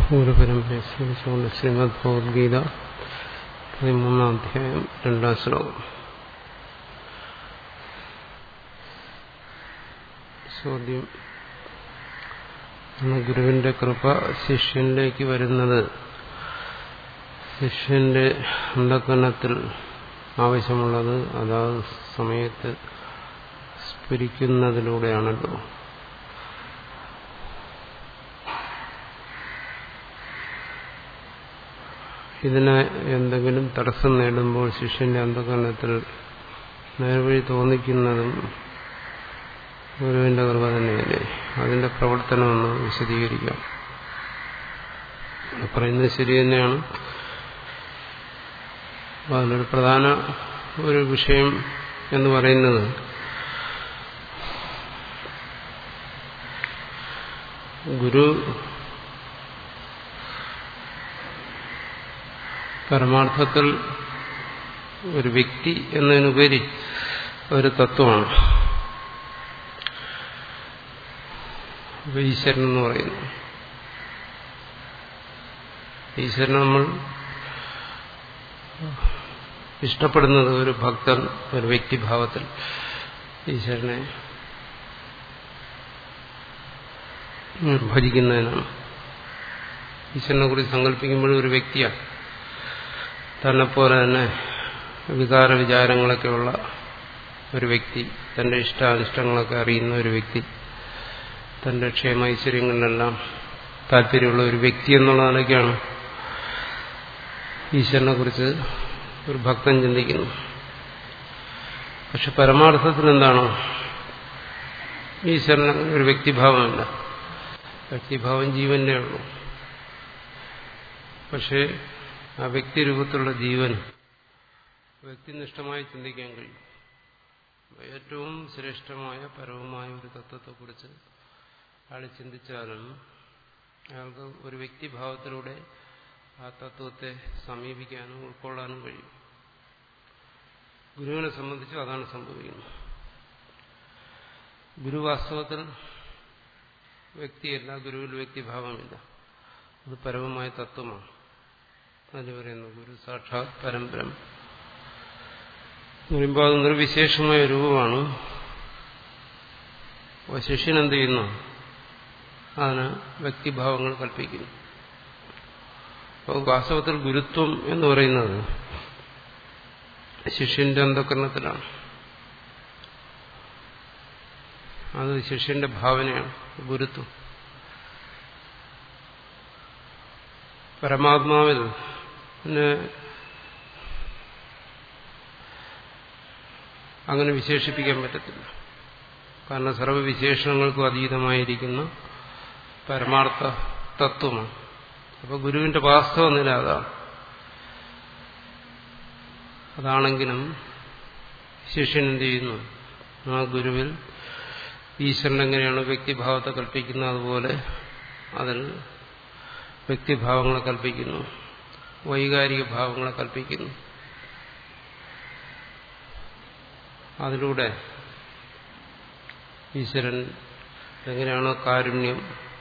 ഗുരുപരമ്പരയെ സ്മരിച്ചുകൊണ്ട് ശ്രീമദ് ഭഗവത്ഗീത പതിമൂന്നാം അധ്യായം രണ്ടാം ശ്ലോകം ചോദ്യം ഗുരുവിന്റെ കൃപ ശിഷ്യനിലേക്ക് വരുന്നത് ശിഷ്യന്റെ അന്ധകരണത്തിൽ ആവശ്യമുള്ളത് അതാത് സമയത്ത് സ്ഫുരിക്കുന്നതിലൂടെയാണല്ലോ ഇതിന് എന്തെങ്കിലും തടസ്സം നേടുമ്പോൾ ശിഷ്യന്റെ അന്ധകരണത്തിൽ നേർവഴി തോന്നിക്കുന്നതും ഗുരുവിന്റെ കൃപ തന്നെയല്ലേ അതിന്റെ പ്രവർത്തനമൊന്ന് വിശദീകരിക്കാം പറയുന്നത് ശരി തന്നെയാണ് അതിലൊരു പ്രധാന ഒരു വിഷയം എന്ന് പറയുന്നത് ഗുരു പരമാർത്ഥത്തിൽ ഒരു വ്യക്തി എന്നതിനുപരി ഒരു തത്വമാണ് ഈശ്വരൻ എന്ന് പറയുന്നു ഈശ്വരനെ നമ്മൾ ഇഷ്ടപ്പെടുന്നത് ഒരു ഭക്തൻ ഒരു വ്യക്തിഭാവത്തിൽ ഈശ്വരനെ ഭജിക്കുന്നതിനാണ് ഈശ്വരനെ കുറിച്ച് സങ്കല്പിക്കുമ്പോഴും ഒരു വ്യക്തിയാണ് തന്നെപ്പോലെ തന്നെ വികാര വിചാരങ്ങളൊക്കെയുള്ള ഒരു വ്യക്തി തന്റെ ഇഷ്ടാനിഷ്ടങ്ങളൊക്കെ അറിയുന്ന ഒരു വ്യക്തി തന്റെ ക്ഷേമ ഐശ്വര്യങ്ങളിലെല്ലാം താല്പര്യമുള്ള ഒരു വ്യക്തി എന്നുള്ള നിലയ്ക്കാണ് ഈശ്വരനെ കുറിച്ച് ഒരു ഭക്തൻ ചിന്തിക്കുന്നു പക്ഷെ പരമാർത്ഥത്തിൽ എന്താണ് ഈശ്വരന് ഒരു വ്യക്തിഭാവമില്ല വ്യക്തിഭാവം ജീവന്റെ ഉള്ളൂ പക്ഷേ ആ വ്യക്തിരൂപത്തിലുള്ള ജീവൻ വ്യക്തിനിഷ്ഠമായി ചിന്തിക്കാൻ കഴിയും ഏറ്റവും ശ്രേഷ്ഠമായ പരവുമായ ഒരു തത്വത്തെക്കുറിച്ച് അയാൾ ചിന്തിച്ചാലും അയാൾക്ക് ഒരു വ്യക്തിഭാവത്തിലൂടെ ആ തത്വത്തെ സമീപിക്കാനും ഉൾക്കൊള്ളാനും കഴിയും ഗുരുവിനെ സംബന്ധിച്ച് അതാണ് സംഭവിക്കുന്നത് ഗുരു വാസ്തവത്തിൽ വ്യക്തിയല്ല ഗുരുവിൽ വ്യക്തിഭാവമില്ല അത് പരമമായ തത്വമാണ് അതിന് പറയുന്നു ഗുരു സാക്ഷാത് പരമ്പരം പറയുമ്പോൾ അത് നിർവിശേഷമായ രൂപമാണ് ശിഷ്യൻ എന്ത് ചെയ്യുന്നു അതിന് വ്യക്തിഭാവങ്ങൾ കൽപ്പിക്കുന്നു അപ്പോൾ വാസ്തവത്തിൽ ഗുരുത്വം എന്ന് പറയുന്നത് ശിഷ്യന്റെ അന്ധകരണത്തിലാണ് അത് ശിഷ്യന്റെ ഭാവനയാണ് ഗുരുത്വം പരമാത്മാവിൽ അങ്ങനെ വിശേഷിപ്പിക്കാൻ പറ്റത്തില്ല കാരണം സർവവിശേഷണങ്ങൾക്കും അതീതമായിരിക്കുന്ന പരമാർത്ഥ തത്വമാണ് അപ്പോൾ ഗുരുവിന്റെ വാസ്തവ നില അതാണ് അതാണെങ്കിലും ശിഷ്യൻ എന്ത് ചെയ്യുന്നു ആ ഗുരുവിൽ ഈശ്വരൻ എങ്ങനെയാണ് വ്യക്തിഭാവത്തെ കൽപ്പിക്കുന്നത് അതുപോലെ അതിൽ വ്യക്തിഭാവങ്ങളെ കൽപ്പിക്കുന്നു വൈകാരിക ഭാവങ്ങളെ കൽപ്പിക്കുന്നു അതിലൂടെ ഈശ്വരൻ എങ്ങനെയാണോ കാരുണ്യം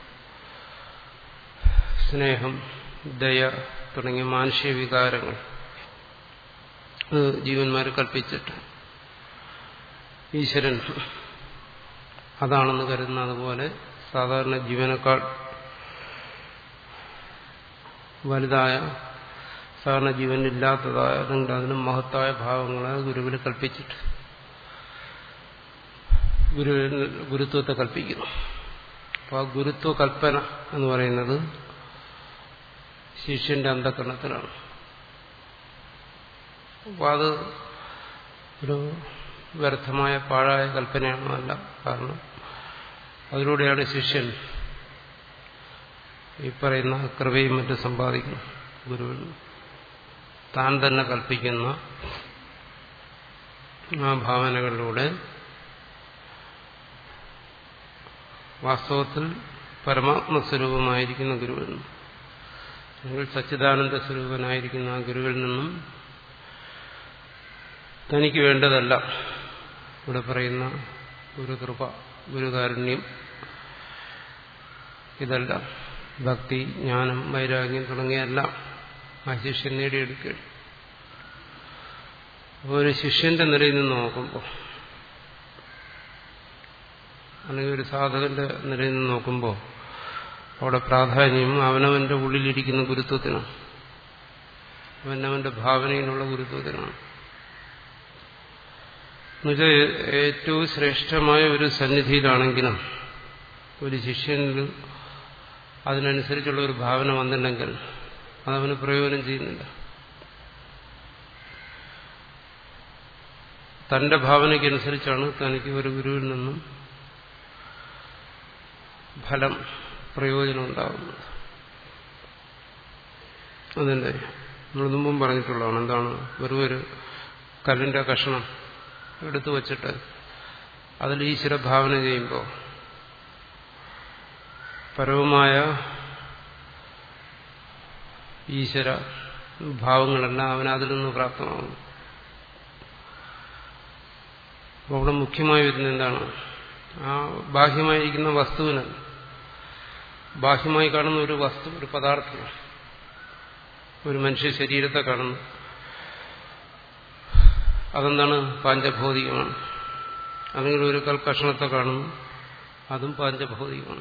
സ്നേഹം ദയ തുടങ്ങിയ മാനുഷിക വികാരങ്ങൾ അത് ജീവന്മാർ കൽപ്പിച്ചിട്ട് ഈശ്വരൻ അതാണെന്ന് കരുതുന്ന അതുപോലെ സാധാരണ ജീവനേക്കാൾ വലുതായ സാധാരണ ജീവനില്ലാത്തതായ അല്ലെങ്കിൽ അതിനും മഹത്തായ ഭാവങ്ങളെ ഗുരുവിൽ കൽപ്പിച്ചിട്ട് ഗുരുവിൽ ഗുരുത്വത്തെ കൽപ്പിക്കുന്നു അപ്പോൾ ആ ഗുരുത്വ കൽപ്പന എന്ന് പറയുന്നത് ശിഷ്യന്റെ അന്ധകരണത്തിലാണ് അപ്പോൾ അത് ഒരു വ്യർത്ഥമായ പാഴായ കൽപ്പനയാണല്ല കാരണം അതിലൂടെയാണ് ശിഷ്യൻ ഈ പറയുന്ന കൃപയും മറ്റും സമ്പാദിക്കുന്നു ഗുരുവിൽ താൻ തന്നെ കൽപ്പിക്കുന്ന ആ ഭാവനകളിലൂടെ വാസ്തവത്തിൽ പരമാത്മസ്വരൂപമായിരിക്കുന്ന ഗുരുവിൽ നിന്നും അല്ലെങ്കിൽ സച്ചിദാനന്ദ സ്വരൂപനായിരിക്കുന്ന ആ ഗുരുവിൽ നിന്നും തനിക്ക് വേണ്ടതല്ല ഇവിടെ പറയുന്ന ഗുരുകൃപ ഗുരുകാരുണ്യം ഇതല്ല ഭക്തി ജ്ഞാനം വൈരാഗ്യം തുടങ്ങിയെല്ലാം ആ ശിഷ്യൻ നേടിയെടുക്കുകയാണ് അപ്പോൾ ഒരു ശിഷ്യന്റെ നിലയിൽ നിന്ന് നോക്കുമ്പോൾ അല്ലെങ്കിൽ ഒരു സാധകന്റെ നിലയിൽ നിന്ന് നോക്കുമ്പോൾ അവിടെ പ്രാധാന്യം അവനവന്റെ ഉള്ളിലിരിക്കുന്ന ഗുരുത്വത്തിനാണ് അവനവന്റെ ഭാവനയിലുള്ള ഗുരുത്വത്തിനാണ് എന്നുവെച്ചാൽ ഏറ്റവും ശ്രേഷ്ഠമായ ഒരു സന്നിധിയിലാണെങ്കിലും ഒരു ശിഷ്യനിൽ അതിനനുസരിച്ചുള്ള ഒരു ഭാവന വന്നില്ലെങ്കിൽ അതവന് പ്രയോജനം ചെയ്യുന്നില്ല തന്റെ ഭാവനയ്ക്കനുസരിച്ചാണ് തനിക്ക് ഒരു ഗുരുവിൽ നിന്നും ഫലം പ്രയോജനം ഉണ്ടാകുന്നത് അതിൻ്റെ നമ്മൾ മുമ്പും പറഞ്ഞിട്ടുള്ളതാണ് എന്താണ് വെറും ഒരു കല്ലിന്റെ കഷണം എടുത്തു വച്ചിട്ട് അതിൽ ഈശ്വര ഭാവന ചെയ്യുമ്പോൾ പരവുമായ ഈശ്വര ഭാവങ്ങളെല്ലാം അവൻ അതിൽ നിന്ന് പ്രാപ്തമാകുന്നു അപ്പോൾ അവിടെ മുഖ്യമായി വരുന്ന എന്താണ് ആ ബാഹ്യമായിരിക്കുന്ന വസ്തുവിന് ബാഹ്യമായി കാണുന്ന ഒരു വസ്തു ഒരു പദാർത്ഥമാണ് ഒരു മനുഷ്യ ശരീരത്തെ കാണുന്നു അതെന്താണ് പാഞ്ചഭൗതികമാണ് അല്ലെങ്കിൽ ഒരു കൽക്കഷണത്തെ കാണുന്നു അതും പാഞ്ചഭൗതികമാണ്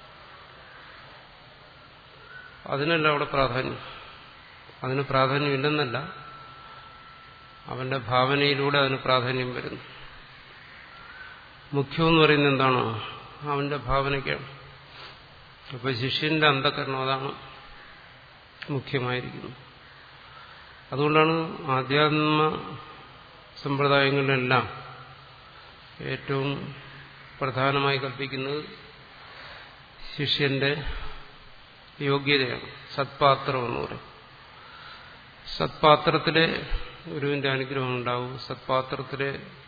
അതിനല്ല അവിടെ പ്രാധാന്യം അതിന് പ്രാധാന്യമില്ലെന്നല്ല അവന്റെ ഭാവനയിലൂടെ അതിന് പ്രാധാന്യം വരുന്നു മുഖ്യമെന്ന് പറയുന്നത് എന്താണോ അവന്റെ ഭാവനയ്ക്കാണ് അപ്പൊ ശിഷ്യന്റെ അന്ധകരണം അതാണ് മുഖ്യമായിരിക്കുന്നത് അതുകൊണ്ടാണ് ആധ്യാത്മ സമ്പ്രദായങ്ങളിലെല്ലാം ഏറ്റവും പ്രധാനമായി കൽപ്പിക്കുന്നത് ശിഷ്യന്റെ യോഗ്യതയാണ് സത്പാത്രം എന്ന് പറയും സത്പാത്രത്തിലെ ഗുരുവിന്റെ അനുഗ്രഹം ഉണ്ടാവും സത്പാത്രത്തിലെ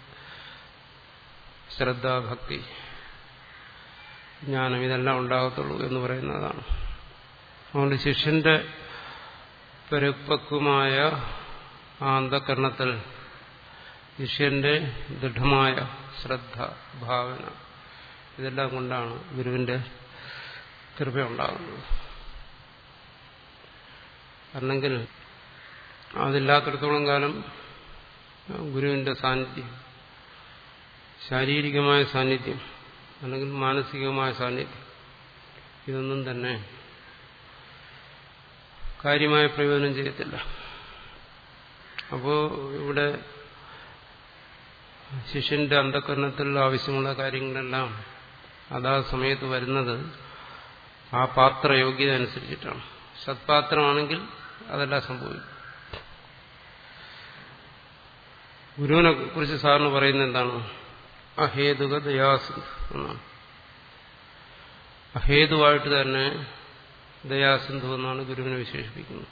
ശ്രദ്ധ ഭക്തി ജ്ഞാനം ഇതെല്ലാം ഉണ്ടാകത്തുള്ളൂ എന്ന് പറയുന്നതാണ് അതുകൊണ്ട് ശിഷ്യന്റെ പരിപക്വമായ ആ അന്ധകരണത്തിൽ ശിഷ്യന്റെ ദൃഢമായ ശ്രദ്ധ ഭാവന ഇതെല്ലാം കൊണ്ടാണ് ഗുരുവിന്റെ കൃപ ഉണ്ടാകുന്നത് അല്ലെങ്കിൽ അതില്ലാത്തിടത്തോളം കാലം ഗുരുവിന്റെ സാന്നിധ്യം ശാരീരികമായ സാന്നിധ്യം അല്ലെങ്കിൽ മാനസികമായ സാന്നിധ്യം ഇതൊന്നും തന്നെ കാര്യമായ പ്രയോജനം ചെയ്യത്തില്ല അപ്പോൾ ഇവിടെ ശിഷ്യന്റെ അന്ധകരണത്തിൽ ആവശ്യമുള്ള കാര്യങ്ങളെല്ലാം അതാ സമയത്ത് വരുന്നത് ആ പാത്രയോഗ്യത അനുസരിച്ചിട്ടാണ് സത്പാത്രമാണെങ്കിൽ അതെല്ലാം സംഭവിക്കും ഗുരുവിനെ കുറിച്ച് സാറിന് പറയുന്നത് എന്താണ് അഹേതുക ദയാസിന്ധു എന്നാണ് അഹേതുവായിട്ട് തന്നെ ദയാസിന്ധു എന്നാണ് ഗുരുവിനെ വിശേഷിപ്പിക്കുന്നത്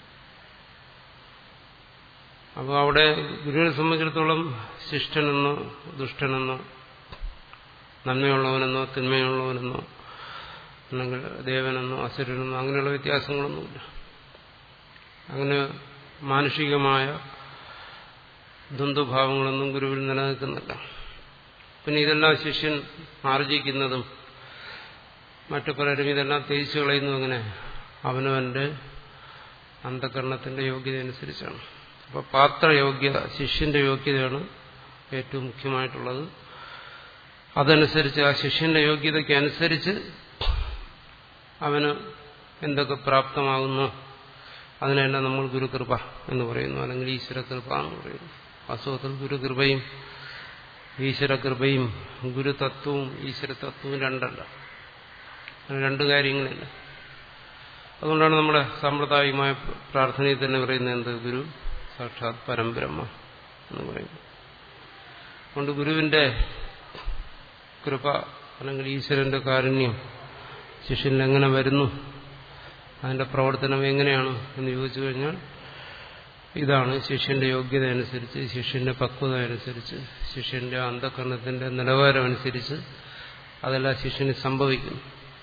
അപ്പോൾ അവിടെ ഗുരുവിനെ സംബന്ധിച്ചിടത്തോളം ശിഷ്ടനെന്നോ ദുഷ്ടനെന്നോ നന്മയുള്ളവനെന്നോ തിന്മയുള്ളവനെന്നോ അല്ലെങ്കിൽ ദേവനെന്നോ അസുരനെന്നോ അങ്ങനെയുള്ള വ്യത്യാസങ്ങളൊന്നുമില്ല അങ്ങനെ മാനുഷികമായ ദ്വന്ദ്ഭാവങ്ങളൊന്നും ഗുരുവിൽ നിലനിൽക്കുന്നില്ല പിന്നെ ഇതെല്ലാം ശിഷ്യൻ ആർജിക്കുന്നതും മറ്റു പലരും ഇതെല്ലാം തേച്ചു കളയുന്നു അങ്ങനെ അവനവന്റെ അന്ധകരണത്തിന്റെ യോഗ്യത അനുസരിച്ചാണ് അപ്പൊ പാത്രയോഗ്യത ശിഷ്യന്റെ യോഗ്യതയാണ് ഏറ്റവും മുഖ്യമായിട്ടുള്ളത് അതനുസരിച്ച് ആ ശിഷ്യന്റെ യോഗ്യതയ്ക്ക് അനുസരിച്ച് അവന് എന്തൊക്കെ പ്രാപ്തമാകുന്നു അതിനെല്ലാം നമ്മൾ ഗുരുകൃപ എന്ന് പറയുന്നു അല്ലെങ്കിൽ ഈശ്വരകൃപ എന്ന് പറയുന്നു വാസ്തവത്തിൽ ഗുരുകൃപയും ഈശ്വരകൃപയും ഗുരുതത്വവും ഈശ്വരതത്വവും രണ്ടല്ല രണ്ട് കാര്യങ്ങളില്ല അതുകൊണ്ടാണ് നമ്മുടെ സാമ്പ്രദായികമായ പ്രാർത്ഥനയിൽ തന്നെ പറയുന്നത് എന്ത് ഗുരു സാക്ഷാത് പരംബ്രഹ്മ എന്ന് പറയുന്നു അതുകൊണ്ട് ഗുരുവിന്റെ കൃപ അല്ലെങ്കിൽ ഈശ്വരന്റെ കാരുണ്യം ശിഷ്യനിൽ എങ്ങനെ വരുന്നു അതിന്റെ പ്രവർത്തനം എങ്ങനെയാണ് എന്ന് ചോദിച്ചു കഴിഞ്ഞാൽ ഇതാണ് ശിഷ്യന്റെ യോഗ്യത അനുസരിച്ച് ശിഷ്യന്റെ പക്വത അനുസരിച്ച് ശിഷ്യന്റെ അന്ധകരണത്തിന്റെ നിലവാരം അനുസരിച്ച് അതെല്ലാം ശിഷ്യന് സംഭവിക്കുന്നു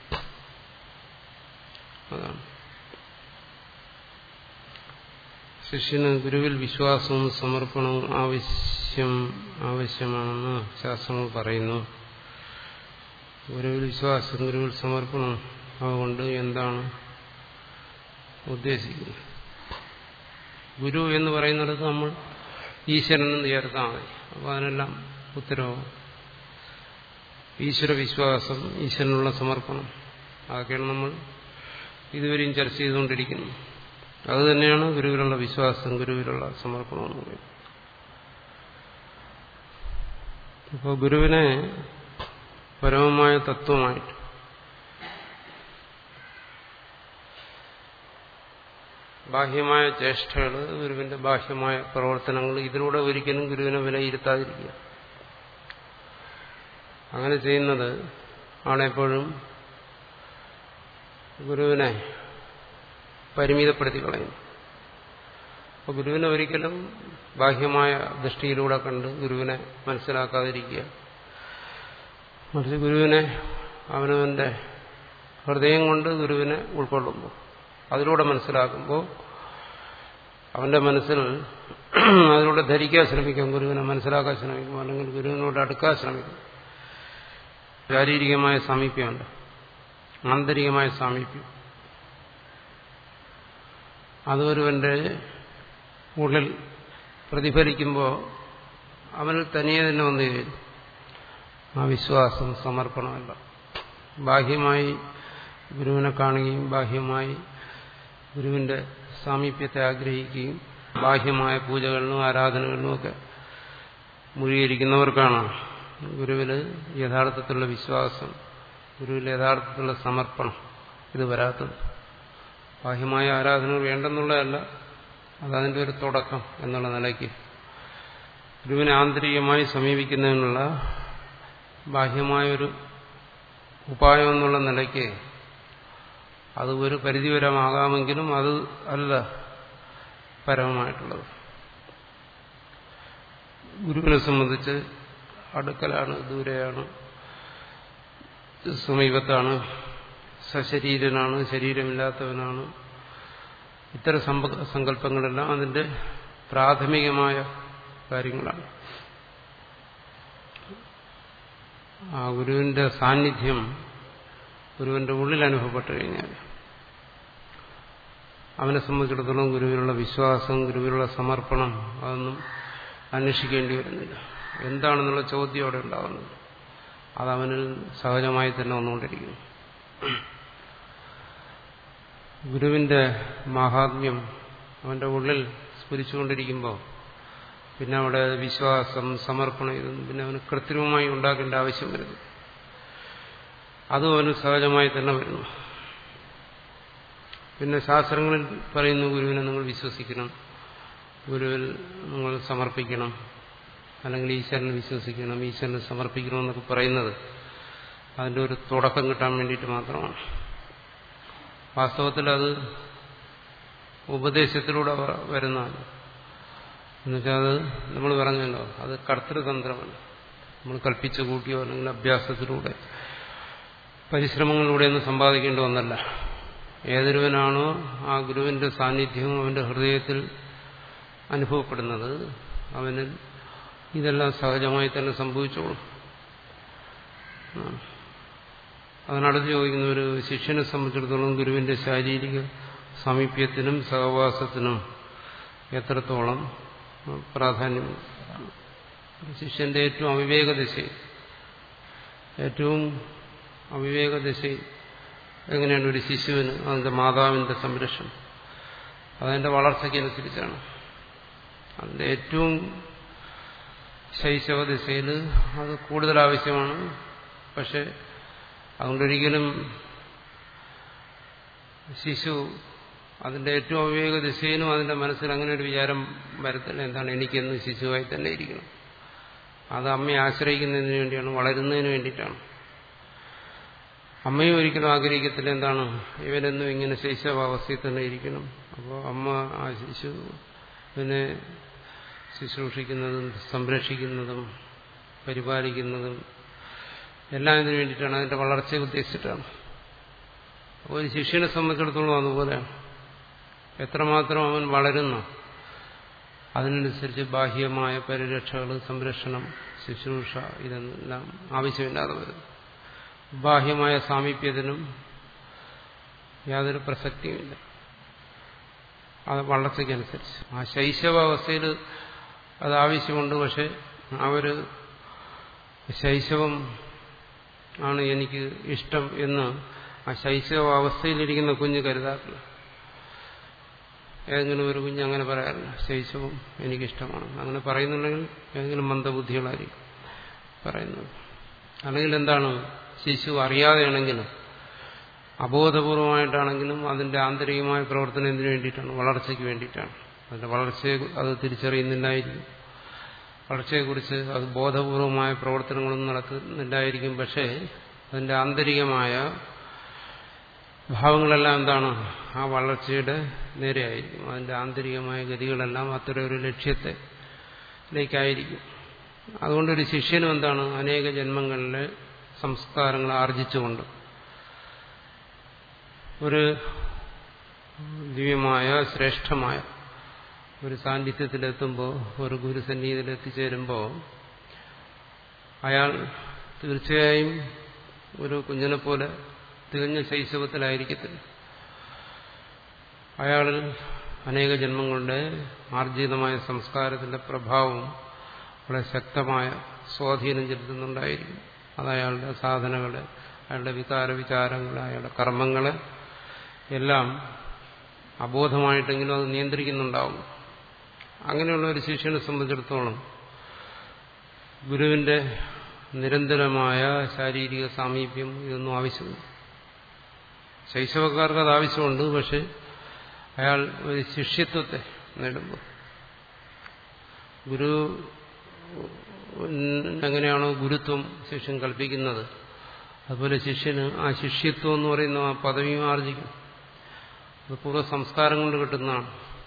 അതാണ് ശിഷ്യന് ഗുരുവിൽ വിശ്വാസവും സമർപ്പണവും ആവശ്യം ആവശ്യമാണെന്ന് ശാസ്ത്രങ്ങൾ പറയുന്നു ഗുരുവിൽ വിശ്വാസം ഗുരുവിൽ സമർപ്പണം അതുകൊണ്ട് എന്താണ് ഉദ്ദേശിക്കുന്നത് ഗുരു എന്ന് പറയുന്നിടത്ത് നമ്മൾ ഈശ്വരനെന്ന് ചേർത്താൽ മതി അപ്പോൾ അതിനെല്ലാം ഉത്തരവും ഈശ്വര വിശ്വാസം ഈശ്വരനുള്ള സമർപ്പണം അതൊക്കെയാണ് നമ്മൾ ഇതുവരെയും ചർച്ച ചെയ്തുകൊണ്ടിരിക്കുന്നത് അത് തന്നെയാണ് ഗുരുവിലുള്ള വിശ്വാസം ഗുരുവിലുള്ള സമർപ്പണം എന്ന് പറയുന്നത് അപ്പോൾ ഗുരുവിനെ പരമമായ തത്വമായിട്ട് ബാഹ്യമായ ചേഷ്ടകൾ ഗുരുവിന്റെ ബാഹ്യമായ പ്രവർത്തനങ്ങൾ ഇതിലൂടെ ഒരിക്കലും ഗുരുവിനെ വിലയിരുത്താതിരിക്കുക അങ്ങനെ ചെയ്യുന്നത് ആണെപ്പോഴും ഗുരുവിനെ പരിമിതപ്പെടുത്തി കളയുന്നു അപ്പോൾ ഗുരുവിനെ ഒരിക്കലും ബാഹ്യമായ ദൃഷ്ടിയിലൂടെ കണ്ട് ഗുരുവിനെ മനസ്സിലാക്കാതിരിക്കുക മറിച്ച് ഗുരുവിനെ അവനവന്റെ ഹൃദയം കൊണ്ട് ഗുരുവിനെ ഉൾക്കൊള്ളുന്നു അതിലൂടെ മനസ്സിലാക്കുമ്പോൾ അവന്റെ മനസ്സിൽ അതിലൂടെ ധരിക്കാൻ ശ്രമിക്കും ഗുരുവിനെ മനസ്സിലാക്കാൻ ശ്രമിക്കും അല്ലെങ്കിൽ ഗുരുവിനോട് അടുക്കാൻ ശ്രമിക്കും ശാരീരികമായ സാമീപ്യമുണ്ട് ആന്തരികമായ സാമീപ്യം അത് ഒരുവന്റെ ഉള്ളിൽ പ്രതിഫലിക്കുമ്പോൾ അവനിൽ തനിയെ തന്നെ വന്നു ചേരും ആ വിശ്വാസം സമർപ്പണമല്ല ബാഹ്യമായി ഗുരുവിനെ കാണുകയും ബാഹ്യമായി ഗുരുവിന്റെ സാമീപ്യത്തെ ആഗ്രഹിക്കുകയും ബാഹ്യമായ പൂജകളിലും ആരാധനകളിലും ഒക്കെ മുഴുകിയിരിക്കുന്നവർക്കാണ് ഗുരുവിൽ യഥാർത്ഥത്തിലുള്ള വിശ്വാസം ഗുരുവിൽ യഥാർത്ഥത്തിലുള്ള സമർപ്പണം ഇത് വരാത്തത് ബാഹ്യമായ ആരാധനകൾ വേണ്ടെന്നുള്ളതല്ല അതതിൻ്റെ ഒരു തുടക്കം എന്നുള്ള നിലയ്ക്ക് ഗുരുവിനെ ആന്തരികമായി സമീപിക്കുന്നതിനുള്ള ബാഹ്യമായൊരു ഉപായം എന്നുള്ള നിലയ്ക്ക് അത് ഒരു പരിധിവരമാകാമെങ്കിലും അത് അല്ല പരമമായിട്ടുള്ളത് ഗുരുവിനെ സംബന്ധിച്ച് അടുക്കലാണ് ദൂരെയാണ് സമീപത്താണ് സശരീരനാണ് ശരീരമില്ലാത്തവനാണ് ഇത്തരം സങ്കല്പങ്ങളെല്ലാം അതിന്റെ പ്രാഥമികമായ കാര്യങ്ങളാണ് ആ ഗുരുവിന്റെ സാന്നിധ്യം ഗുരുവിന്റെ ഉള്ളിൽ അനുഭവപ്പെട്ടു കഴിഞ്ഞാൽ അവനെ സംബന്ധിച്ചിടത്തോളം ഗുരുവിനുള്ള വിശ്വാസം ഗുരുവിനുള്ള സമർപ്പണം അതൊന്നും അന്വേഷിക്കേണ്ടി വരുന്നില്ല എന്താണെന്നുള്ള ചോദ്യം അവിടെ ഉണ്ടാകുന്നത് അതവനിൽ സഹജമായി തന്നെ വന്നുകൊണ്ടിരിക്കുന്നു ഗുരുവിന്റെ മാഹാത്മ്യം അവന്റെ ഉള്ളിൽ സ്ഫുരിച്ചുകൊണ്ടിരിക്കുമ്പോൾ പിന്നെ അവിടെ വിശ്വാസം സമർപ്പണം ഇതൊന്നും പിന്നെ അവന് കൃത്രിമമായി ഉണ്ടാക്കേണ്ട ആവശ്യം വരുന്നു അതും അവന് സഹജമായി തന്നെ വരുന്നു പിന്നെ ശാസ്ത്രങ്ങളിൽ പറയുന്നു ഗുരുവിനെ നിങ്ങൾ വിശ്വസിക്കണം ഗുരുവിൽ നിങ്ങൾ സമർപ്പിക്കണം അല്ലെങ്കിൽ ഈശ്വരനെ വിശ്വസിക്കണം ഈശ്വരനെ സമർപ്പിക്കണം എന്നൊക്കെ പറയുന്നത് അതിൻ്റെ ഒരു തുടക്കം കിട്ടാൻ വേണ്ടിയിട്ട് മാത്രമാണ് വാസ്തവത്തിൽ അത് ഉപദേശത്തിലൂടെ വരുന്നതാണ് എന്നുവെച്ചാൽ അത് നമ്മൾ പറഞ്ഞല്ലോ അത് കർത്തൃതന്ത്രമാണ് നമ്മൾ കൽപ്പിച്ചു കൂട്ടിയോ അല്ലെങ്കിൽ അഭ്യാസത്തിലൂടെ പരിശ്രമങ്ങളിലൂടെയൊന്നും സമ്പാദിക്കേണ്ട ഒന്നല്ല ഏതൊരുവനാണോ ആ ഗുരുവിന്റെ സാന്നിധ്യവും അവന്റെ ഹൃദയത്തിൽ അനുഭവപ്പെടുന്നത് അവന് ഇതെല്ലാം സഹജമായി തന്നെ സംഭവിച്ചോളും അതിനടുത്ത് ചോദിക്കുന്ന ഒരു ശിഷ്യനെ സംബന്ധിച്ചിടത്തോളം ഗുരുവിന്റെ ശാരീരിക സാമീപ്യത്തിനും സഹവാസത്തിനും എത്രത്തോളം പ്രാധാന്യം ശിഷ്യന്റെ ഏറ്റവും അവിവേക ദിശയിൽ ഏറ്റവും അവിവേക ദിശയിൽ എങ്ങനെയാണ് ഒരു ശിശുവിന് അതിന്റെ മാതാവിന്റെ സംരക്ഷണം അതിന്റെ വളർച്ചയ്ക്കനുസരിച്ചാണ് അതിന്റെ ഏറ്റവും ശൈശവ ദിശയിൽ അത് കൂടുതൽ ആവശ്യമാണ് പക്ഷെ അതുകൊണ്ടൊരിക്കലും ശിശു അതിന്റെ ഏറ്റവും അവിവേക ദിശയിലും അതിന്റെ മനസ്സിൽ അങ്ങനെ ഒരു വിചാരം വരത്തില്ല എന്താണ് എനിക്കെന്ന് ശിശുവായി തന്നെ ഇരിക്കണം അത് അമ്മയെ ആശ്രയിക്കുന്നതിന് വേണ്ടിയാണ് വളരുന്നതിന് വേണ്ടിയിട്ടാണ് അമ്മയും ഒരിക്കലും ആഗ്രഹിക്കത്തില്ല എന്താണ് ഇവനെന്നും ഇങ്ങനെ ശൈശവാവസ്ഥയിൽ തന്നെ ഇരിക്കണം അപ്പോൾ അമ്മ ആ ശിശു പിന്നെ ശുശ്രൂഷിക്കുന്നതും സംരക്ഷിക്കുന്നതും പരിപാലിക്കുന്നതും എല്ലാം ഇതിനു വേണ്ടിയിട്ടാണ് അതിന്റെ വളർച്ചയെ ഉദ്ദേശിച്ചിട്ടാണ് അപ്പോൾ ഒരു ശിഷ്യനെ സംബന്ധിച്ചിടത്തോളം അതുപോലെയാണ് എത്രമാത്രം അവൻ വളരുന്നു അതിനനുസരിച്ച് ബാഹ്യമായ പരിരക്ഷകൾ സംരക്ഷണം ശുശ്രൂഷ ഇതെല്ലാം ആവശ്യമില്ലാതെ വരുന്നു ബാഹ്യമായ സാമീപ്യത്തിനും യാതൊരു പ്രസക്തിയുമില്ല അത് വളർച്ചയ്ക്കനുസരിച്ച് ആ ശൈശവാവസ്ഥയിൽ അത് ആവശ്യമുണ്ട് പക്ഷെ ആ ഒരു ശൈശവം ആണ് എനിക്ക് ഇഷ്ടം എന്ന് ആ ശൈശവാവസ്ഥയിലിരിക്കുന്ന കുഞ്ഞ് കരുതാറില്ല ഏതെങ്കിലും ഒരു കുഞ്ഞ് അങ്ങനെ പറയാറില്ല ശൈശവം എനിക്കിഷ്ടമാണ് അങ്ങനെ പറയുന്നുണ്ടെങ്കിൽ ഏതെങ്കിലും മന്ദബുദ്ധികളായിരിക്കും പറയുന്നത് അല്ലെങ്കിൽ എന്താണ് ശിശു അറിയാതെയാണെങ്കിലും അബോധപൂർവമായിട്ടാണെങ്കിലും അതിന്റെ ആന്തരികമായ പ്രവർത്തനം എന്തിനു വേണ്ടിയിട്ടാണ് വളർച്ചയ്ക്ക് വേണ്ടിയിട്ടാണ് അതിന്റെ വളർച്ചയെ അത് തിരിച്ചറിയുന്നില്ലായിരിക്കും വളർച്ചയെക്കുറിച്ച് അത് ബോധപൂർവമായ പ്രവർത്തനങ്ങളൊന്നും നടക്കുന്നില്ലായിരിക്കും പക്ഷേ അതിന്റെ ആന്തരികമായ ഭാവങ്ങളെല്ലാം എന്താണ് ആ വളർച്ചയുടെ നേരെയായിരിക്കും അതിന്റെ ആന്തരികമായ ഗതികളെല്ലാം അത്തരം ഒരു ലക്ഷ്യത്തിലേക്കായിരിക്കും അതുകൊണ്ടൊരു ശിഷ്യനും എന്താണ് അനേക ജന്മങ്ങളിലെ സംസ്കാരങ്ങൾ ആർജിച്ചുകൊണ്ട് ഒരു ദിവ്യമായ ശ്രേഷ്ഠമായ ഒരു സാന്നിധ്യത്തിലെത്തുമ്പോൾ ഒരു ഗുരുസന്നിധിയിൽ എത്തിച്ചേരുമ്പോൾ അയാൾ തീർച്ചയായും ഒരു കുഞ്ഞിനെ പോലെ തികഞ്ഞ ശൈശവത്തിലായിരിക്കത്തില്ല അയാളിൽ അനേക ജന്മങ്ങളുടെ ആർജിതമായ സംസ്കാരത്തിന്റെ പ്രഭാവം വളരെ ശക്തമായ സ്വാധീനം ചെലുത്തുന്നുണ്ടായിരിക്കും അത് അയാളുടെ സാധനകളെ അയാളുടെ വികാര വിചാരങ്ങളെ അയാളുടെ കർമ്മങ്ങളെ എല്ലാം അബോധമായിട്ടെങ്കിലും അത് നിയന്ത്രിക്കുന്നുണ്ടാവും അങ്ങനെയുള്ള ഒരു ശിഷ്യനെ സംബന്ധിച്ചിടത്തോളം ഗുരുവിന്റെ നിരന്തരമായ ശാരീരിക സാമീപ്യം ഇതൊന്നും ആവശ്യമില്ല ശൈശവക്കാർക്ക് അത് ആവശ്യമുണ്ട് പക്ഷെ അയാൾ ഒരു ശിഷ്യത്വത്തെ നേടുമ്പോൾ ഗുരു എങ്ങനെയാണോ ഗുരുത്വം ശിഷ്യൻ കൽപ്പിക്കുന്നത് അതുപോലെ ശിഷ്യന് ആ ശിഷ്യത്വം എന്ന് പറയുന്ന ആ പദവിയും ആർജിക്കും അത് പൂർവ്വ സംസ്കാരം കൊണ്ട് കിട്ടുന്നതാണ്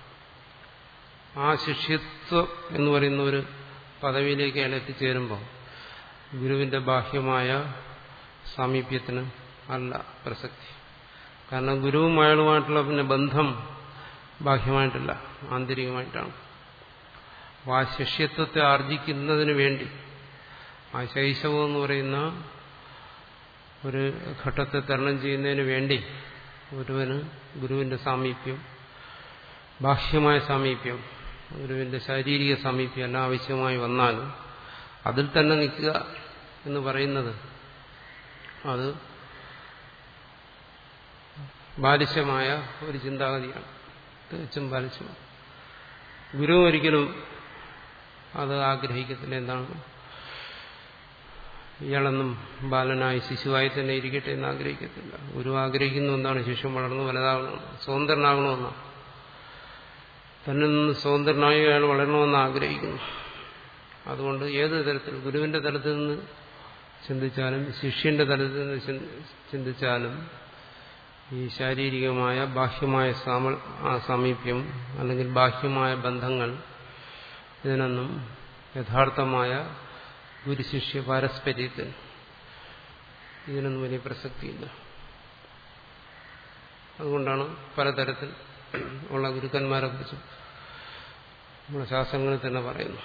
ആ ശിഷ്യത്വം എന്ന് പറയുന്ന ഒരു പദവിയിലേക്ക് അയാൾ എത്തിച്ചേരുമ്പോൾ ഗുരുവിന്റെ ബാഹ്യമായ സാമീപ്യത്തിന് അല്ല പ്രസക്തി കാരണം ഗുരുവും അയാളുമായിട്ടുള്ള പിന്നെ ബന്ധം ബാഹ്യമായിട്ടല്ല ആന്തരികമായിട്ടാണ് അപ്പോൾ ആ ശിഷ്യത്വത്തെ ആർജിക്കുന്നതിന് വേണ്ടി ആ ശൈശവം എന്ന് പറയുന്ന ഒരു ഘട്ടത്തെ തരണം ചെയ്യുന്നതിന് വേണ്ടി ഒരുവന് ഗുരുവിന്റെ സാമീപ്യം ബാഹ്യമായ സാമീപ്യം ഗുരുവിന്റെ ശാരീരിക സാമീപ്യം എല്ലാം ആവശ്യമായി വന്നാലും അതിൽ തന്നെ നിൽക്കുക എന്ന് പറയുന്നത് അത് ബാലിശമായ ഒരു ചിന്താഗതിയാണ് തികച്ചും ബാലിശമാണ് ഗുരു ഒരിക്കലും അത് ആഗ്രഹിക്കത്തില്ല എന്താണ് ഇയാളെന്നും ബാലനായി ശിശുവായി തന്നെ ഇരിക്കട്ടെ എന്ന് ആഗ്രഹിക്കത്തില്ല ഗുരു ആഗ്രഹിക്കുന്ന എന്താണ് ശിശു വളർന്ന് വലുതാകണമെന്ന് സ്വതന്ത്രനാകണമെന്നാണ് തന്നെ നിന്ന് സ്വതന്ത്രനായി അയാൾ വളരണമെന്ന് ആഗ്രഹിക്കുന്നു അതുകൊണ്ട് ഏത് തരത്തിൽ ഗുരുവിന്റെ തലത്തിൽ നിന്ന് ചിന്തിച്ചാലും ശിഷ്യന്റെ തലത്തിൽ നിന്ന് ചിന്തിച്ചാലും ഈ ശാരീരികമായ ബാഹ്യമായ സാമീപ്യം അല്ലെങ്കിൽ ബാഹ്യമായ ബന്ധങ്ങൾ ഇതിനൊന്നും യഥാർത്ഥമായ ഗുരുശിഷ്യ പാരസ്പര്യത്തിൽ ഇതിനൊന്നും വലിയ പ്രസക്തിയില്ല അതുകൊണ്ടാണ് പലതരത്തിൽ ഉള്ള ഗുരുക്കന്മാരെ കുറിച്ച് നമ്മുടെ ശാസ്ത്രങ്ങളിൽ തന്നെ പറയുന്നു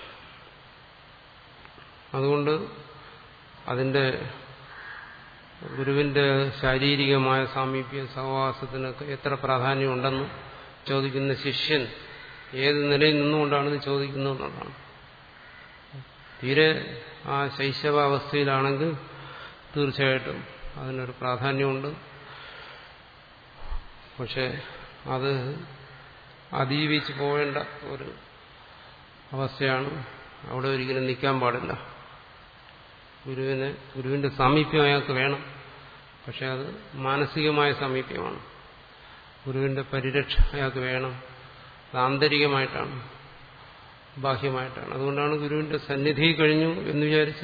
അതുകൊണ്ട് അതിന്റെ ഗുരുവിന്റെ ശാരീരികമായ സാമീപ്യ സഹവാസത്തിനൊക്കെ എത്ര പ്രാധാന്യമുണ്ടെന്ന് ചോദിക്കുന്ന ശിഷ്യൻ ഏത് നിലയിൽ നിന്നുകൊണ്ടാണെന്ന് ചോദിക്കുന്നു എന്നുള്ളതാണ് തീരെ ആ ശൈശവാവസ്ഥയിലാണെങ്കിൽ തീർച്ചയായിട്ടും അതിനൊരു പ്രാധാന്യമുണ്ട് പക്ഷെ അത് അതിജീവിച്ച് പോകേണ്ട ഒരു അവസ്ഥയാണ് അവിടെ ഒരിക്കലും നിൽക്കാൻ പാടില്ല ഗുരുവിന് ഗുരുവിന്റെ സാമീപ്യം അയാൾക്ക് വേണം പക്ഷെ അത് മാനസികമായ സാമീപ്യമാണ് ഗുരുവിന്റെ പരിരക്ഷ അയാൾക്ക് വേണം അത് ആന്തരികമായിട്ടാണ് ബാഹ്യമായിട്ടാണ് അതുകൊണ്ടാണ് ഗുരുവിന്റെ സന്നിധി കഴിഞ്ഞു എന്ന് വിചാരിച്ച്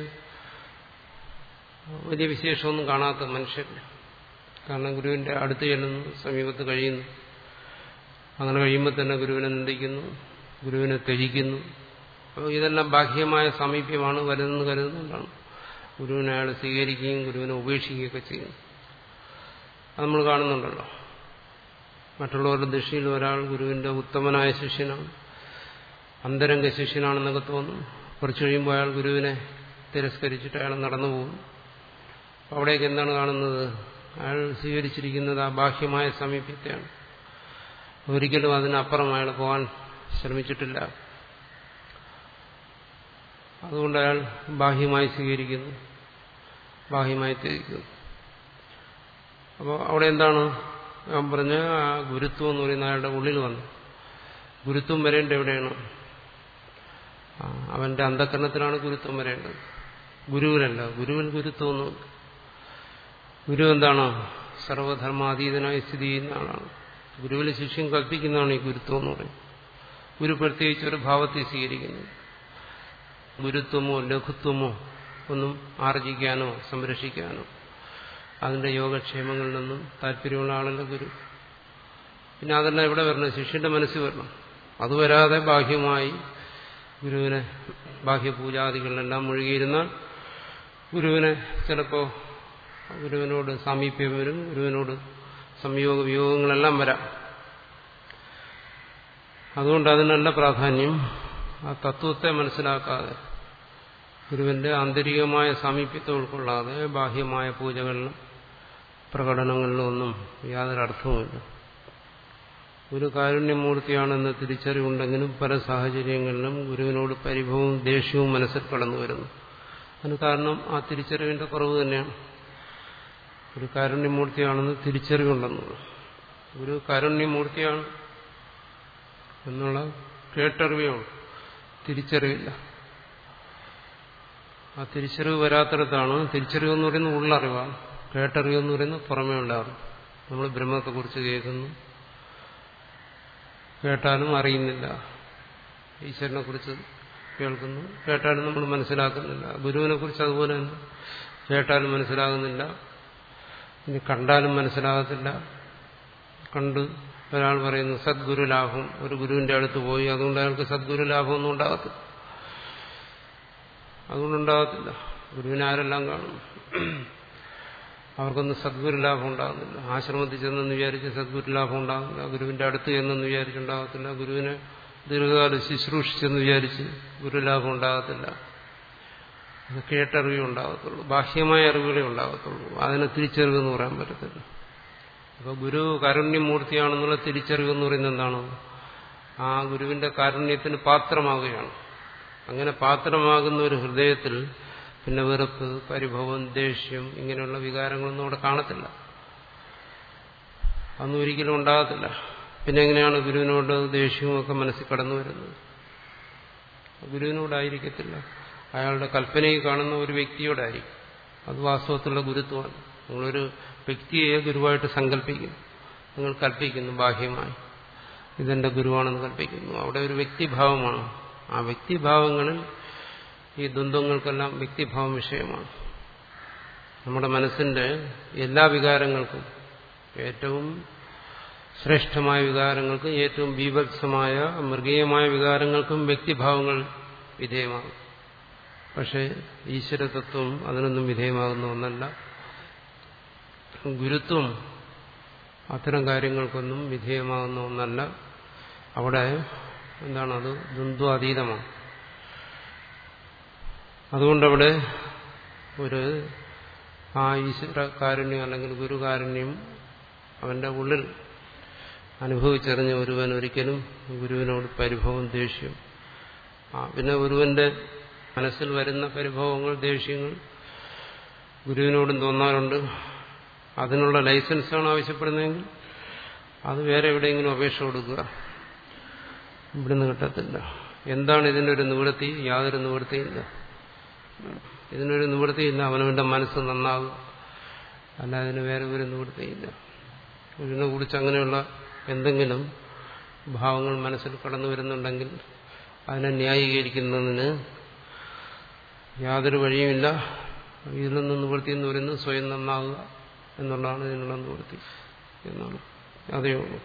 വലിയ വിശേഷമൊന്നും കാണാത്ത മനുഷ്യരില്ല കാരണം ഗുരുവിന്റെ അടുത്ത് ചെല്ലുന്നു സമീപത്ത് കഴിയുന്നു അങ്ങനെ കഴിയുമ്പോൾ തന്നെ ഗുരുവിനെ നിന്ദിക്കുന്നു ഗുരുവിനെ ത്യജിക്കുന്നു അപ്പോൾ ഇതെല്ലാം ബാഹ്യമായ സമീപ്യമാണ് വരുന്നതെന്ന് കരുതുന്നുകൊണ്ടാണ് ഗുരുവിനെ അയാൾ സ്വീകരിക്കുകയും ഗുരുവിനെ ഉപേക്ഷിക്കുകയൊക്കെ ചെയ്യുന്നു അത് നമ്മൾ കാണുന്നുണ്ടല്ലോ മറ്റുള്ളവരുടെ ദൃഷ്ടിയിൽ ഒരാൾ ഗുരുവിന്റെ ഉത്തമനായ ശിഷ്യനാണ് അന്തരംഗ ശിഷ്യനാണെന്നൊക്കെ തോന്നും കുറച്ച് കഴിയുമ്പോൾ അയാൾ ഗുരുവിനെ തിരസ്കരിച്ചിട്ട് അയാൾ നടന്നു പോകും അവിടേക്ക് എന്താണ് കാണുന്നത് അയാൾ സ്വീകരിച്ചിരിക്കുന്നത് ആ ബാഹ്യമായ സമീപ്യത്തെയാണ് ഒരിക്കലും അതിനപ്പുറം അയാൾ പോകാൻ ശ്രമിച്ചിട്ടില്ല അതുകൊണ്ട് അയാൾ ബാഹ്യമായി സ്വീകരിക്കുന്നു ബാഹ്യമായി ത്യജിക്കുന്നു അപ്പോൾ അവിടെ എന്താണ് ഞാൻ പറഞ്ഞ ആ ഗുരുത്വം എന്ന് പറയുന്ന അയാളുടെ ഉള്ളിൽ വന്നു ഗുരുത്വം വരേണ്ട എവിടെയാണ് അവന്റെ അന്ധകരണത്തിലാണ് ഗുരുത്വം വരേണ്ടത് ഗുരുവിനല്ല ഗുരുവിൽ ഗുരുത്വമൊന്നും ഗുരു എന്താണ് സർവധർമാതീതനായി സ്ഥിതി ചെയ്യുന്ന ആളാണ് ഗുരുവിൽ ശിഷ്യം കൽപ്പിക്കുന്നതാണ് ഈ ഗുരുത്വം എന്ന് പറയുന്നത് ഗുരു പ്രത്യേകിച്ച് ഒരു ഭാവത്തെ സ്വീകരിക്കുന്നു ഗുരുത്വമോ ലഘുത്വമോ ഒന്നും ആർജിക്കാനോ സംരക്ഷിക്കാനോ അതിന്റെ യോഗക്ഷേമങ്ങളിൽ നിന്നും താല്പര്യമുള്ള ആളല്ല ഗുരു പിന്നെ അതെല്ലാം എവിടെ വരണം ശിഷ്യന്റെ മനസ്സിൽ വരണം അത് വരാതെ ബാഹ്യമായി ഗുരുവിനെ ബാഹ്യപൂജാദികളിലെല്ലാം മുഴുകിയിരുന്നാൽ ഗുരുവിനെ ചിലപ്പോൾ ഗുരുവിനോട് സാമീപ്യം വരും ഗുരുവിനോട് സംയോഗ വിയോഗങ്ങളെല്ലാം വരാം അതുകൊണ്ട് അതിനല്ല പ്രാധാന്യം ആ തത്വത്തെ മനസ്സിലാക്കാതെ ഗുരുവിന്റെ ആന്തരികമായ സാമീപ്യത്തെ ഉൾക്കൊള്ളാതെ ബാഹ്യമായ പൂജകളിലും പ്രകടനങ്ങളിലും ഒന്നും യാതൊരു അർത്ഥവുമില്ല ഒരു കാരുണ്യമൂർത്തിയാണെന്ന് തിരിച്ചറിവുണ്ടെങ്കിലും പല സാഹചര്യങ്ങളിലും ഗുരുവിനോട് പരിഭവവും ദേഷ്യവും മനസ്സിൽ കടന്നു വരുന്നു അതിന് കാരണം ആ തിരിച്ചറിവിന്റെ കുറവ് തന്നെയാണ് ഒരു കാരുണ്യമൂർത്തിയാണെന്ന് തിരിച്ചറിവുണ്ടെന്നുള്ളത് ഒരു കാരുണ്യമൂർത്തിയാണ് എന്നുള്ള കേട്ടറിവേ ഉള്ളൂ തിരിച്ചറിവില്ല ആ തിരിച്ചറിവ് വരാത്തിടത്താണ് തിരിച്ചറിവ് എന്ന് പറയുന്നത് ഉള്ളറിവാണ് കേട്ടറിവ് എന്ന് പറയുന്നത് പുറമേ ഉണ്ടാകും നമ്മൾ ബ്രഹ്മത്തെക്കുറിച്ച് കേൾക്കുന്നു കേട്ടാലും അറിയുന്നില്ല ഈശ്വരനെ കുറിച്ച് കേൾക്കുന്നു കേട്ടാലും നമ്മൾ മനസ്സിലാക്കുന്നില്ല ഗുരുവിനെ കുറിച്ച് അതുപോലെ തന്നെ കേട്ടാലും മനസ്സിലാകുന്നില്ല ഇനി കണ്ടാലും മനസ്സിലാകത്തില്ല കണ്ട് ഒരാൾ പറയുന്നു സദ്ഗുരു ലാഭം ഒരു ഗുരുവിന്റെ അടുത്ത് പോയി അതുകൊണ്ട് അയാൾക്ക് സദ്ഗുരു ലാഭമൊന്നും ഉണ്ടാകത്തില്ല അതുകൊണ്ടുണ്ടാകത്തില്ല ഗുരുവിനെ ആരെല്ലാം കാണും അവർക്കൊന്നും സദ്ഗുരു ലാഭം ഉണ്ടാകുന്നില്ല ആശ്രമത്തിൽ ചെന്നെന്ന് വിചാരിച്ച് സദ്ഗുരു ലാഭം ഉണ്ടാകുന്നില്ല ഗുരുവിന്റെ അടുത്ത് ചെന്നെന്ന് വിചാരിച്ചുണ്ടാകത്തില്ല ഗുരുവിനെ ദീർഘകാലം ശുശ്രൂഷിച്ചെന്ന് വിചാരിച്ച് ഗുരുലാഭം ഉണ്ടാകത്തില്ല അത് കേട്ടറിവേ ഉണ്ടാകത്തുള്ളൂ ബാഹ്യമായ അറിവുകളെ ഉണ്ടാകത്തുള്ളൂ അതിനെ തിരിച്ചറിവെന്ന് പറയാൻ പറ്റത്തില്ല അപ്പൊ ഗുരു കാരുണ്യമൂർത്തിയാണെന്നുള്ള തിരിച്ചറിവെന്ന് പറയുന്നത് എന്താണ് ആ ഗുരുവിന്റെ കാരുണ്യത്തിന് പാത്രമാവുകയാണ് അങ്ങനെ പാത്രമാകുന്ന ഒരു ഹൃദയത്തിൽ പിന്നെ വെറുപ്പ് പരിഭവം ദേഷ്യം ഇങ്ങനെയുള്ള വികാരങ്ങളൊന്നും അവിടെ കാണത്തില്ല അതൊന്നും ഒരിക്കലും ഉണ്ടാകത്തില്ല പിന്നെ എങ്ങനെയാണ് ഗുരുവിനോട് ദേഷ്യവും ഒക്കെ മനസ്സിൽ കടന്നു വരുന്നത് ഗുരുവിനോടായിരിക്കത്തില്ല അയാളുടെ കൽപ്പനയിൽ കാണുന്ന ഒരു വ്യക്തിയോടായിരിക്കും അത് വാസ്തവത്തിലുള്ള ഗുരുത്വമാണ് നിങ്ങളൊരു വ്യക്തിയെ ഗുരുവായിട്ട് സങ്കല്പിക്കുന്നു നിങ്ങൾ കൽപ്പിക്കുന്നു ബാഹ്യമായി ഇതെന്റെ ഗുരുവാണെന്ന് കൽപ്പിക്കുന്നു അവിടെ ഒരു വ്യക്തിഭാവമാണ് ആ വ്യക്തിഭാവങ്ങളിൽ ഈ ദ്വന്ദ്ങ്ങൾക്കെല്ലാം വ്യക്തിഭാവം വിഷയമാണ് നമ്മുടെ മനസ്സിന്റെ എല്ലാ വികാരങ്ങൾക്കും ഏറ്റവും ശ്രേഷ്ഠമായ വികാരങ്ങൾക്കും ഏറ്റവും ബീഭത്സമായ മൃഗീയമായ വികാരങ്ങൾക്കും വ്യക്തിഭാവങ്ങൾ വിധേയമാകും പക്ഷേ ഈശ്വരതത്വം അതിനൊന്നും വിധേയമാകുന്ന ഒന്നല്ല ഗുരുത്വം അത്തരം കാര്യങ്ങൾക്കൊന്നും വിധേയമാകുന്ന ഒന്നല്ല അവിടെ എന്താണത് ദ്വന്ദ്വാതീതമാണ് അതുകൊണ്ടവിടെ ഒരു ആ ഈശ്വര കാരുണ്യം അല്ലെങ്കിൽ ഗുരുകാരുണ്യം അവന്റെ ഉള്ളിൽ അനുഭവിച്ചറിഞ്ഞ ഒരുവൻ ഒരിക്കലും ഗുരുവിനോട് പരിഭവം ദേഷ്യം ആ പിന്നെ ഒരുവന്റെ മനസ്സിൽ വരുന്ന പരിഭവങ്ങൾ ദേഷ്യങ്ങൾ ഗുരുവിനോടും തോന്നാറുണ്ട് അതിനുള്ള ലൈസൻസാണ് ആവശ്യപ്പെടുന്നതെങ്കിൽ അത് വേറെ എവിടെയെങ്കിലും അപേക്ഷ കൊടുക്കുക ഇവിടുന്ന് കിട്ടത്തില്ല എന്താണ് ഇതിൻ്റെ ഒരു നിവൃത്തി യാതൊരു നിവൃത്തിയില്ല ഇതിനൊരു നിവൃത്തിയില്ല അവനവന്റെ മനസ്സ് നന്നാകുക അല്ല അതിന് വേറെ ഒരു നിവൃത്തിയില്ല ഇതിനെ കുറിച്ച് അങ്ങനെയുള്ള എന്തെങ്കിലും ഭാവങ്ങൾ മനസ്സിൽ കടന്നു വരുന്നുണ്ടെങ്കിൽ അതിനെ ന്യായീകരിക്കുന്നതിന് യാതൊരു വഴിയുമില്ല ഇതിൽ നിന്ന് നിവൃത്തി എന്ന് പറയുന്നത് സ്വയം നന്നാകുക എന്നുള്ളതാണ് ഇതിനുള്ള നിവൃത്തി എന്നാണ് അതേ ഉള്ളൂ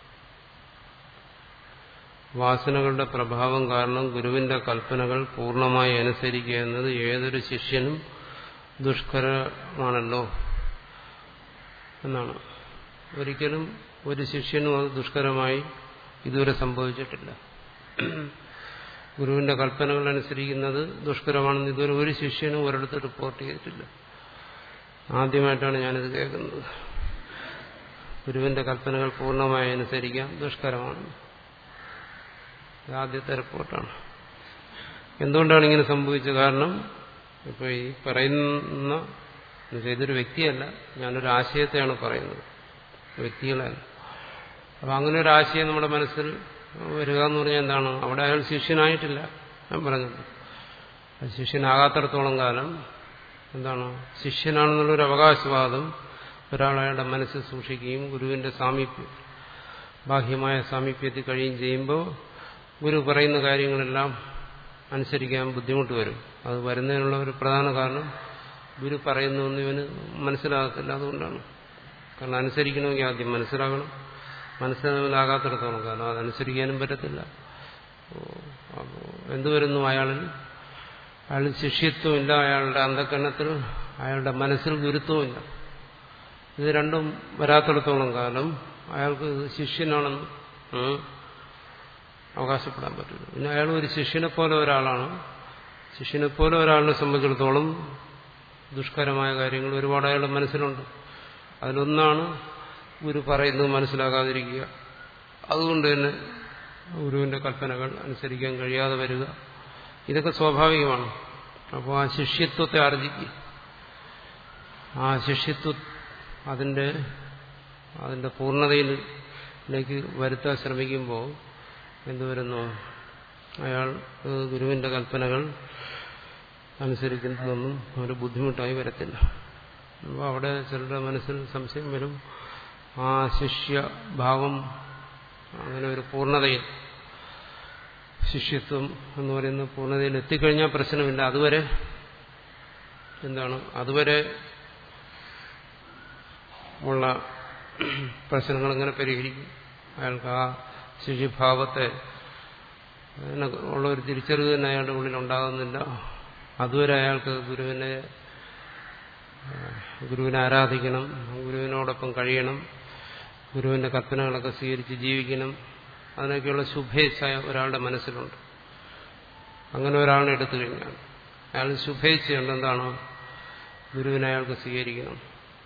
വാസനകളുടെ പ്രഭാവം കാരണം ഗുരുവിന്റെ കൽപ്പനകൾ പൂർണ്ണമായി അനുസരിക്കുക എന്നത് ഏതൊരു ശിഷ്യനും ദുഷ്കരമാണല്ലോ എന്നാണ് ഒരിക്കലും ഒരു ശിഷ്യനും അത് ദുഷ്കരമായി ഇതുവരെ സംഭവിച്ചിട്ടില്ല ഗുരുവിന്റെ കൽപ്പനകൾ അനുസരിക്കുന്നത് ദുഷ്കരമാണെന്ന് ഇതുവരെ ഒരു ശിഷ്യനും ഒരിടത്ത് റിപ്പോർട്ട് ചെയ്തിട്ടില്ല ആദ്യമായിട്ടാണ് ഞാനിത് കേൾക്കുന്നത് ഗുരുവിന്റെ കൽപ്പനകൾ പൂർണ്ണമായി അനുസരിക്കാം ദുഷ്കരമാണ് ഇത് ആദ്യത്തെ റിപ്പോർട്ടാണ് എന്തുകൊണ്ടാണ് ഇങ്ങനെ സംഭവിച്ചത് കാരണം ഇപ്പോൾ ഈ പറയുന്ന ഇതൊരു വ്യക്തിയല്ല ഞാനൊരു ആശയത്തെയാണ് പറയുന്നത് വ്യക്തികളല്ല അപ്പം അങ്ങനെ ഒരു ആശയം നമ്മുടെ മനസ്സിൽ വരിക എന്ന് പറഞ്ഞാൽ എന്താണ് അവിടെ അയാൾ ശിഷ്യനായിട്ടില്ല ഞാൻ പറഞ്ഞത് ശിഷ്യനാകാത്തിടത്തോളം കാലം എന്താണ് ശിഷ്യനാണെന്നുള്ളൊരു അവകാശവാദം ഒരാൾ അയാളുടെ മനസ്സിൽ സൂക്ഷിക്കുകയും ഗുരുവിന്റെ സാമീപ്യം ബാഹ്യമായ സാമീപ്യത്തിൽ കഴിയുകയും ചെയ്യുമ്പോൾ ഗുരു പറയുന്ന കാര്യങ്ങളെല്ലാം അനുസരിക്കാൻ ബുദ്ധിമുട്ട് വരും അത് വരുന്നതിനുള്ള ഒരു പ്രധാന കാരണം ഗുരു പറയുന്നൊന്നും ഇവന് മനസ്സിലാകത്തില്ല അതുകൊണ്ടാണ് കാരണം അനുസരിക്കണമെങ്കിൽ ആദ്യം മനസ്സിലാകണം മനസ്സിലാകാത്തിടത്തോളം കാരണം അതനുസരിക്കാനും പറ്റത്തില്ല അപ്പോൾ എന്തു വരുന്നു അയാളിൽ അയാൾ ശിഷ്യത്വമില്ല അയാളുടെ അന്ധക്കരണത്തിൽ അയാളുടെ മനസ്സിൽ ഗുരുത്വമില്ല ഇത് രണ്ടും വരാത്തിടത്തോളം കാലം അയാൾക്ക് ഇത് ശിഷ്യനാണെന്ന് അവകാശപ്പെടാൻ പറ്റില്ല പിന്നെ അയാൾ ഒരു ശിഷ്യനെ പോലെ ഒരാളാണ് ശിഷ്യനെ പോലെ ഒരാളിനെ സംബന്ധിച്ചിടത്തോളം ദുഷ്കരമായ കാര്യങ്ങൾ ഒരുപാട് അയാളുടെ മനസ്സിലുണ്ട് അതിലൊന്നാണ് ഗുരു പറയുന്നത് മനസ്സിലാകാതിരിക്കുക അതുകൊണ്ട് തന്നെ ഗുരുവിന്റെ കൽപ്പനകൾ അനുസരിക്കാൻ കഴിയാതെ വരിക ഇതൊക്കെ സ്വാഭാവികമാണ് അപ്പോൾ ആ ശിഷ്യത്വത്തെ ആർജിക്കുക ആ ശിഷ്യത്വ അതിന്റെ അതിന്റെ പൂർണ്ണതയിലേക്ക് വരുത്താൻ ശ്രമിക്കുമ്പോൾ എന്തുവരുന്നു അയാൾ ഗുരുവിന്റെ കൽപ്പനകൾ അനുസരിക്കുന്നതൊന്നും ഒരു ബുദ്ധിമുട്ടായി വരത്തില്ല അപ്പോൾ അവിടെ ചിലരുടെ മനസ്സിൽ സംശയം വരും ആ ശിഷ്യഭാവം അങ്ങനെ ഒരു പൂർണ്ണതയിൽ ശിഷ്യത്വം എന്ന് പറയുന്ന പൂർണ്ണതയിൽ എത്തിക്കഴിഞ്ഞാൽ പ്രശ്നമില്ല അതുവരെ എന്താണ് അതുവരെ ഉള്ള പ്രശ്നങ്ങൾ എങ്ങനെ പരിഹരിക്കും അയാൾക്ക് ആ ശിശുഭാവത്തെ ഉള്ള ഒരു തിരിച്ചറിവ് തന്നെ അയാളുടെ ഉള്ളിൽ ഉണ്ടാകുന്നില്ല അതുവരെ അയാൾക്ക് ഗുരുവിനെ ഗുരുവിനെ ആരാധിക്കണം ഗുരുവിനോടൊപ്പം കഴിയണം ഗുരുവിന്റെ കൽപ്പനകളൊക്കെ സ്വീകരിച്ച് ജീവിക്കണം അതിനൊക്കെയുള്ള ശുഭേച്ഛ ഒരാളുടെ മനസ്സിലുണ്ട് അങ്ങനെ ഒരാളിനെ എടുത്തു കഴിഞ്ഞാൽ അയാൾ ശുഭേച്ഛയുണ്ട് എന്താണ് ഗുരുവിനെ അയാൾക്ക് സ്വീകരിക്കണം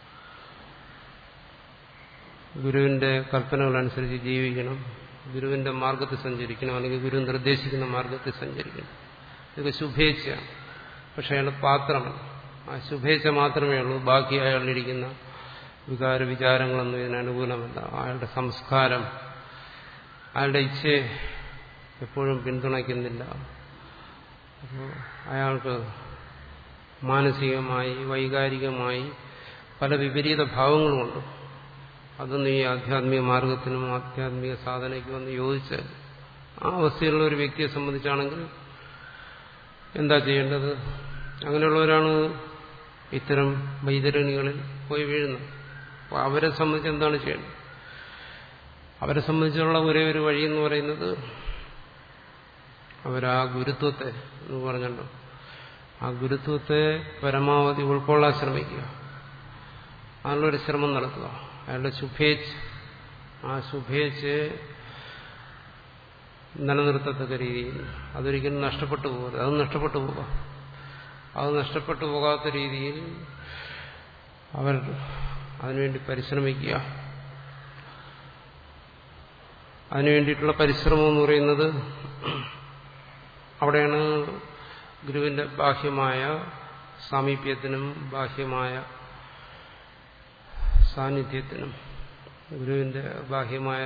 ഗുരുവിന്റെ കൽപ്പനകളനുസരിച്ച് ജീവിക്കണം ഗുരുവിന്റെ മാർഗത്തിൽ സഞ്ചരിക്കണം അല്ലെങ്കിൽ ഗുരു നിർദ്ദേശിക്കുന്ന മാർഗത്തിൽ സഞ്ചരിക്കണം ഇതൊക്കെ ശുഭേച്ഛയാണ് പക്ഷെ അയാൾ പാത്രമല്ല ആ ശുഭേച്ഛ മാത്രമേ ഉള്ളൂ ബാക്കി അയാളിലിരിക്കുന്ന വികാര വിചാരങ്ങളൊന്നും ഇതിന് അനുകൂലമല്ല അയാളുടെ സംസ്കാരം അയാളുടെ ഇച്ഛയെ എപ്പോഴും പിന്തുണയ്ക്കുന്നില്ല അപ്പോൾ അയാൾക്ക് മാനസികമായി വൈകാരികമായി പല വിപരീത ഭാവങ്ങളുമുണ്ട് അതൊന്നും ഈ ആധ്യാത്മിക മാർഗത്തിനും ആധ്യാത്മിക സാധനയ്ക്കും ഒന്ന് യോജിച്ച് ആ അവസ്ഥയിലുള്ള ഒരു വ്യക്തിയെ സംബന്ധിച്ചാണെങ്കിൽ എന്താ ചെയ്യേണ്ടത് അങ്ങനെയുള്ളവരാണ് ഇത്തരം വൈതരണികളിൽ പോയി വീഴുന്നത് അപ്പോൾ അവരെ സംബന്ധിച്ച് എന്താണ് ചെയ്യേണ്ടത് അവരെ സംബന്ധിച്ചുള്ള ഒരേ ഒരു വഴി എന്ന് പറയുന്നത് അവരാ ഗുരുത്വത്തെ എന്ന് പറഞ്ഞല്ലോ ആ ഗുരുത്വത്തെ പരമാവധി ഉൾക്കൊള്ളാൻ ശ്രമിക്കുക അതിനുള്ളൊരു ശ്രമം നടത്തുക അയാളുടെ ശുഭേച്ഛ ആ ശുഭേച്ഛയെ നിലനിർത്തത്തക്ക രീതിയിൽ അതൊരിക്കലും നഷ്ടപ്പെട്ടു പോകരുത് അത് നഷ്ടപ്പെട്ടു പോകാം അത് നഷ്ടപ്പെട്ടു പോകാത്ത രീതിയിൽ അവർ അതിനുവേണ്ടി പരിശ്രമിക്കുക അതിനുവേണ്ടിയിട്ടുള്ള പരിശ്രമം എന്ന് പറയുന്നത് അവിടെയാണ് ഗുരുവിന്റെ ബാഹ്യമായ സാമീപ്യത്തിനും ബാഹ്യമായ സാന്നിധ്യത്തിനും ഗുരുവിന്റെ ബാഹ്യമായ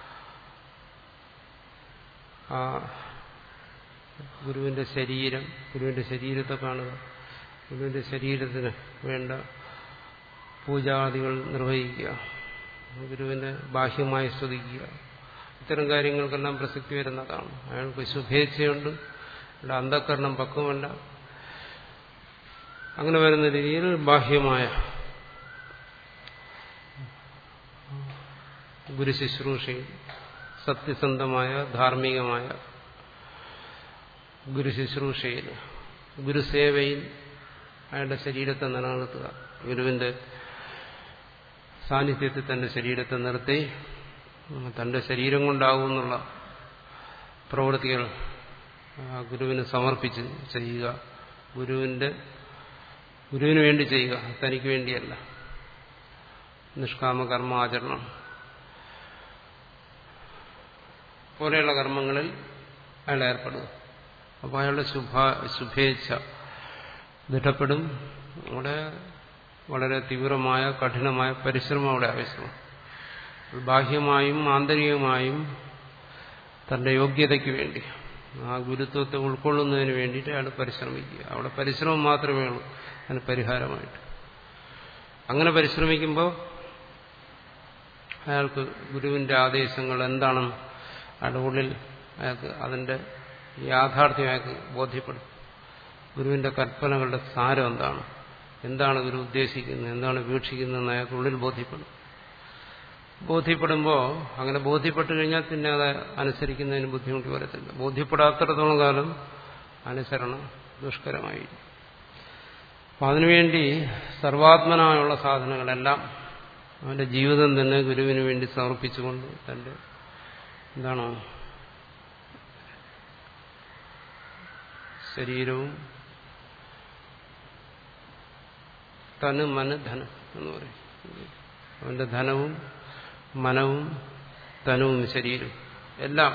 ആ ഗുരുവിന്റെ ശരീരം ഗുരുവിന്റെ ശരീരത്തെ കാണുക ഗുരുവിന്റെ ശരീരത്തിന് വേണ്ട പൂജാദികൾ നിർവഹിക്കുക ഗുരുവിനെ ബാഹ്യമായി സ്തുതിക്കുക ഇത്തരം കാര്യങ്ങൾക്കെല്ലാം പ്രസക്തി വരുന്നതാണ് അയാൾക്ക് ശുഭേച്ഛയുണ്ട് അയാളുടെ അന്ധക്കരണം പക്വമല്ല അങ്ങനെ വരുന്ന രീതിയിൽ ബാഹ്യമായ ഗുരുശുശ്രൂഷയിൽ സത്യസന്ധമായ ധാർമ്മികമായ ഗുരുശുശ്രൂഷയിൽ ഗുരുസേവയിൽ അയാളുടെ ശരീരത്തെ നിലനിർത്തുക ഗുരുവിന്റെ സാന്നിധ്യത്തിൽ തന്റെ ശരീരത്തെ നിർത്തി തന്റെ ശരീരം കൊണ്ടാകുമെന്നുള്ള പ്രവൃത്തികൾ ഗുരുവിന് സമർപ്പിച്ച് ചെയ്യുക ഗുരുവിന്റെ ഗുരുവിന് വേണ്ടി ചെയ്യുക തനിക്ക് വേണ്ടിയല്ല നിഷ്കാമ കർമാചരണം പോലെയുള്ള കർമ്മങ്ങളിൽ അയാൾ ഏർപ്പെടുക അപ്പോൾ അയാളുടെ ശുഭ ശുഭേച്ഛ ദൃഢപ്പെടും അവിടെ വളരെ തീവ്രമായ കഠിനമായ പരിശ്രമം അവിടെ ആവശ്യമാണ് ബാഹ്യമായും ആന്തരികമായും തന്റെ യോഗ്യതയ്ക്ക് വേണ്ടി ആ ഗുരുത്വത്തെ ഉൾക്കൊള്ളുന്നതിന് വേണ്ടിയിട്ട് അയാൾ പരിശ്രമിക്കുക അവിടെ പരിശ്രമം മാത്രമേ ഉള്ളൂ അതിന് പരിഹാരമായിട്ട് അങ്ങനെ പരിശ്രമിക്കുമ്പോൾ അയാൾക്ക് ഗുരുവിന്റെ ആദേശങ്ങൾ എന്താണെന്ന് അയാളുടെ ഉള്ളിൽ അയാൾക്ക് അതിന്റെ യാഥാർത്ഥ്യം അയാൾക്ക് ബോധ്യപ്പെടും ഗുരുവിന്റെ കൽപ്പനകളുടെ സാരം എന്താണ് എന്താണ് ഗുരു ഉദ്ദേശിക്കുന്നത് എന്താണ് വീക്ഷിക്കുന്നതെന്ന് അയാൾക്ക് ഉള്ളിൽ ബോധ്യപ്പെടും ബോധ്യപ്പെടുമ്പോൾ അങ്ങനെ ബോധ്യപ്പെട്ടു കഴിഞ്ഞാൽ പിന്നെ അത് അനുസരിക്കുന്നതിന് ബുദ്ധിമുട്ട് വരത്തില്ല ബോധ്യപ്പെടാത്തിടത്തോളം കാലം അനുസരണം ദുഷ്കരമായിരിക്കും അപ്പം അതിനുവേണ്ടി സർവാത്മനായുള്ള സാധനങ്ങളെല്ലാം അവന്റെ ജീവിതം തന്നെ ഗുരുവിന് വേണ്ടി സമർപ്പിച്ചുകൊണ്ട് തന്റെ എന്താണോ ശരീരവും തന് മന ധനം എന്ന് പറയും അവന്റെ ധനവും മനവും തനുവും ശരീരവും എല്ലാം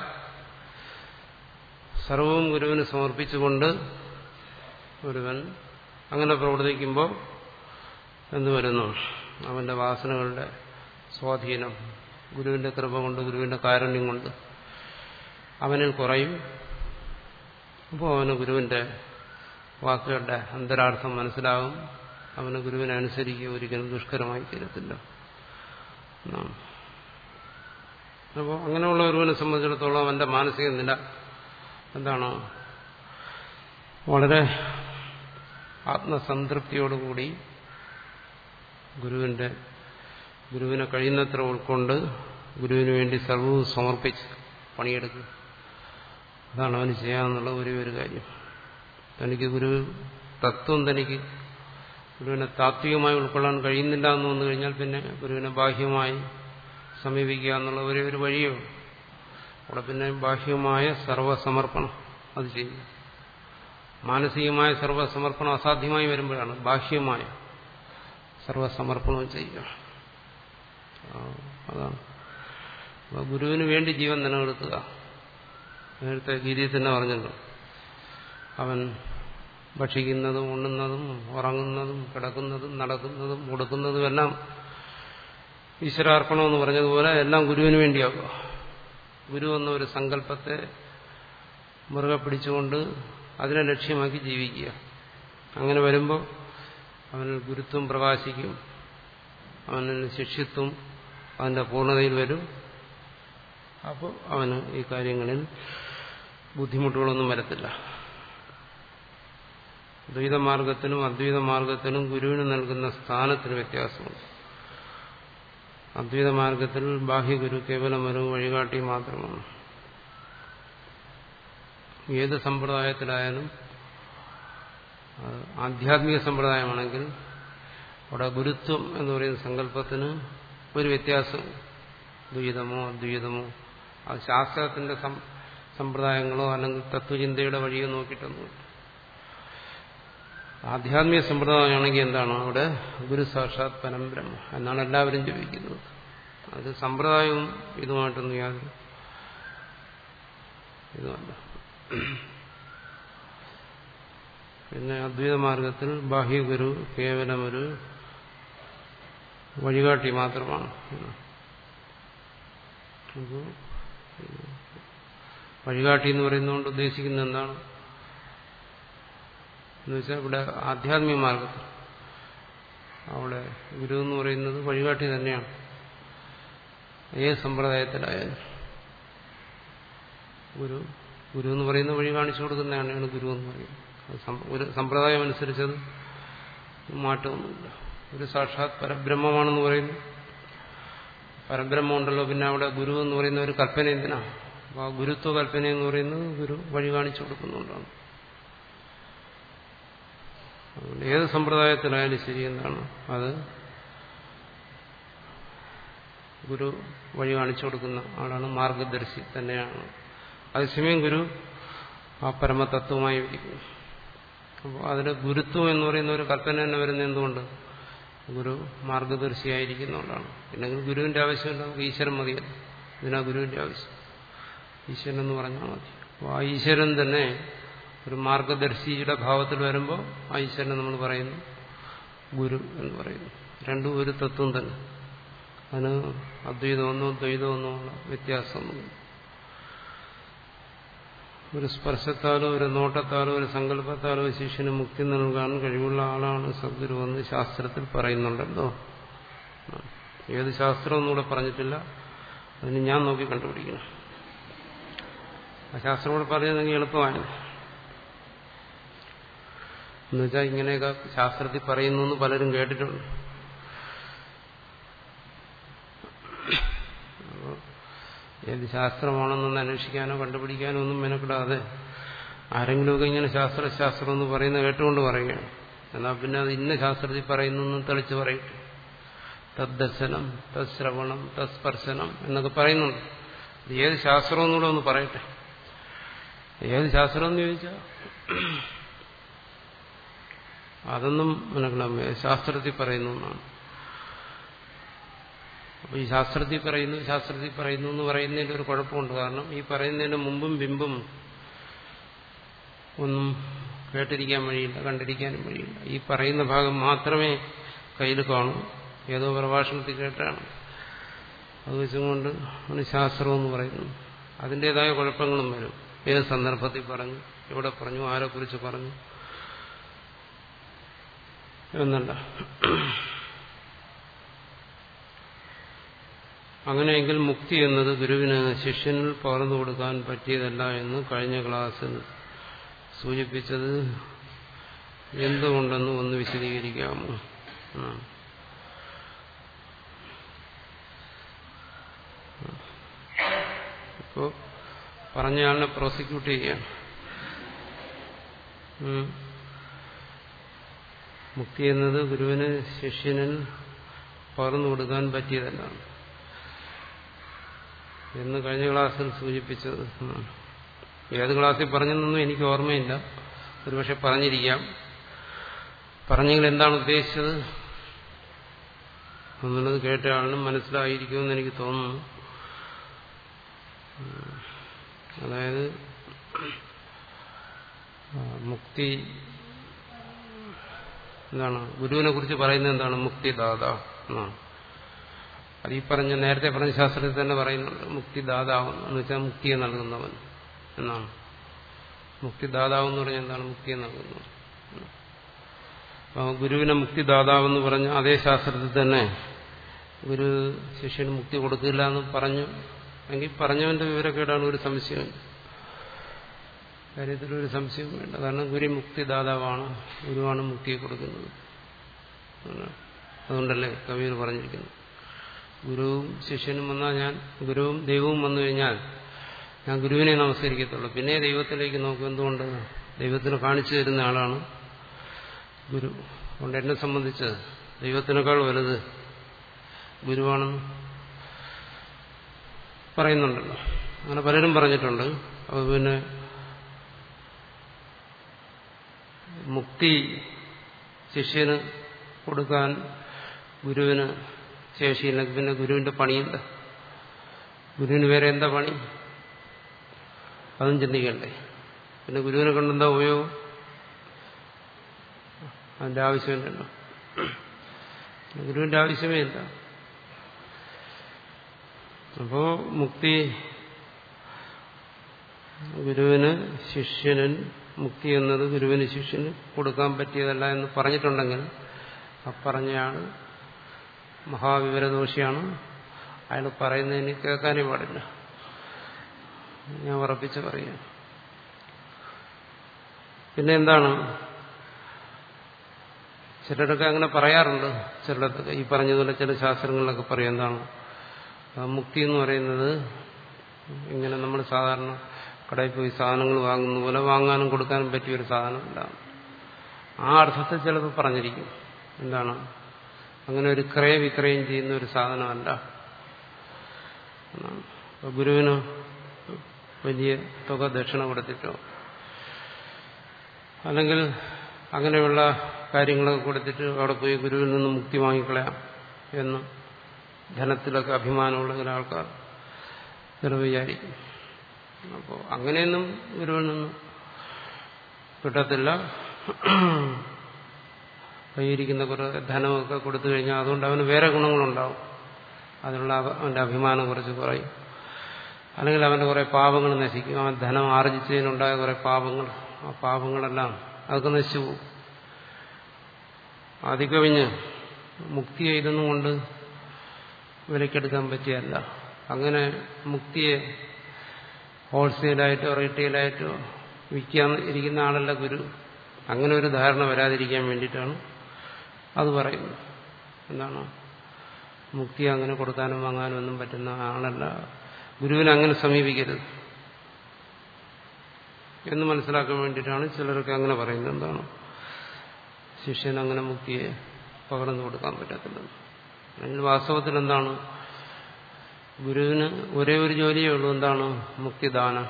സർവവും ഗുരുവിന് സമർപ്പിച്ചുകൊണ്ട് ഒരുവൻ അങ്ങനെ പ്രവർത്തിക്കുമ്പോൾ എന്ത് വരുന്നു അവന്റെ വാസനകളുടെ സ്വാധീനം ഗുരുവിന്റെ കൃപ കൊണ്ട് ഗുരുവിന്റെ കാരുണ്യം കൊണ്ട് അവനിൽ കുറയും അപ്പോൾ അവന് ഗുരുവിന്റെ വാക്കുകളുടെ അന്തരാർത്ഥം മനസ്സിലാകും അവന് ഗുരുവിനെ അനുസരിക്കുക ഒരിക്കലും ദുഷ്കരമായി തീരത്തില്ല അപ്പോൾ അങ്ങനെയുള്ള ഒരുവനെ സംബന്ധിച്ചിടത്തോളം അവന്റെ മാനസിക നില എന്താണ് വളരെ ആത്മസംതൃപ്തിയോടുകൂടി ഗുരുവിന്റെ ഗുരുവിനെ കഴിയുന്നത്ര ഉൾക്കൊണ്ട് ഗുരുവിന് വേണ്ടി സർവവും സമർപ്പിച്ച് പണിയെടുക്കുക അതാണ് അവന് ചെയ്യാമെന്നുള്ള ഒരേ ഒരു കാര്യം തനിക്ക് ഗുരു തത്വം തനിക്ക് ഗുരുവിനെ താത്വികമായി ഉൾക്കൊള്ളാൻ കഴിയുന്നില്ല എന്ന് വന്നു കഴിഞ്ഞാൽ പിന്നെ ഗുരുവിനെ ബാഹ്യമായി സമീപിക്കുക എന്നുള്ള ഒരേ ഒരു വഴിയോ അവിടെ പിന്നെ ബാഹ്യമായ സർവസമർപ്പണം അത് ചെയ്യും മാനസികമായ സർവസമർപ്പണം അസാധ്യമായി വരുമ്പോഴാണ് ബാഹ്യമായ സർവസമർപ്പണവും ചെയ്യുക അതാണ് ഗുരുവിന് വേണ്ടി ജീവൻ നിലനിർത്തുക നേരത്തെ ഗീതയിൽ തന്നെ പറഞ്ഞല്ലോ അവൻ ഭക്ഷിക്കുന്നതും ഉണ്ണുന്നതും ഉറങ്ങുന്നതും കിടക്കുന്നതും നടക്കുന്നതും ഉടുക്കുന്നതും എല്ലാം ഈശ്വരാർപ്പണം എന്ന് പറഞ്ഞതുപോലെ എല്ലാം ഗുരുവിന് വേണ്ടിയാകുക ഗുരു എന്ന ഒരു സങ്കല്പത്തെ മുറുകെ പിടിച്ചുകൊണ്ട് അതിനെ ലക്ഷ്യമാക്കി ജീവിക്കുക അങ്ങനെ വരുമ്പോൾ അവനിൽ ഗുരുത്വം പ്രകാശിക്കും അവനിൽ ശിഷ്യത്വം അതിന്റെ പൂർണ്ണതയിൽ വരും അപ്പോൾ അവന് ഈ കാര്യങ്ങളിൽ ബുദ്ധിമുട്ടുകളൊന്നും വരത്തില്ല ദ്വൈതമാർഗത്തിനും അദ്വൈത മാർഗത്തിനും ഗുരുവിന് നൽകുന്ന സ്ഥാനത്തിന് വ്യത്യാസമുണ്ട് അദ്വൈത മാർഗത്തിൽ ബാഹ്യഗുരു കേവലം ഒരു വഴികാട്ടി മാത്രമാണ് ഏത് സമ്പ്രദായത്തിലായാലും ആധ്യാത്മിക സമ്പ്രദായമാണെങ്കിൽ അവിടെ ഗുരുത്വം എന്ന് പറയുന്ന സങ്കല്പത്തിന് ഒരു വ്യത്യാസം ദ്വൈതമോ അദ്വൈതമോ അത് ശാസ്ത്രത്തിന്റെ സമ്പ്രദായങ്ങളോ അല്ലെങ്കിൽ തത്വചിന്തയുടെ വഴിയോ നോക്കിയിട്ടൊന്നുമില്ല ആധ്യാത്മിക സമ്പ്രദായമാണെങ്കിൽ എന്താണ് അവിടെ ഗുരു സാക്ഷാത് പരമ്പരമ എന്നാണ് എല്ലാവരും ജപിക്കുന്നത് അത് സമ്പ്രദായവും ഇതുമായിട്ടൊന്നും യാതൊരു ഇതുമല്ല പിന്നെ അദ്വൈത മാർഗത്തിൽ ബാഹ്യഗുരു കേവലം ഒരു വഴികാട്ടി മാത്രമാണ് അപ്പോൾ വഴികാട്ടി എന്ന് പറയുന്നതുകൊണ്ട് ഉദ്ദേശിക്കുന്നത് എന്താണ് എന്നുവെച്ചാൽ ഇവിടെ ആധ്യാത്മിക മാർഗത്തിൽ അവിടെ ഗുരു എന്ന് പറയുന്നത് വഴികാട്ടി തന്നെയാണ് ഏത് സമ്പ്രദായത്തിലായാലും ഗുരു ഗുരു എന്ന് പറയുന്ന വഴി കാണിച്ചു കൊടുക്കുന്നതാണ് ഗുരു എന്ന് പറയുന്നത് ഒരു സമ്പ്രദായം അനുസരിച്ചത് മാറ്റമൊന്നുമില്ല ഒരു സാക്ഷാത് പരബ്രഹ്മമാണെന്ന് പറയുന്നു പരബ്രഹ്മം ഉണ്ടല്ലോ പിന്നെ അവിടെ ഗുരു എന്ന് പറയുന്ന ഒരു കൽപ്പന എന്തിനാ അപ്പോൾ ആ ഗുരുത്വ കൽപ്പന എന്ന് പറയുന്നത് ഗുരു വഴി കാണിച്ചു കൊടുക്കുന്നുണ്ടാണ് അതുകൊണ്ട് ഏത് സമ്പ്രദായത്തിലായാലും ശരി എന്താണ് അത് ഗുരു വഴി കാണിച്ചു കൊടുക്കുന്ന ആളാണ് മാർഗദർശി തന്നെയാണ് അതേസമയം ഗുരു ആ പരമതത്വമായി ഇരിക്കുന്നു അപ്പോൾ അതിന് ഗുരുത്വം എന്ന് പറയുന്ന ഒരു കൽപ്പന തന്നെ വരുന്നത് എന്തുകൊണ്ട് ഗുരു മാർഗദർശിയായിരിക്കുന്നതുകൊണ്ടാണ് ഇല്ലെങ്കിൽ ഗുരുവിന്റെ ആവശ്യമില്ല നമുക്ക് ഈശ്വരൻ മതിയല്ല ഇതിനാ ഗുരുവിന്റെ ആവശ്യം ഈശ്വരൻ എന്ന് പറഞ്ഞാൽ മതി അപ്പോൾ ആ ഈശ്വരൻ തന്നെ ഒരു മാർഗദർശിയുടെ ഭാവത്തിൽ വരുമ്പോൾ ആ ഈശ്വരനെ നമ്മൾ പറയുന്നു ഗുരു എന്ന് പറയുന്നു രണ്ടും ഒരു തത്വം തന്നെ അതിന് അദ്വൈതമെന്നോ ദ്വൈതമെന്നോ ഉള്ള വ്യത്യാസമൊന്നും ഒരു സ്പർശത്താലോ ഒരു നോട്ടത്താലോ ഒരു സങ്കല്പത്താലോ ശിഷ്യന് മുക്തി നൽകാൻ കഴിവുള്ള ആളാണ് സദ്ഗുരു എന്ന് ശാസ്ത്രത്തിൽ പറയുന്നുണ്ടല്ലോ ഏത് ശാസ്ത്രം ഒന്നുകൂടെ പറഞ്ഞിട്ടില്ല അതിന് ഞാൻ നോക്കി കണ്ടുപിടിക്കണം ആ ശാസ്ത്രം കൂടെ പറയുന്നെങ്കിൽ എളുപ്പമാണ് എന്നുവെച്ചാൽ ഇങ്ങനെയൊക്കെ ശാസ്ത്രത്തിൽ പറയുന്നു എന്ന് പലരും കേട്ടിട്ടുണ്ട് അപ്പോൾ ഏത് ശാസ്ത്രമാണെന്നൊന്ന് അന്വേഷിക്കാനോ കണ്ടുപിടിക്കാനോ ഒന്നും മെനക്കിടാതെ ആരെങ്കിലുമൊക്കെ ഇങ്ങനെ ശാസ്ത്ര ശാസ്ത്രം എന്ന് പറയുന്നത് കേട്ടുകൊണ്ട് പറയുകയാണ് എന്നാൽ പിന്നെ അത് ഇന്ന ശാസ്ത്രത്തിൽ പറയുന്നു തെളിച്ച് പറയട്ടെ തദ്ദർശനം തശ്രവണം തസ്പർശനം എന്നൊക്കെ പറയുന്നുണ്ട് ഇത് ഏത് ശാസ്ത്രം എന്നുകൂടെ ഒന്ന് പറയട്ടെ ഏത് ശാസ്ത്രം എന്ന് ചോദിച്ചാൽ അതൊന്നും മനസ്സിലാവും ശാസ്ത്രത്തിൽ പറയുന്നു എന്നാണ് അപ്പൊ ഈ ശാസ്ത്രത്തിൽ പറയുന്നു ശാസ്ത്രത്തിൽ പറയുന്നു എന്ന് പറയുന്നതിന്റെ ഒരു കുഴപ്പമുണ്ട് കാരണം ഈ പറയുന്നതിന് മുമ്പും ബിമ്പും ഒന്നും കേട്ടിരിക്കാൻ വഴിയില്ല കണ്ടിരിക്കാനും വഴിയില്ല ഈ പറയുന്ന ഭാഗം മാത്രമേ കയ്യിൽ കാണൂ ഏതോ പ്രഭാഷണത്തിൽ കേട്ടാണ് അത് വെച്ചുകൊണ്ട് ആണ് ശാസ്ത്രം എന്ന് പറയുന്നു അതിൻ്റെതായ കുഴപ്പങ്ങളും വരും ഏത് സന്ദർഭത്തിൽ പറഞ്ഞു എവിടെ പറഞ്ഞു ആരെക്കുറിച്ച് പറഞ്ഞു എന്നല്ല അങ്ങനെയെങ്കിൽ മുക്തി എന്നത് ഗുരുവിന് ശിഷ്യനിൽ പകർന്നു കൊടുക്കാൻ പറ്റിയതല്ല എന്ന് കഴിഞ്ഞ ക്ലാസ്സിൽ സൂചിപ്പിച്ചത് എന്തുകൊണ്ടെന്ന് ഒന്ന് വിശദീകരിക്കാമോ എന്നാണ് ഇപ്പോ പറഞ്ഞയാളിനെ പ്രോസിക്യൂട്ട് ചെയ്യാണ് മുക്തി എന്നത് ഗുരുവിന് ശിഷ്യനിൽ പകർന്നു കൊടുക്കാൻ പറ്റിയതല്ല എന്ന് കഴിഞ്ഞ ക്ലാസ്സിൽ സൂചിപ്പിച്ചത് ഏത് ക്ലാസ്സിൽ പറഞ്ഞെന്നൊന്നും എനിക്ക് ഓർമ്മയില്ല ഒരുപക്ഷെ പറഞ്ഞിരിക്കാം പറഞ്ഞെങ്കിൽ എന്താണ് ഉദ്ദേശിച്ചത് എന്നുള്ളത് കേട്ട ആളിനും മനസ്സിലായിരിക്കുമെന്ന് എനിക്ക് തോന്നുന്നു അതായത് മുക്തി എന്താണ് ഗുരുവിനെ കുറിച്ച് പറയുന്നത് എന്താണ് മുക്തിദാത എന്നാണ് അത് ഈ പറഞ്ഞ നേരത്തെ പറഞ്ഞ ശാസ്ത്രത്തിൽ തന്നെ പറയുന്നുണ്ട് മുക്തിദാതാവ് എന്ന് വെച്ചാൽ മുക്തിയെ നൽകുന്നവൻ എന്നാണ് മുക്തിദാതാവ് എന്ന് പറഞ്ഞാൽ എന്താണ് മുക്തിയെ നൽകുന്നത് ഗുരുവിനെ മുക്തിദാതാവെന്ന് പറഞ്ഞ അതേ ശാസ്ത്രത്തിൽ തന്നെ ഗുരു ശിഷ്യന് മുക്തി കൊടുക്കില്ല എന്ന് പറഞ്ഞു എങ്കിൽ പറഞ്ഞവന്റെ വിവരക്കേടാണ് ഒരു സംശയം കാര്യത്തിലൊരു സംശയം വേണ്ട കാരണം ഗുരു മുക്തിദാതാവാണ് ഗുരുവാണ് മുക്തിയെ കൊടുക്കുന്നത് അതുകൊണ്ടല്ലേ കവിയിൽ പറഞ്ഞിരിക്കുന്നത് ഗുരുവും ശിഷ്യനും വന്നാൽ ഞാൻ ഗുരുവും ദൈവവും വന്നു കഴിഞ്ഞാൽ ഞാൻ ഗുരുവിനെ നമസ്കരിക്കത്തുള്ളൂ പിന്നെ ദൈവത്തിലേക്ക് നോക്കും എന്തുകൊണ്ട് ദൈവത്തിന് കാണിച്ചു തരുന്ന ആളാണ് ഗുരു അതുകൊണ്ട് എന്നെ സംബന്ധിച്ച് ദൈവത്തിനേക്കാൾ വലുത് ഗുരുവാണെന്ന് പറയുന്നുണ്ടല്ലോ അങ്ങനെ പലരും പറഞ്ഞിട്ടുണ്ട് അപ്പോൾ പിന്നെ മുക്തി ശിഷ്യന് കൊടുക്കാൻ ഗുരുവിന് ശേഷിയില്ലെങ്കിൽ പിന്നെ ഗുരുവിന്റെ പണിയില്ല ഗുരുവിന് വേറെ എന്താ പണി അതും ചിന്തിക്കണ്ടേ പിന്നെ ഗുരുവിനെ കൊണ്ടെന്താ ഉപയോഗം അതിന്റെ ആവശ്യമില്ലല്ലോ ഗുരുവിന്റെ ആവശ്യമേ ഇല്ല അപ്പോ മുക്തി ഗുരുവിന് ശിഷ്യനൻ മുക്തി എന്നത് ഗുരുവിന് ശിഷ്യന് കൊടുക്കാൻ പറ്റിയതല്ല എന്ന് പറഞ്ഞിട്ടുണ്ടെങ്കിൽ ആ പറഞ്ഞയാൾ മഹാവിവരദോഷിയാണ് അയാൾ പറയുന്നതിന് കേൾക്കാനേ പാടില്ല ഞാൻ ഉറപ്പിച്ച് പറയാം പിന്നെ എന്താണ് ചിലരൊക്കെ അങ്ങനെ പറയാറുണ്ട് ചിലരൊക്കെ ഈ പറഞ്ഞതുപോലെ ചില ശാസ്ത്രങ്ങളിലൊക്കെ പറയും എന്താണ് മുക്തി എന്ന് പറയുന്നത് ഇങ്ങനെ നമ്മൾ സാധാരണ കടയിൽ പോയി സാധനങ്ങൾ വാങ്ങുന്ന പോലെ വാങ്ങാനും കൊടുക്കാനും പറ്റിയ ഒരു സാധനമല്ല ആ അർത്ഥത്തിൽ ചിലപ്പോൾ പറഞ്ഞിരിക്കും എന്താണ് അങ്ങനെ ഒരു ക്രയ വിക്രയം ചെയ്യുന്ന ഒരു സാധനമല്ല ഗുരുവിന് വലിയ തുക ദക്ഷിണ കൊടുത്തിട്ടോ അല്ലെങ്കിൽ അങ്ങനെയുള്ള കാര്യങ്ങളൊക്കെ കൊടുത്തിട്ട് അവിടെ പോയി ഗുരുവിൽ നിന്ന് മുക്തി വാങ്ങിക്കളയാം എന്ന് ധനത്തിലൊക്കെ അഭിമാനമുള്ള ചില ആൾക്കാർ ചില വിചാരിക്കും അപ്പോൾ അങ്ങനെയൊന്നും ഗുരുവിൽ നിന്ന് കിട്ടത്തില്ല കയ്യിരിക്കുന്ന കുറെ ധനമൊക്കെ കൊടുത്തു കഴിഞ്ഞാൽ അതുകൊണ്ട് അവന് വേറെ ഗുണങ്ങളുണ്ടാവും അതിനുള്ള അവന്റെ അഭിമാനം കുറച്ച് കുറയും അല്ലെങ്കിൽ അവന്റെ കുറെ പാപങ്ങൾ നശിക്കും അവൻ ധനം ആർജിച്ചതിനുണ്ടായ കുറെ പാപങ്ങൾ ആ പാപങ്ങളെല്ലാം അതൊക്കെ നശിച്ചു പോകും അതികവിഞ്ഞ് മുക്തിയെ ഇതൊന്നും കൊണ്ട് വിലക്കെടുക്കാൻ പറ്റിയല്ല അങ്ങനെ മുക്തിയെ ഹോൾസെയിലായിട്ടോ റീറ്റെയിലായിട്ടോ വിൽക്കാൻ ഇരിക്കുന്ന ആളല്ല ഗുരു അങ്ങനെ ഒരു ധാരണ വരാതിരിക്കാൻ വേണ്ടിയിട്ടാണ് അത് പറയുന്നത് എന്താണ് മുക്തി അങ്ങനെ കൊടുക്കാനും വാങ്ങാനും ഒന്നും പറ്റുന്ന ആളല്ല ഗുരുവിനെ അങ്ങനെ സമീപിക്കരുത് എന്ന് മനസ്സിലാക്കാൻ വേണ്ടിയിട്ടാണ് ചിലരൊക്കെ അങ്ങനെ പറയുന്നത് എന്താണ് ശിഷ്യൻ അങ്ങനെ മുക്തിയെ പകർന്നു കൊടുക്കാൻ പറ്റത്തില്ല അതിൽ വാസ്തവത്തിൽ എന്താണ് ഗുരുവിന് ഒരേ ഒരു ജോലിയേ ഉള്ളൂ എന്താണ് മുക്തിദാനം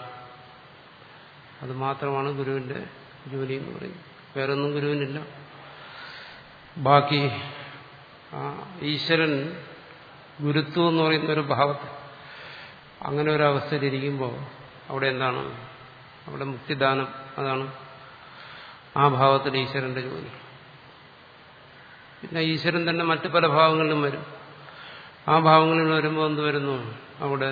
അത് മാത്രമാണ് ഗുരുവിന്റെ ജോലി എന്ന് പറയുന്നത് വേറൊന്നും ഗുരുവിനില്ല ബാക്കി ആ ഈശ്വരൻ ഗുരുത്വം എന്ന് പറയുന്ന ഒരു ഭാവത്തെ അങ്ങനെ ഒരു അവസ്ഥയിലിരിക്കുമ്പോൾ അവിടെ എന്താണ് അവിടെ മുക്തിദാനം അതാണ് ആ ഭാവത്തിൽ ഈശ്വരന്റെ ജോലി പിന്നെ ഈശ്വരൻ തന്നെ മറ്റു പല ഭാവങ്ങളിലും വരും ആ ഭാവങ്ങളിൽ വരുമ്പോൾ എന്ത് വരുന്നു അവിടെ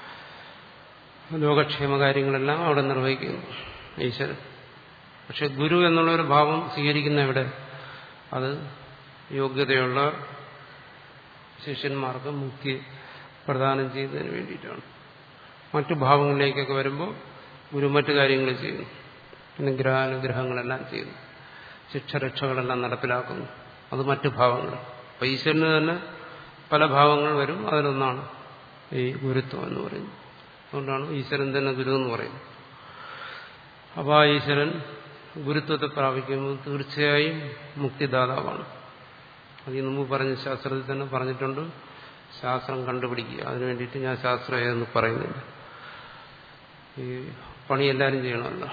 ലോകക്ഷേമ കാര്യങ്ങളെല്ലാം അവിടെ നിർവഹിക്കുന്നു ഈശ്വരൻ പക്ഷെ ഗുരു എന്നുള്ള ഒരു ഭാവം സ്വീകരിക്കുന്ന ഇവിടെ അത് യോഗ്യതയുള്ള ശിഷ്യന്മാർക്ക് മുക്തി പ്രദാനം ചെയ്യുന്നതിന് വേണ്ടിയിട്ടാണ് മറ്റു ഭാവങ്ങളിലേക്കൊക്കെ വരുമ്പോൾ ഗുരു മറ്റു കാര്യങ്ങൾ ചെയ്യുന്നു നിഗ്രഹാനുഗ്രഹങ്ങളെല്ലാം ചെയ്യുന്നു ശിക്ഷരക്ഷകളെല്ലാം നടപ്പിലാക്കുന്നു അത് മറ്റു ഭാവങ്ങൾ അപ്പം ഈശ്വരന് തന്നെ പല ഭാവങ്ങൾ വരും അതിലൊന്നാണ് ഈ ഗുരുത്വം എന്ന് പറയുന്നത് അതുകൊണ്ടാണ് ഈശ്വരൻ തന്നെ ഗുരു എന്ന് പറയുന്നത് അപ്പോൾ ആ ഈശ്വരൻ ഗുരുത്വത്തെ പ്രാപിക്കുമ്പോൾ തീർച്ചയായും മുക്തിദാതാവാണ് അത് ഈ മുമ്പ് പറഞ്ഞ ശാസ്ത്രത്തിൽ തന്നെ പറഞ്ഞിട്ടുണ്ട് ശാസ്ത്രം കണ്ടുപിടിക്കുക അതിനു വേണ്ടിയിട്ട് ഞാൻ ശാസ്ത്രം ഏതെന്ന് പറയുന്നില്ല ഈ പണി എല്ലാവരും ചെയ്യണമല്ലോ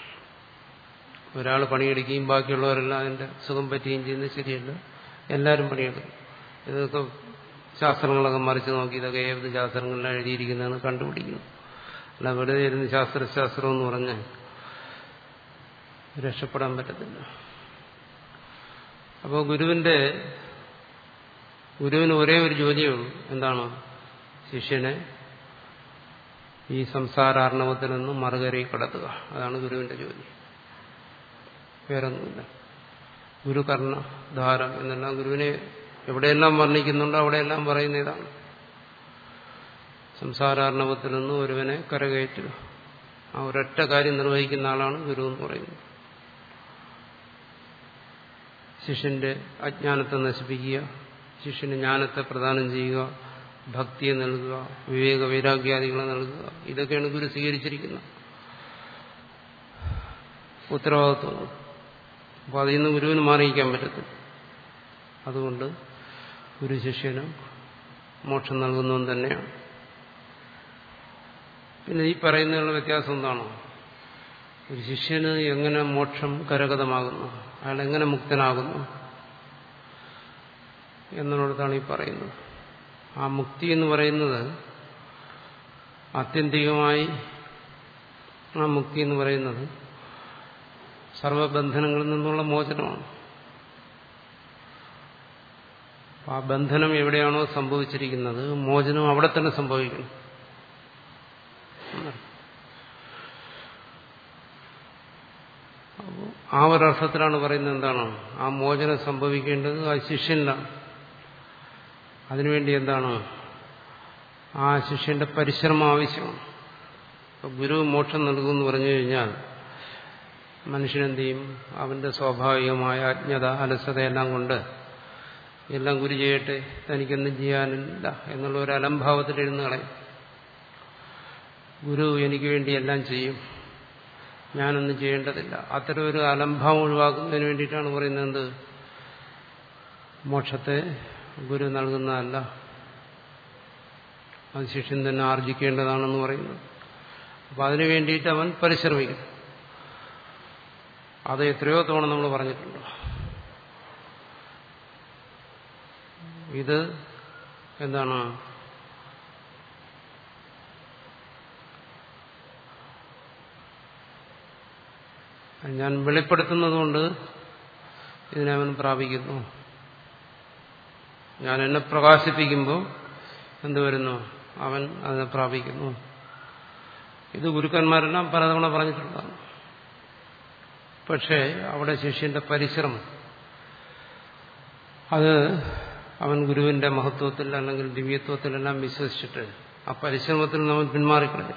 ഒരാൾ പണിയെടുക്കുകയും ബാക്കിയുള്ളവരെല്ലാം അതിന്റെ സുഖം പറ്റുകയും ചെയ്യുന്നത് ശരിയല്ല എല്ലാവരും പണിയെടുക്കും ഇതൊക്കെ ശാസ്ത്രങ്ങളൊക്കെ മറിച്ച് നോക്കി ഇതൊക്കെ ഏത് ശാസ്ത്രങ്ങളിലാണ് എഴുതിയിരിക്കുന്നതെന്ന് കണ്ടുപിടിക്കുന്നു അല്ല വെറുതെ ഇരുന്ന് ശാസ്ത്രശാസ്ത്രം എന്ന് പറഞ്ഞ് രക്ഷപ്പെടാൻ പറ്റത്തില്ല അപ്പോൾ ഗുരുവിന്റെ ഗുരുവിന് ഒരേ ഒരു ജോലിയേ ഉള്ളൂ എന്താണ് ശിഷ്യനെ ഈ സംസാരാർണവത്തിൽ നിന്ന് മറുകരയിൽ കടത്തുക അതാണ് ഗുരുവിന്റെ ജോലി വേറൊന്നുമില്ല ഗുരുകർണ ധാരം എന്നെല്ലാം ഗുരുവിനെ എവിടെയെല്ലാം വർണ്ണിക്കുന്നുണ്ടോ അവിടെയെല്ലാം പറയുന്ന ഇതാണ് സംസാരാർണവത്തിൽ നിന്ന് ഒരുവനെ കരകയറ്റുക ആ ഒരൊറ്റ കാര്യം നിർവഹിക്കുന്ന ആളാണ് ഗുരു എന്ന് പറയുന്നത് ശിഷ്യന്റെ അജ്ഞാനത്തെ നശിപ്പിക്കുക ശിഷ്യന് ജ്ഞാനത്തെ പ്രദാനം ചെയ്യുക ഭക്തിയെ നൽകുക വിവേക വൈരാഗ്യാദികളെ നൽകുക ഇതൊക്കെയാണ് ഗുരു സ്വീകരിച്ചിരിക്കുന്നത് ഉത്തരവാദിത്വം അപ്പോൾ അതിൽ നിന്ന് ഗുരുവിന് മാറിയിക്കാൻ പറ്റത്തില്ല അതുകൊണ്ട് ഗുരു ശിഷ്യന് മോക്ഷം നൽകുന്നവൻ തന്നെയാണ് പിന്നെ ഈ പറയുന്നതിനുള്ള വ്യത്യാസം എന്താണോ ഒരു ശിഷ്യന് എങ്ങനെ മോക്ഷം കരഗതമാകുന്നു അയാൾ എങ്ങനെ മുക്തനാകുന്നു എന്നുള്ളതാണ് ഈ പറയുന്നത് ആ മുക്തി എന്ന് പറയുന്നത് ആത്യന്തികമായി ആ മുക്തി എന്ന് പറയുന്നത് സർവബന്ധനങ്ങളിൽ നിന്നുള്ള മോചനമാണ് ആ ബന്ധനം എവിടെയാണോ സംഭവിച്ചിരിക്കുന്നത് മോചനം അവിടെ തന്നെ സംഭവിക്കണം ആ ഒരർത്ഥത്തിലാണ് പറയുന്നത് എന്താണ് ആ മോചനം സംഭവിക്കേണ്ടത് ആ ശിഷ്യനിലാണ് അതിനുവേണ്ടി എന്താണ് ആ ശിഷ്യന്റെ പരിശ്രമം ആവശ്യമാണ് ഗുരു മോക്ഷം നൽകുമെന്ന് പറഞ്ഞു കഴിഞ്ഞാൽ മനുഷ്യനെന്ത് ചെയ്യും അവന്റെ സ്വാഭാവികമായ അജ്ഞത അലസതയെല്ലാം കൊണ്ട് എല്ലാം ഗുരു ചെയ്യട്ടെ തനിക്കൊന്നും ചെയ്യാനില്ല എന്നുള്ള ഒരു അലംഭാവത്തിൽ എഴുന്ന് കളയും ഗുരു എനിക്ക് വേണ്ടി എല്ലാം ചെയ്യും ഞാനൊന്നും ചെയ്യേണ്ടതില്ല അത്തരം ഒരു അലംഭാവം ഒഴിവാക്കുന്നതിന് വേണ്ടിയിട്ടാണ് പറയുന്നത് എന്ത് മോക്ഷത്തെ ഗുരു നൽകുന്നതല്ല അത് ശിഷ്യൻ തന്നെ ആർജിക്കേണ്ടതാണെന്ന് പറയുന്നത് അപ്പം അതിനു വേണ്ടിയിട്ട് അവൻ പരിശ്രമിക്കും അത് എത്രയോ തവണ നമ്മൾ പറഞ്ഞിട്ടുണ്ട് ഇത് എന്താണ് ഞാൻ വെളിപ്പെടുത്തുന്നതുകൊണ്ട് ഇതിനെ അവൻ പ്രാപിക്കുന്നു ഞാൻ എന്നെ പ്രകാശിപ്പിക്കുമ്പോൾ എന്ത് വരുന്നു അവൻ അതിനെ പ്രാപിക്കുന്നു ഇത് ഗുരുക്കന്മാരെല്ലാം പലതവണ പറഞ്ഞിട്ടുള്ളതാണ് പക്ഷേ അവിടെ ശിഷ്യന്റെ പരിശ്രമം അത് അവൻ ഗുരുവിന്റെ മഹത്വത്തിൽ അല്ലെങ്കിൽ ദിവ്യത്വത്തിലെല്ലാം വിശ്വസിച്ചിട്ട് ആ പരിശ്രമത്തിൽ നിന്ന് അവൻ പിന്മാറിക്കളയും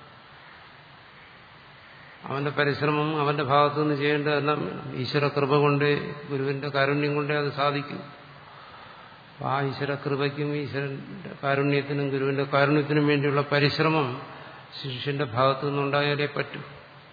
അവന്റെ പരിശ്രമം അവന്റെ ഭാഗത്തു നിന്ന് ചെയ്യേണ്ടതെല്ലാം വേണം ഈശ്വര കൃപ കൊണ്ട് ഗുരുവിന്റെ കാരുണ്യം കൊണ്ടേ അത് സാധിക്കും ആ ഈശ്വര കൃപയ്ക്കും ഈശ്വരന്റെ കാരുണ്യത്തിനും ഗുരുവിന്റെ കാരുണ്യത്തിനും വേണ്ടിയുള്ള പരിശ്രമം ശിഷ്യന്റെ ഭാഗത്തു നിന്നുണ്ടായാലേ പറ്റൂ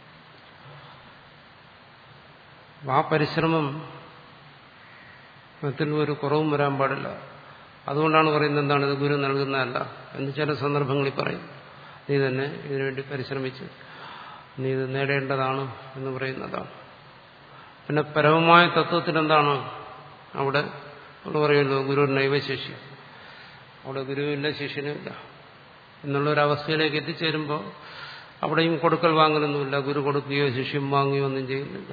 ആ പരിശ്രമം മറ്റുള്ള ഒരു കുറവും വരാൻ പാടില്ല അതുകൊണ്ടാണ് പറയുന്നത് എന്താണ് ഇത് ഗുരു നൽകുന്നതല്ല എന്ന് ചില സന്ദർഭങ്ങളിൽ പറയും നീ തന്നെ ഇതിനുവേണ്ടി പരിശ്രമിച്ച് നീ ഇത് നേടേണ്ടതാണ് എന്ന് പറയുന്നതാണ് പിന്നെ പരമമായ തത്വത്തിൽ എന്താണ് അവിടെ നമ്മൾ പറയുമല്ലോ ഗുരു നൈവശേഷി അവിടെ ഗുരുവില്ല ശിഷ്യനുമില്ല എന്നുള്ളൊരവസ്ഥയിലേക്ക് എത്തിച്ചേരുമ്പോൾ അവിടെയും കൊടുക്കൽ വാങ്ങലൊന്നുമില്ല ഗുരു കൊടുക്കുകയോ ശിഷ്യം വാങ്ങുകയോ ഒന്നും ചെയ്യുന്നില്ല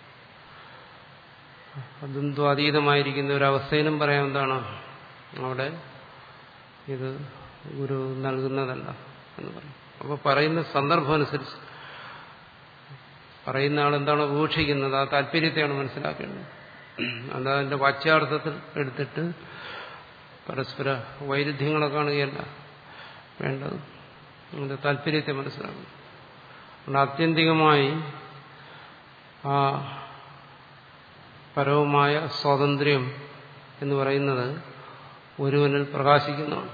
അതെന്തോ അതീതമായിരിക്കുന്ന ഒരവസ്ഥയിലും പറയാൻ എന്താണ് അവിടെ ഇത് ഗുരു നൽകുന്നതല്ല എന്ന് പറയും അപ്പോൾ പറയുന്ന സന്ദർഭം അനുസരിച്ച് പറയുന്ന ആൾ എന്താണോ വീക്ഷിക്കുന്നത് ആ താല്പര്യത്തെയാണ് മനസ്സിലാക്കേണ്ടത് അത് അതിന്റെ വാച്യാർത്ഥത്തിൽ എടുത്തിട്ട് പരസ്പര വൈരുദ്ധ്യങ്ങളെ കാണുകയല്ല വേണ്ടത് അതിന്റെ താല്പര്യത്തെ മനസ്സിലാക്കണം അതുകൊണ്ട് ആത്യന്തികമായി ആ പരവുമായ സ്വാതന്ത്ര്യം എന്ന് പറയുന്നത് ഒരുവനിൽ പ്രകാശിക്കുന്നതാണ്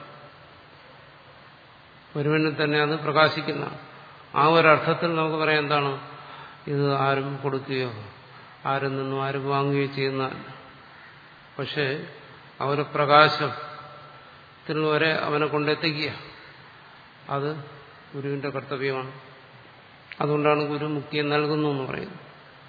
ഒരുവനിൽ തന്നെ അത് പ്രകാശിക്കുന്ന ആ ഒരർത്ഥത്തിൽ നമുക്ക് പറയാം എന്താണ് ഇത് ആരും കൊടുക്കുകയോ ആരിൽ നിന്നും ആരും വാങ്ങുകയോ ചെയ്യുന്നതല്ല പക്ഷേ ആ ഒരു പ്രകാശത്തിൽ വരെ അവനെ കൊണ്ടെത്തിക്കുക അത് ഗുരുവിന്റെ കർത്തവ്യമാണ് അതുകൊണ്ടാണ് ഗുരു മുക്തിയെ നൽകുന്നു എന്ന് പറയുന്നത്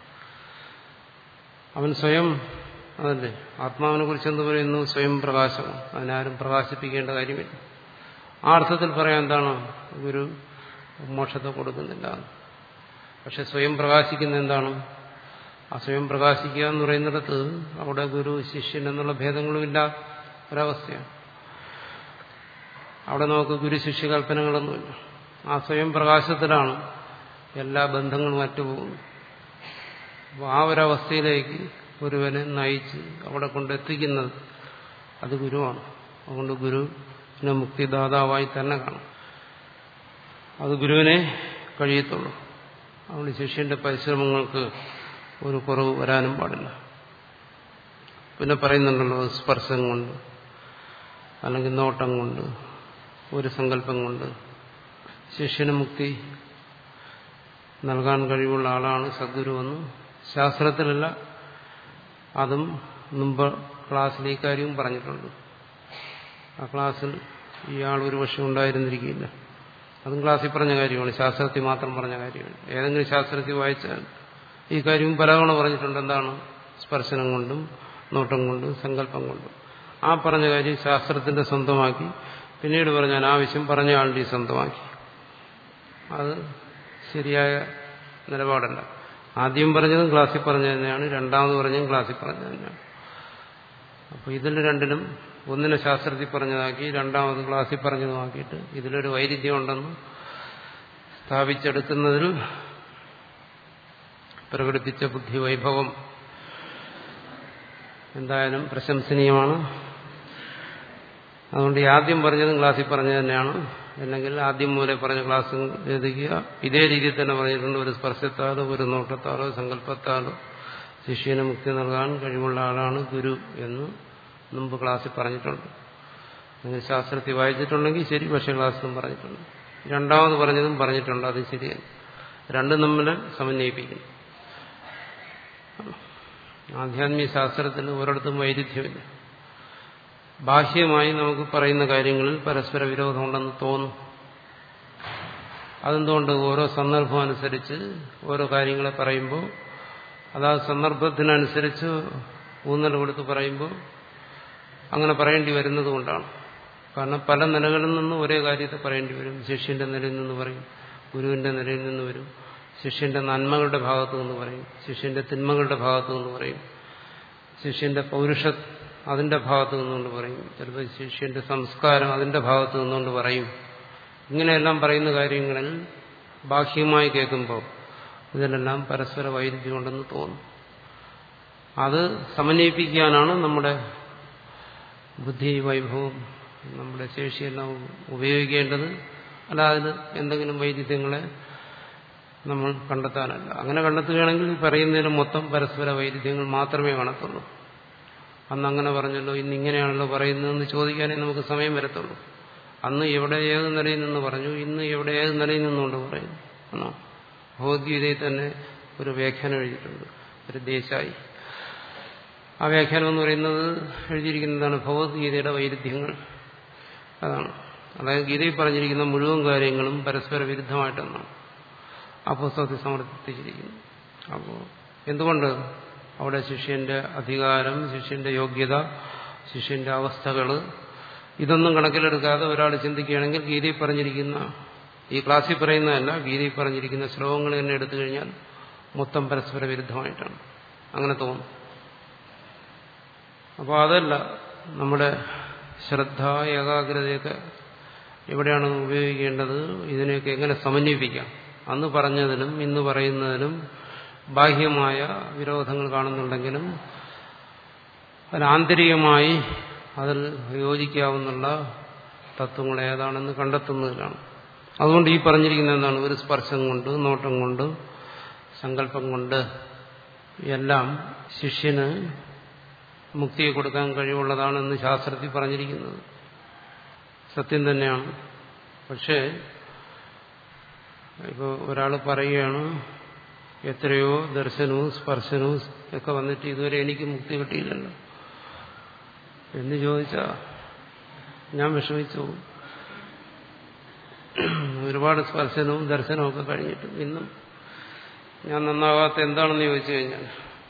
അവൻ സ്വയം അതല്ലേ ആത്മാവിനെ കുറിച്ച് എന്ത് പറയുന്നു സ്വയം പ്രകാശമാണ് അതിനാരും പ്രകാശിപ്പിക്കേണ്ട കാര്യമില്ല ആ അർത്ഥത്തിൽ പറയാൻ എന്താണ് ഗുരു മോക്ഷത്തെ കൊടുക്കുന്നില്ല പക്ഷെ സ്വയം പ്രകാശിക്കുന്ന എന്താണ് ആ സ്വയം പ്രകാശിക്കുക എന്ന് പറയുന്നിടത്ത് അവിടെ ഗുരു ശിഷ്യൻ എന്നുള്ള ഭേദങ്ങളുമില്ല ഒരവസ്ഥയാണ് അവിടെ നമുക്ക് ഗുരു ശിഷ്യ കൽപ്പനകളൊന്നുമില്ല ആ സ്വയം പ്രകാശത്തിലാണ് എല്ലാ ബന്ധങ്ങളും മറ്റുപോകുന്നത് അപ്പോൾ ആ ഒരവസ്ഥയിലേക്ക് ഒരുവനെ നയിച്ച് അവിടെ കൊണ്ടെത്തിക്കുന്നത് അത് ഗുരുവാണ് അതുകൊണ്ട് ഗുരുവിനെ മുക്തിദാതാവായി തന്നെ കാണും അത് ഗുരുവിനെ കഴിയത്തുള്ളൂ അതുകൊണ്ട് ശിഷ്യന്റെ പരിശ്രമങ്ങൾക്ക് ഒരു കുറവ് വരാനും പാടില്ല പിന്നെ പറയുന്നുണ്ടല്ലോ സ്പർശം കൊണ്ട് അല്ലെങ്കിൽ നോട്ടം കൊണ്ട് ഒരു സങ്കല്പം കൊണ്ട് ശിഷ്യന് മുക്തി നൽകാൻ കഴിവുള്ള ആളാണ് സദ്ഗുരുവെന്ന് ശാസ്ത്രത്തിലല്ല അതും മുമ്പ് ക്ലാസ്സിൽ ഈ കാര്യവും പറഞ്ഞിട്ടുണ്ട് ആ ക്ലാസ്സിൽ ഇയാൾ ഒരു വർഷം ഉണ്ടായിരുന്നിരിക്കില്ല അതും ക്ലാസ്സിൽ പറഞ്ഞ കാര്യമാണ് ശാസ്ത്രത്തിൽ മാത്രം പറഞ്ഞ കാര്യമാണ് ഏതെങ്കിലും ശാസ്ത്രത്തിൽ വായിച്ചാൽ ഈ കാര്യവും പലതവണ പറഞ്ഞിട്ടുണ്ട് എന്താണ് സ്പർശനം കൊണ്ടും നോട്ടം കൊണ്ടും സങ്കല്പം കൊണ്ടും ആ പറഞ്ഞ കാര്യം ശാസ്ത്രത്തിന്റെ സ്വന്തമാക്കി പിന്നീട് പറഞ്ഞ അനാവശ്യം പറഞ്ഞ ആളുടെ സ്വന്തമാക്കി അത് ശരിയായ നിലപാടല്ല ആദ്യം പറഞ്ഞതും ക്ലാസ്സിൽ പറഞ്ഞ തന്നെയാണ് രണ്ടാമത് പറഞ്ഞതും ക്ലാസ്സിൽ പറഞ്ഞത് തന്നെയാണ് അപ്പോൾ ഇതിൽ രണ്ടിലും ഒന്നിനെ ശാസ്ത്രത്തിൽ പറഞ്ഞതാക്കി രണ്ടാമത് ക്ലാസ്സിൽ പറഞ്ഞതുമാക്കിയിട്ട് ഇതിലൊരു വൈരുദ്ധ്യം ഉണ്ടെന്ന് സ്ഥാപിച്ചെടുക്കുന്നതിൽ പ്രകടിപ്പിച്ച ബുദ്ധി വൈഭവം എന്തായാലും പ്രശംസനീയമാണ് അതുകൊണ്ട് ഈ ആദ്യം പറഞ്ഞതും ക്ലാസ്സിൽ പറഞ്ഞത് തന്നെയാണ് അല്ലെങ്കിൽ ആദ്യം മൂലം പറഞ്ഞ ക്ലാസ് എഴുതുക ഇതേ രീതിയിൽ തന്നെ പറഞ്ഞിട്ടുണ്ട് ഒരു സ്പർശത്താലോ ഒരു നോട്ടത്താലോ സങ്കല്പത്താലോ ശിഷ്യന് മുക്തി നൽകാൻ കഴിവുള്ള ആളാണ് ഗുരു എന്ന് മുമ്പ് ക്ലാസ്സിൽ പറഞ്ഞിട്ടുണ്ട് നിങ്ങൾ ശാസ്ത്രത്തിൽ വായിച്ചിട്ടുണ്ടെങ്കിൽ ശരി പക്ഷേ ക്ലാസ്സിലും പറഞ്ഞിട്ടുണ്ട് രണ്ടാമത് പറഞ്ഞതും പറഞ്ഞിട്ടുണ്ട് അത് ശരിയാണ് രണ്ടും തമ്മിൽ സമന്വയിപ്പിക്കുന്നു ആധ്യാത്മിക ശാസ്ത്രത്തിൽ ഒരിടത്തും വൈരുദ്ധ്യമില്ല ബാഹ്യമായി നമുക്ക് പറയുന്ന കാര്യങ്ങളിൽ പരസ്പര വിരോധമുണ്ടെന്ന് തോന്നും അതെന്തുകൊണ്ട് ഓരോ സന്ദർഭം അനുസരിച്ച് ഓരോ കാര്യങ്ങളെ പറയുമ്പോൾ അത് ആ സന്ദർഭത്തിനനുസരിച്ച് ഊന്നൽ കൊടുത്ത് പറയുമ്പോൾ അങ്ങനെ പറയേണ്ടി വരുന്നത് കൊണ്ടാണ് കാരണം പല നിലകളിൽ നിന്നും ഒരേ കാര്യത്തെ പറയേണ്ടി വരും ശിഷ്യന്റെ നിലയിൽ നിന്ന് പറയും ഗുരുവിന്റെ നിലയിൽ നിന്ന് വരും ശിഷ്യന്റെ നന്മകളുടെ ഭാഗത്തു നിന്ന് പറയും ശിഷ്യന്റെ തിന്മകളുടെ ഭാഗത്തു നിന്ന് പറയും ശിഷ്യന്റെ പൗരുഷ അതിന്റെ ഭാഗത്തു നിന്നുകൊണ്ട് പറയും ചിലപ്പോൾ ശിഷ്യന്റെ സംസ്കാരം അതിന്റെ ഭാഗത്തു നിന്നുകൊണ്ട് പറയും ഇങ്ങനെയെല്ലാം പറയുന്ന കാര്യങ്ങളിൽ ബാഹ്യമായി കേൾക്കുമ്പോൾ ഇതിലെല്ലാം പരസ്പര വൈരുദ്ധ്യമുണ്ടെന്ന് തോന്നും അത് സമന്വയിപ്പിക്കാനാണ് നമ്മുടെ ബുദ്ധി വൈഭവം നമ്മുടെ ശേഷിയെല്ലാം ഉപയോഗിക്കേണ്ടത് അല്ലാതെ എന്തെങ്കിലും വൈരുദ്ധ്യങ്ങളെ നമ്മൾ കണ്ടെത്താനല്ല അങ്ങനെ കണ്ടെത്തുകയാണെങ്കിൽ ഈ പറയുന്നതിന് മൊത്തം പരസ്പര വൈരുദ്ധ്യങ്ങൾ മാത്രമേ കാണത്തുള്ളൂ അന്ന് അങ്ങനെ പറഞ്ഞല്ലോ ഇന്ന് ഇങ്ങനെയാണല്ലോ പറയുന്നതെന്ന് ചോദിക്കാനേ നമുക്ക് സമയം വരത്തുള്ളൂ അന്ന് എവിടെ ഏത് നിലയിൽ നിന്ന് പറഞ്ഞു ഇന്ന് എവിടെ ഏത് നിലയിൽ നിന്നുകൊണ്ട് പറയുന്നു ആണോ ഭഗവത്ഗീതയിൽ തന്നെ ഒരു വ്യാഖ്യാനം എഴുതിയിട്ടുണ്ട് ഒരു ദേശായി ആ വ്യാഖ്യാനം എന്ന് പറയുന്നത് എഴുതിയിരിക്കുന്നതാണ് ഭഗവത്ഗീതയുടെ വൈരുദ്ധ്യങ്ങൾ അതാണ് അതായത് ഗീതയിൽ പറഞ്ഞിരിക്കുന്ന മുഴുവൻ കാര്യങ്ങളും പരസ്പര വിരുദ്ധമായിട്ടെന്നാണ് ആ പുസ്തകത്തിൽ സമർപ്പിച്ചിരിക്കുന്നു അപ്പോൾ എന്തുകൊണ്ട് അവിടെ ശിഷ്യന്റെ അധികാരം ശിഷ്യന്റെ യോഗ്യത ശിഷ്യന്റെ അവസ്ഥകൾ ഇതൊന്നും കണക്കിലെടുക്കാതെ ഒരാൾ ചിന്തിക്കുകയാണെങ്കിൽ ഗീതയിൽ പറഞ്ഞിരിക്കുന്ന ഈ ക്ലാസ്സിൽ പറയുന്നതല്ല ഗീതയിൽ പറഞ്ഞിരിക്കുന്ന ശ്ലോകങ്ങൾ തന്നെ എടുത്തു കഴിഞ്ഞാൽ മൊത്തം പരസ്പര വിരുദ്ധമായിട്ടാണ് അങ്ങനെ തോന്നും അപ്പോൾ അതല്ല നമ്മുടെ ശ്രദ്ധ ഏകാഗ്രതയൊക്കെ എവിടെയാണ് ഉപയോഗിക്കേണ്ടത് ഇതിനെയൊക്കെ എങ്ങനെ സമന്വയിപ്പിക്കാം അന്ന് പറഞ്ഞതിലും ഇന്ന് പറയുന്നതിലും ബാഹ്യമായ വിരോധങ്ങൾ കാണുന്നുണ്ടെങ്കിലും അതിലാന്തരികമായി അതിൽ യോജിക്കാവുന്ന തത്വങ്ങൾ ഏതാണെന്ന് കണ്ടെത്തുന്നതിലാണ് അതുകൊണ്ട് ഈ പറഞ്ഞിരിക്കുന്ന എന്താണ് ഒരു സ്പർശം കൊണ്ട് നോട്ടം കൊണ്ട് സങ്കല്പം കൊണ്ട് എല്ലാം ശിഷ്യന് മുക്തിയെ കൊടുക്കാൻ കഴിവുള്ളതാണെന്ന് ശാസ്ത്രത്തിൽ പറഞ്ഞിരിക്കുന്നത് സത്യം തന്നെയാണ് പക്ഷേ ഇപ്പോൾ ഒരാൾ പറയുകയാണ് എത്രയോ ദർശനവും സ്പർശനവും ഒക്കെ വന്നിട്ട് ഇതുവരെ എനിക്ക് മുക്തി കിട്ടിയില്ലല്ലോ എന്ന് ചോദിച്ചാ ഞാൻ വിഷമിച്ചു ഒരുപാട് സ്പർശനവും ദർശനവും ഒക്കെ കഴിഞ്ഞിട്ടും ഇന്നും ഞാൻ നന്നാകാത്ത എന്താണെന്ന് ചോദിച്ചു കഴിഞ്ഞാൽ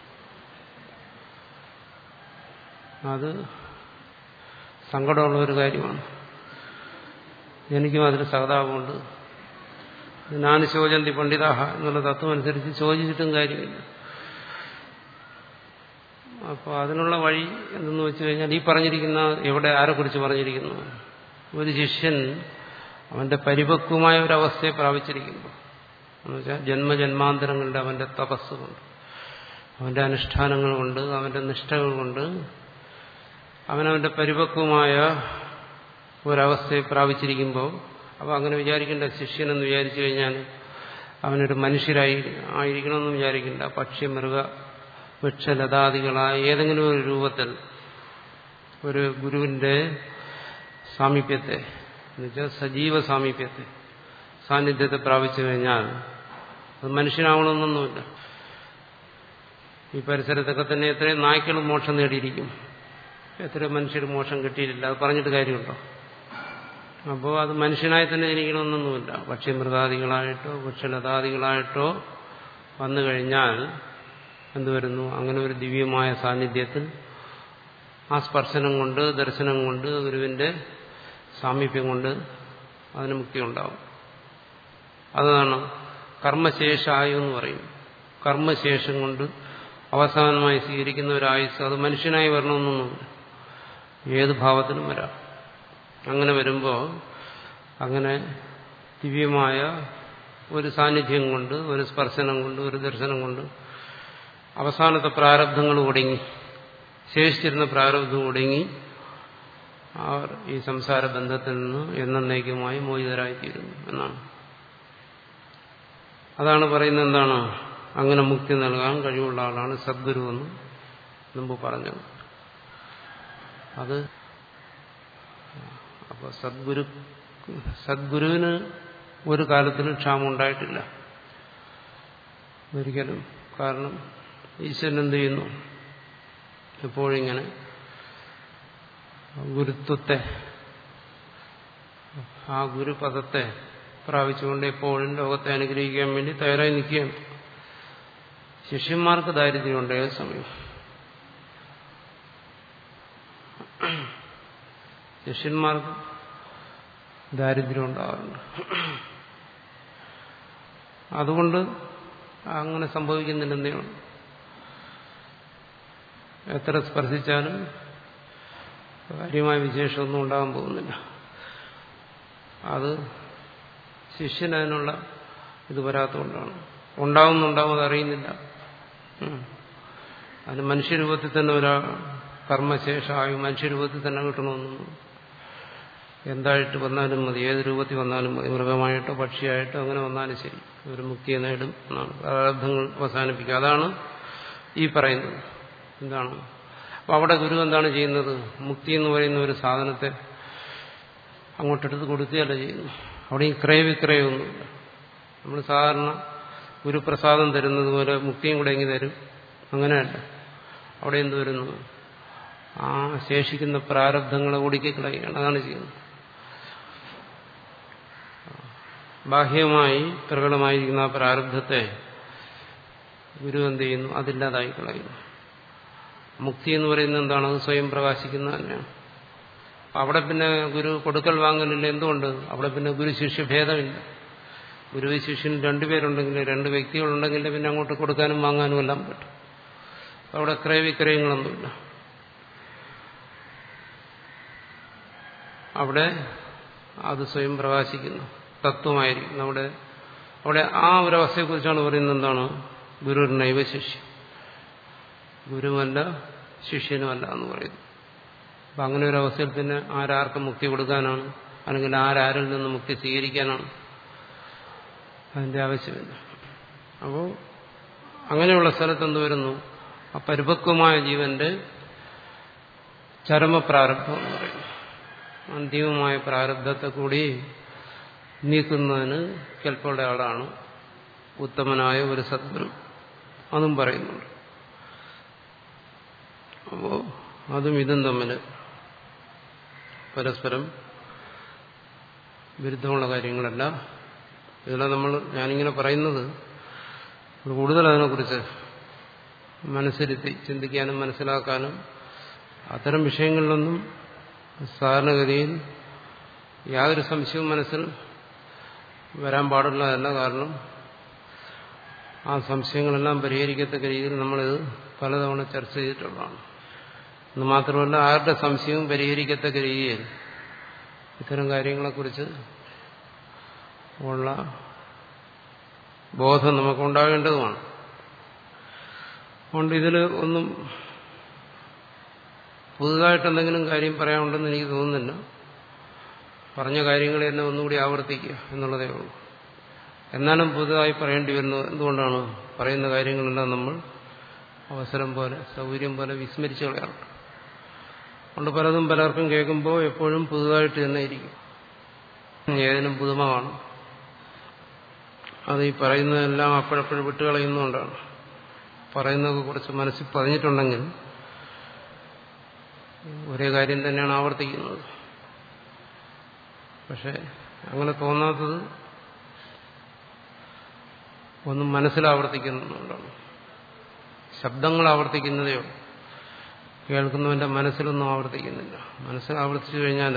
അത് സങ്കടമുള്ള ഒരു കാര്യമാണ് എനിക്കും അതിൽ സഹതാപമുണ്ട് ഞാൻ ശോചന്തി പണ്ഡിതാഹ എന്നുള്ള തത്വം അനുസരിച്ച് ചോദിച്ചിട്ടും കാര്യമില്ല അപ്പോൾ അതിനുള്ള വഴി എന്തെന്ന് വെച്ച് കഴിഞ്ഞാൽ ഈ പറഞ്ഞിരിക്കുന്ന എവിടെ ആരെക്കുറിച്ച് പറഞ്ഞിരിക്കുന്നു ഒരു ശിഷ്യൻ അവന്റെ പരിപക്വമായ ഒരവസ്ഥയെ പ്രാപിച്ചിരിക്കുമ്പോൾ എന്നുവെച്ചാൽ ജന്മജന്മാന്തരങ്ങളുടെ അവന്റെ തപസ് കൊണ്ട് അവന്റെ അനുഷ്ഠാനങ്ങൾ കൊണ്ട് അവന്റെ നിഷ്ഠകൾ കൊണ്ട് അവനവന്റെ പരിപക്വമായ ഒരവസ്ഥയെ പ്രാപിച്ചിരിക്കുമ്പോൾ അപ്പോൾ അങ്ങനെ വിചാരിക്കേണ്ട ശിഷ്യനെന്ന് വിചാരിച്ചു കഴിഞ്ഞാൽ അവനൊരു മനുഷ്യരായി ആയിരിക്കണമെന്ന് വിചാരിക്കേണ്ട പക്ഷി മൃഗ വൃക്ഷലതാദികളായ ഏതെങ്കിലും ഒരു രൂപത്തിൽ ഒരു ഗുരുവിന്റെ സാമീപ്യത്തെ എന്നുവെച്ചാൽ സജീവ സാമീപ്യത്തെ സാന്നിധ്യത്തെ പ്രാപിച്ചു കഴിഞ്ഞാൽ അത് മനുഷ്യനാവണമെന്നൊന്നുമില്ല ഈ പരിസരത്തൊക്കെ തന്നെ എത്രയും നായ്ക്കൾ മോക്ഷം നേടിയിരിക്കും എത്ര മനുഷ്യർ മോക്ഷം കിട്ടിയിട്ടില്ല അത് പറഞ്ഞിട്ട് കാര്യമുണ്ടോ അപ്പോൾ അത് മനുഷ്യനായി തന്നെ ജനിക്കണമെന്നൊന്നുമില്ല പക്ഷി മൃഗാദികളായിട്ടോ വൃക്ഷലതാദികളായിട്ടോ വന്നു കഴിഞ്ഞാൽ എന്തുവരുന്നു അങ്ങനെ ഒരു ദിവ്യമായ സാന്നിധ്യത്തിൽ ആ സ്പർശനം കൊണ്ട് ദർശനം കൊണ്ട് ഗുരുവിന്റെ സാമീപ്യം കൊണ്ട് അതിന് മുക്തി ഉണ്ടാവും അതാണ് കർമ്മശേഷായു എന്ന് പറയും കർമ്മശേഷം കൊണ്ട് അവസാനമായി സ്വീകരിക്കുന്ന ഒരു ആയുസ് അത് മനുഷ്യനായി വരണമെന്നൊന്നുമില്ല ഏത് ഭാവത്തിലും വരാം അങ്ങനെ വരുമ്പോൾ അങ്ങനെ ദിവ്യമായ ഒരു സാന്നിധ്യം കൊണ്ട് ഒരു സ്പർശനം കൊണ്ട് ഒരു ദർശനം കൊണ്ട് അവസാനത്തെ പ്രാരബ്ധങ്ങൾ ഒടുങ്ങി ശേഷിച്ചിരുന്ന പ്രാരബ്ധം ഒടുങ്ങി അവർ ഈ സംസാര ബന്ധത്തിൽ നിന്ന് എന്നേക്കുമായി മോചിതരായിത്തീരുന്നു എന്നാണ് അതാണ് പറയുന്നത് എന്താണ് അങ്ങനെ മുക്തി നൽകാൻ കഴിവുള്ള ആളാണ് സദ്ഗുരു എന്ന് മുമ്പ് പറഞ്ഞത് അത് അപ്പോൾ സദ്ഗുരു സദ്ഗുരുവിന് ഒരു കാലത്തിലും ക്ഷാമം ഉണ്ടായിട്ടില്ല ഒരിക്കലും കാരണം ഈശ്വരൻ എന്ത് ചെയ്യുന്നു എപ്പോഴിങ്ങനെ ഗുരുത്വത്തെ ആ ഗുരുപദത്തെ പ്രാപിച്ചുകൊണ്ട് എപ്പോഴും ലോകത്തെ അനുഗ്രഹിക്കാൻ വേണ്ടി തയ്യാറായി നിൽക്കുകയാണ് ശിഷ്യന്മാർക്ക് ദാരിദ്ര്യമുണ്ട് ഏത് സമയം ശിഷ്യന്മാർക്ക് ദാരിദ്ര്യം ഉണ്ടാകാറുണ്ട് അതുകൊണ്ട് അങ്ങനെ സംഭവിക്കുന്നില്ലെന്നേ ഉള്ളൂ എത്ര സ്പർശിച്ചാലും കാര്യമായ വിശേഷമൊന്നും ഉണ്ടാകാൻ പോകുന്നില്ല അത് ശിഷ്യനതിനുള്ള ഇത് വരാത്തതുകൊണ്ടാണ് ഉണ്ടാവുന്നുണ്ടാവും അതറിയുന്നില്ല അതിന് മനുഷ്യരൂപത്തിൽ തന്നെ ഒരാ കർമ്മശേഷമായി മനുഷ്യരൂപത്തിൽ തന്നെ കിട്ടണമെന്നൊന്നും എന്തായിട്ട് വന്നാലും മതി ഏത് രൂപത്തിൽ വന്നാലും മതി മൃഗമായിട്ടോ പക്ഷിയായിട്ടോ അങ്ങനെ വന്നാലും ശരി ഒരു മുക്തിയെ നേടും എന്നാണ് പ്രാരബ്ധങ്ങൾ അവസാനിപ്പിക്കുക അതാണ് ഈ പറയുന്നത് എന്താണ് അപ്പൊ അവിടെ ഗുരു എന്താണ് ചെയ്യുന്നത് മുക്തി എന്ന് പറയുന്ന ഒരു സാധനത്തെ അങ്ങോട്ടെടുത്ത് കൊടുക്കുകയല്ല ചെയ്യുന്നു അവിടെ ഈ ക്രയവിക്രയമൊന്നുമില്ല നമ്മൾ സാധാരണ ഗുരുപ്രസാദം തരുന്നത് പോലെ മുക്തിയും കൂടെ എങ്ങനെ തരും അങ്ങനെയല്ല അവിടെ എന്ത് വരുന്നു ആ ശേഷിക്കുന്ന പ്രാരബ്ധങ്ങളെ ഒടുക്കി കളയുകയാണ് അതാണ് ചെയ്യുന്നത് ബാഹ്യമായി പ്രകടമായിരിക്കുന്ന ആ പ്രാരബ്ധത്തെ ഗുരു എന്ത് ചെയ്യുന്നു അതില്ലാതായി കളയുന്നു മുക്തി എന്ന് പറയുന്നത് എന്താണ് അത് സ്വയം പ്രകാശിക്കുന്ന തന്നെയാണ് അവിടെ പിന്നെ ഗുരു കൊടുക്കൽ വാങ്ങലില്ല എന്തുകൊണ്ട് അവിടെ പിന്നെ ഗുരു ശിഷ്യ ഭേദമില്ല ഗുരു ശിഷ്യൻ രണ്ടുപേരുണ്ടെങ്കിൽ രണ്ട് വ്യക്തികളുണ്ടെങ്കിൽ പിന്നെ അങ്ങോട്ട് കൊടുക്കാനും വാങ്ങാനും എല്ലാം പറ്റും അവിടെ ക്രയവിക്രയങ്ങളൊന്നുമില്ല അവിടെ അത് സ്വയം പ്രകാശിക്കുന്നു തത്വമായിരിക്കും അവിടെ അവിടെ ആ ഒരു അവസ്ഥയെക്കുറിച്ചാണ് പറയുന്നത് എന്താണ് ഗുരു നൈവ ശിഷ്യം ഗുരുവല്ല ശിഷ്യനുമല്ല എന്ന് പറയുന്നു അപ്പം അങ്ങനെ ഒരു അവസ്ഥയിൽ പിന്നെ ആരാർക്ക് മുക്തി കൊടുക്കാനാണ് അല്ലെങ്കിൽ ആരാരിൽ നിന്ന് മുക്തി സ്വീകരിക്കാനാണ് അതിന്റെ ആവശ്യമില്ല അപ്പോൾ അങ്ങനെയുള്ള സ്ഥലത്ത് എന്ത് വരുന്നു ആ പരിപക്വമായ ജീവന്റെ ചരമപ്രാരബ്ധം എന്ന് പറയുന്നു അന്തിമമായ പ്രാരബ്ധത്തെ കൂടി നീക്കുന്നതിന് കെൽപ്പുള്ള ആളാണ് ഉത്തമനായ ഒരു സദ്ഗുരു അതും പറയുന്നുണ്ട് അപ്പോൾ അതും ഇതും തമ്മിൽ പരസ്പരം വിരുദ്ധമുള്ള കാര്യങ്ങളല്ല ഇതിലെ നമ്മൾ ഞാനിങ്ങനെ പറയുന്നത് കൂടുതൽ അതിനെക്കുറിച്ച് മനസ്സിരുത്തി ചിന്തിക്കാനും മനസ്സിലാക്കാനും അത്തരം വിഷയങ്ങളിലൊന്നും സാധാരണഗതിയിൽ യാതൊരു സംശയവും മനസ്സിൽ വരാൻ പാടുള്ളതല്ല കാരണം ആ സംശയങ്ങളെല്ലാം പരിഹരിക്കത്തക്ക രീതിയിൽ നമ്മളിത് പലതവണ ചർച്ച ചെയ്തിട്ടുള്ളതാണ് എന്ന് മാത്രമല്ല ആരുടെ സംശയവും പരിഹരിക്കത്തക്ക രീതിയിൽ ഇത്തരം കാര്യങ്ങളെക്കുറിച്ച് ഉള്ള ബോധം നമുക്കുണ്ടാകേണ്ടതുമാണ് അതുകൊണ്ട് ഇതിൽ ഒന്നും പുതുതായിട്ട് എന്തെങ്കിലും കാര്യം പറയാനുണ്ടെന്ന് എനിക്ക് തോന്നുന്നില്ല പറഞ്ഞ കാര്യങ്ങൾ തന്നെ ഒന്നുകൂടി ആവർത്തിക്കുക എന്നുള്ളതേ ഉള്ളൂ എന്നാലും പുതുതായി പറയേണ്ടി വരുന്നത് എന്തുകൊണ്ടാണ് പറയുന്ന കാര്യങ്ങളെല്ലാം നമ്മൾ അവസരം പോലെ സൗകര്യം പോലെ വിസ്മരിച്ചു കളയാറുണ്ട് അതുകൊണ്ട് പലതും പലർക്കും കേൾക്കുമ്പോൾ എപ്പോഴും പുതുതായിട്ട് തന്നെ ഇരിക്കും ഏതിനും പുതുമ കാണും അത് ഈ പറയുന്നതെല്ലാം അപ്പോഴപ്പോഴും വിട്ടുകളയുന്നതുകൊണ്ടാണ് പറയുന്നതൊക്കെ കുറച്ച് മനസ്സിൽ പതിഞ്ഞിട്ടുണ്ടെങ്കിൽ ഒരേ കാര്യം തന്നെയാണ് ആവർത്തിക്കുന്നത് പക്ഷെ അങ്ങനെ തോന്നാത്തത് ഒന്നും മനസ്സിലാവർത്തിക്കുന്നുണ്ടാണ് ശബ്ദങ്ങൾ ആവർത്തിക്കുന്നതേ ഉള്ളൂ കേൾക്കുന്നവന്റെ മനസ്സിലൊന്നും ആവർത്തിക്കുന്നില്ല മനസ്സിൽ ആവർത്തിച്ചു കഴിഞ്ഞാൽ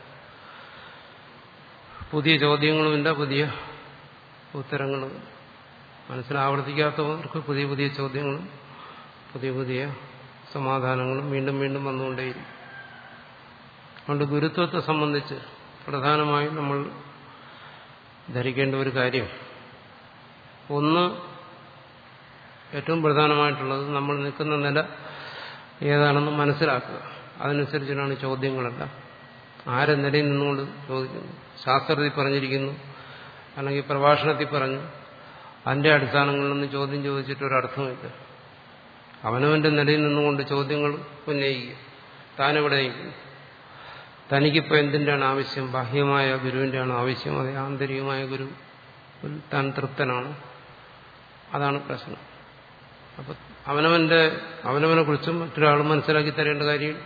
പുതിയ ചോദ്യങ്ങളുമില്ല പുതിയ ഉത്തരങ്ങളും മനസ്സിൽ ആവർത്തിക്കാത്തവർക്ക് പുതിയ പുതിയ ചോദ്യങ്ങളും പുതിയ പുതിയ സമാധാനങ്ങളും വീണ്ടും വീണ്ടും വന്നുകൊണ്ടേയിരിക്കും അതുകൊണ്ട് ഗുരുത്വത്തെ സംബന്ധിച്ച് പ്രധാനമായും നമ്മൾ ധരിക്കേണ്ട ഒരു കാര്യം ഒന്ന് ഏറ്റവും പ്രധാനമായിട്ടുള്ളത് നമ്മൾ നിൽക്കുന്ന നില ഏതാണെന്ന് മനസ്സിലാക്കുക അതനുസരിച്ചിട്ടാണ് ചോദ്യങ്ങളെല്ലാം ആരെ നിലയിൽ നിന്നുകൊണ്ട് ചോദിക്കുന്നു ശാസ്ത്രത്തിൽ പറഞ്ഞിരിക്കുന്നു അല്ലെങ്കിൽ പ്രഭാഷണത്തിൽ പറഞ്ഞു അതിന്റെ അടിസ്ഥാനങ്ങളിലൊന്നും ചോദ്യം ചോദിച്ചിട്ട് ഒരർത്ഥമില്ല അവനവന്റെ നിലയിൽ നിന്നുകൊണ്ട് ചോദ്യങ്ങൾ ഉന്നയിക്കുക താനെവിടെ നിൽക്കുന്നു തനിക്കിപ്പോൾ എന്തിൻ്റെയാണ് ആവശ്യം ബാഹ്യമായ ഗുരുവിൻ്റെയാണ് ആവശ്യം അതെ ആന്തരികമായ ഗുരു താൻ തൃപ്തനാണ് അതാണ് പ്രശ്നം അപ്പൊ അവനവന്റെ അവനവനെ കുറിച്ചും മറ്റൊരാൾ മനസ്സിലാക്കി തരേണ്ട കാര്യം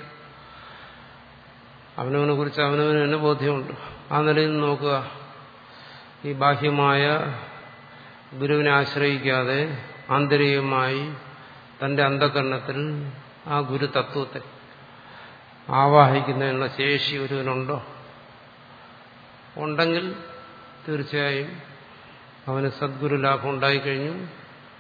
അവനവനെ കുറിച്ച് അവനവന് തന്നെ ബോധ്യമുണ്ട് ആ നിലയിൽ നോക്കുക ഈ ബാഹ്യമായ ഗുരുവിനെ ആശ്രയിക്കാതെ ആന്തരികമായി തന്റെ അന്ധകരണത്തിൽ ആ ഗുരു തത്വത്തെ ആവാഹിക്കുന്നതിനുള്ള ശേഷി ഒരുവനുണ്ടോ ഉണ്ടെങ്കിൽ തീർച്ചയായും അവന് സദ്ഗുരു ലാഭം ഉണ്ടായിക്കഴിഞ്ഞു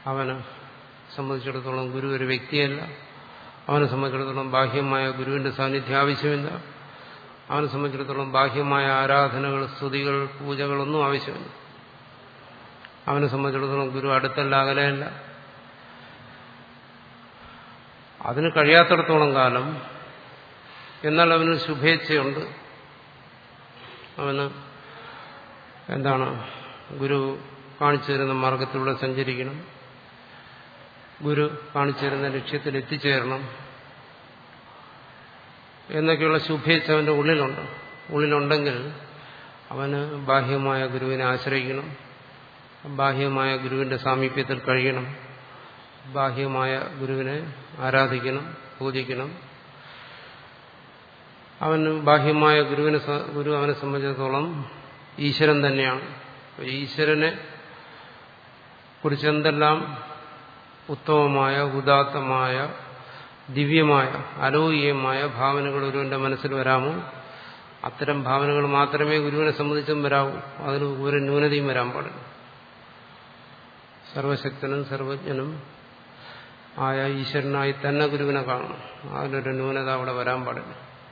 അവന് സംബന്ധിച്ചിടത്തോളം ഗുരു ഒരു വ്യക്തിയല്ല അവനെ സംബന്ധിച്ചിടത്തോളം ബാഹ്യമായ ഗുരുവിന്റെ സാന്നിധ്യം ആവശ്യമില്ല അവനെ സംബന്ധിച്ചിടത്തോളം ബാഹ്യമായ ആരാധനകൾ സ്തുതികൾ പൂജകളൊന്നും ആവശ്യമില്ല അവനെ സംബന്ധിച്ചിടത്തോളം ഗുരു അടുത്തല്ല അകലെയല്ല അതിന് കഴിയാത്തിടത്തോളം കാലം എന്നാൽ അവന് ശുഭേച്ഛയുണ്ട് അവന് എന്താണ് ഗുരു കാണിച്ചു തരുന്ന മാർഗത്തിലൂടെ സഞ്ചരിക്കണം ഗുരു കാണിച്ചു തരുന്ന ലക്ഷ്യത്തിൽ എത്തിച്ചേരണം എന്നൊക്കെയുള്ള ശുഭേച്ഛ അവന്റെ ഉള്ളിലുണ്ട് ഉള്ളിലുണ്ടെങ്കിൽ അവന് ബാഹ്യമായ ഗുരുവിനെ ആശ്രയിക്കണം ബാഹ്യമായ ഗുരുവിന്റെ സാമീപ്യത്തിൽ കഴിയണം ബാഹ്യമായ ഗുരുവിനെ ആരാധിക്കണം പൂജിക്കണം അവന് ബാഹ്യമായ ഗുരുവിനെ ഗുരു അവനെ സംബന്ധിച്ചിടത്തോളം ഈശ്വരൻ തന്നെയാണ് ഈശ്വരനെ കുറിച്ച് എന്തെല്ലാം ഉത്തമമായ ഉദാത്തമായ ദിവ്യമായ അലൗകികമായ ഭാവനകൾ ഒരുവന്റെ മനസ്സിൽ വരാമോ അത്തരം ഭാവനകൾ മാത്രമേ ഗുരുവിനെ സംബന്ധിച്ചും വരാവൂ അതിന് ഒരു ന്യൂനതയും വരാൻ പാടില്ല സർവശക്തനും സർവജ്ഞനും ആയ ഈശ്വരനായി തന്നെ ഗുരുവിനെ കാണണം അതിലൊരു ന്യൂനത അവിടെ വരാൻ പാടില്ല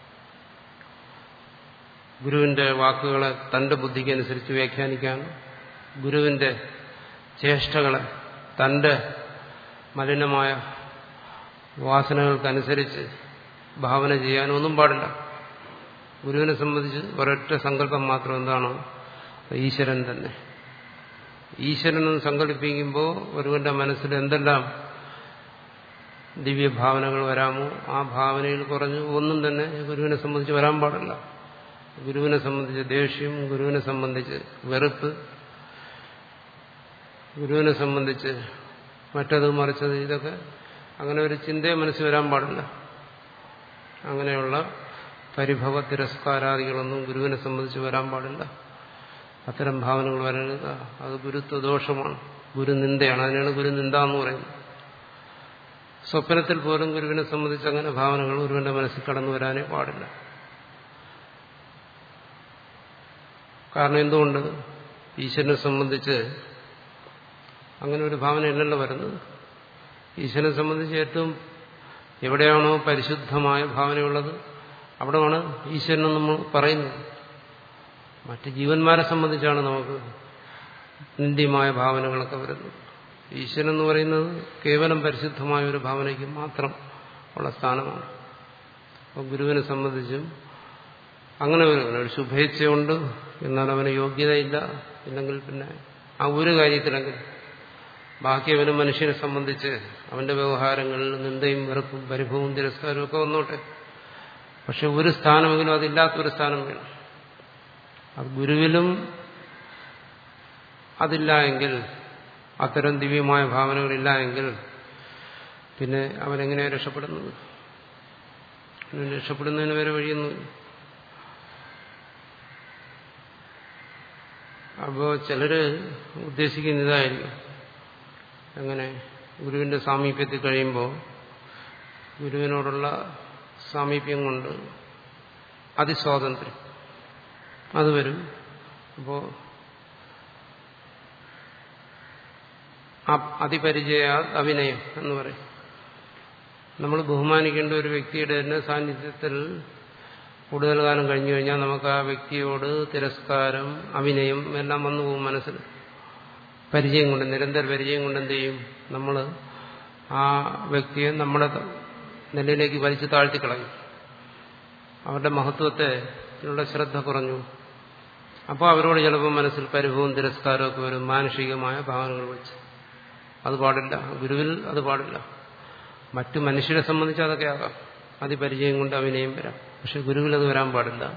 ഗുരുവിന്റെ വാക്കുകളെ തന്റെ ബുദ്ധിക്ക് അനുസരിച്ച് വ്യാഖ്യാനിക്കാൻ ഗുരുവിന്റെ ചേഷ്ടകളെ തന്റെ മലിനമായ വാസനകൾക്കനുസരിച്ച് ഭാവന ചെയ്യാനൊന്നും പാടില്ല ഗുരുവിനെ സംബന്ധിച്ച് ഒരൊറ്റ സങ്കല്പം മാത്രം എന്താണ് ഈശ്വരൻ തന്നെ ഈശ്വരനെന്ന് സങ്കല്പിക്കുമ്പോൾ ഒരുവന്റെ മനസ്സിൽ എന്തെല്ലാം ദിവ്യഭാവനകൾ വരാമോ ആ ഭാവനയിൽ കുറഞ്ഞ് ഒന്നും തന്നെ ഗുരുവിനെ സംബന്ധിച്ച് വരാൻ പാടില്ല ഗുരുവിനെ സംബന്ധിച്ച് ദേഷ്യം ഗുരുവിനെ സംബന്ധിച്ച് വെറുപ്പ് ഗുരുവിനെ സംബന്ധിച്ച് മറ്റത് മറിച്ചത് ഇതൊക്കെ അങ്ങനെ ഒരു ചിന്തയെ മനസ്സിൽ വരാൻ പാടില്ല അങ്ങനെയുള്ള പരിഭവ തിരസ്കാരാദികളൊന്നും ഗുരുവിനെ സംബന്ധിച്ച് വരാൻ പാടില്ല അത്തരം ഭാവനകൾ വരരുത് അത് ഗുരുത്വ ദോഷമാണ് ഗുരുനിന്ദയാണ് അതിനാണ് ഗുരുനിന്ദ എന്ന് പറയുന്നത് സ്വപ്നത്തിൽ പോലും ഗുരുവിനെ സംബന്ധിച്ച് അങ്ങനെ ഭാവനകൾ ഗുരുവിന്റെ മനസ്സിൽ കടന്നു വരാനേ പാടില്ല കാരണം എന്തുകൊണ്ട് ഈശ്വരനെ സംബന്ധിച്ച് അങ്ങനെ ഒരു ഭാവനയല്ലല്ലോ വരുന്നത് ഈശ്വരനെ സംബന്ധിച്ച് ഏറ്റവും എവിടെയാണോ പരിശുദ്ധമായ ഭാവനയുള്ളത് അവിടെയാണ് ഈശ്വരൻ നമ്മൾ പറയുന്നത് മറ്റ് ജീവന്മാരെ സംബന്ധിച്ചാണ് നമുക്ക് നിന്ദ്യമായ ഭാവനകളൊക്കെ വരുന്നത് ഈശ്വരൻ എന്ന് പറയുന്നത് കേവലം പരിശുദ്ധമായ ഒരു ഭാവനയ്ക്ക് മാത്രം ഉള്ള സ്ഥാനമാണ് അപ്പോൾ ഗുരുവിനെ സംബന്ധിച്ചും അങ്ങനെ ഒരു ഒരു ശുഭേച്ഛയുണ്ട് എന്നാൽ അവന് യോഗ്യതയില്ല ഇല്ലെങ്കിൽ പിന്നെ ആ ഒരു കാര്യത്തിലെങ്കിലും ബാക്കി അവന് മനുഷ്യനെ സംബന്ധിച്ച് അവന്റെ വ്യവഹാരങ്ങളിൽ നിന്ദയും വെറുപ്പും പരിഭവവും തിരസ്കാരവും ഒക്കെ വന്നോട്ടെ പക്ഷെ ഒരു സ്ഥാനമെങ്കിലും അതില്ലാത്തൊരു സ്ഥാനം വേണം അത് ഗുരുവിലും അതില്ല എങ്കിൽ അത്തരം ദിവ്യമായ ഭാവനകളില്ല എങ്കിൽ പിന്നെ അവനെങ്ങനെയാണ് രക്ഷപ്പെടുന്നത് രക്ഷപ്പെടുന്നതിന് വരെ വഴിയൊന്നുമില്ല അപ്പോൾ ചിലര് ഉദ്ദേശിക്കുന്ന ഇതായിരിക്കും അങ്ങനെ ഗുരുവിന്റെ സാമീപ്യത്തിൽ കഴിയുമ്പോൾ ഗുരുവിനോടുള്ള സാമീപ്യം കൊണ്ട് അതിസ്വാതന്ത്ര്യം അത് വരും അപ്പോൾ അതിപരിചയ അഭിനയം എന്ന് പറയും നമ്മൾ ബഹുമാനിക്കേണ്ട ഒരു വ്യക്തിയുടെ തന്നെ സാന്നിധ്യത്തിൽ കൂടുതൽ കാലം കഴിഞ്ഞു കഴിഞ്ഞാൽ നമുക്ക് ആ വ്യക്തിയോട് തിരസ്കാരം അഭിനയം എല്ലാം വന്നു പോകും മനസ്സിൽ പരിചയം കൊണ്ട് നിരന്തര പരിചയം കൊണ്ട് എന്ത് ചെയ്യും നമ്മൾ ആ വ്യക്തിയെ നമ്മുടെ നിലയിലേക്ക് വലിച്ചു താഴ്ത്തി കളയും അവരുടെ മഹത്വത്തെ ുള്ള ശ്രദ്ധ കുറഞ്ഞു അപ്പോൾ അവരോട് ചിലപ്പോൾ മനസ്സിൽ പരിഭവവും തിരസ്കാരവും ഒക്കെ വരും മാനുഷികമായ ഭാവനകൾ വെച്ച് അത് പാടില്ല ഗുരുവിൽ അത് പാടില്ല മറ്റു മനുഷ്യരെ സംബന്ധിച്ച് അതൊക്കെ ആകാം അതിപരിചയം കൊണ്ട് അഭിനയം വരാം പക്ഷെ ഗുരുവിൽ അത് വരാൻ പാടില്ല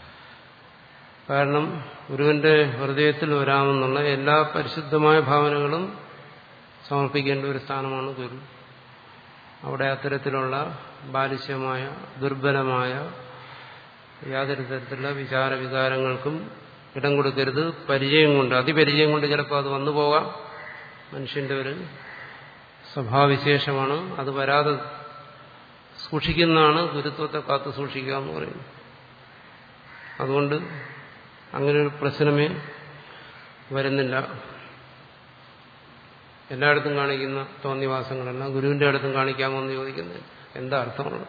കാരണം ഗുരുവിന്റെ ഹൃദയത്തിൽ വരാമെന്നുള്ള എല്ലാ പരിശുദ്ധമായ ഭാവനകളും സമർപ്പിക്കേണ്ട ഒരു സ്ഥാനമാണ് ഗുരു അവിടെ അത്തരത്തിലുള്ള ബാലിശ്യമായ ദുർബലമായ യാതൊരു തരത്തിലുള്ള വിചാര വികാരങ്ങൾക്കും ഇടം കൊടുക്കരുത് പരിചയം കൊണ്ട് അതിപരിചയം കൊണ്ട് ചിലപ്പോൾ അത് വന്നു പോകാം മനുഷ്യന്റെ ഒരു സ്വഭാവവിശേഷമാണ് അത് വരാതെ സൂക്ഷിക്കുന്നതാണ് ഗുരുത്വത്തെ കാത്തു സൂക്ഷിക്കുക എന്ന് പറയുന്നത് അതുകൊണ്ട് അങ്ങനെ ഒരു പ്രശ്നമേ വരുന്നില്ല എല്ലായിടത്തും കാണിക്കുന്ന തോന്നിവാസങ്ങളെല്ലാം ഗുരുവിന്റെ അടുത്തും കാണിക്കാമോ എന്ന് ചോദിക്കുന്നത് എന്താ അർത്ഥമുള്ളത്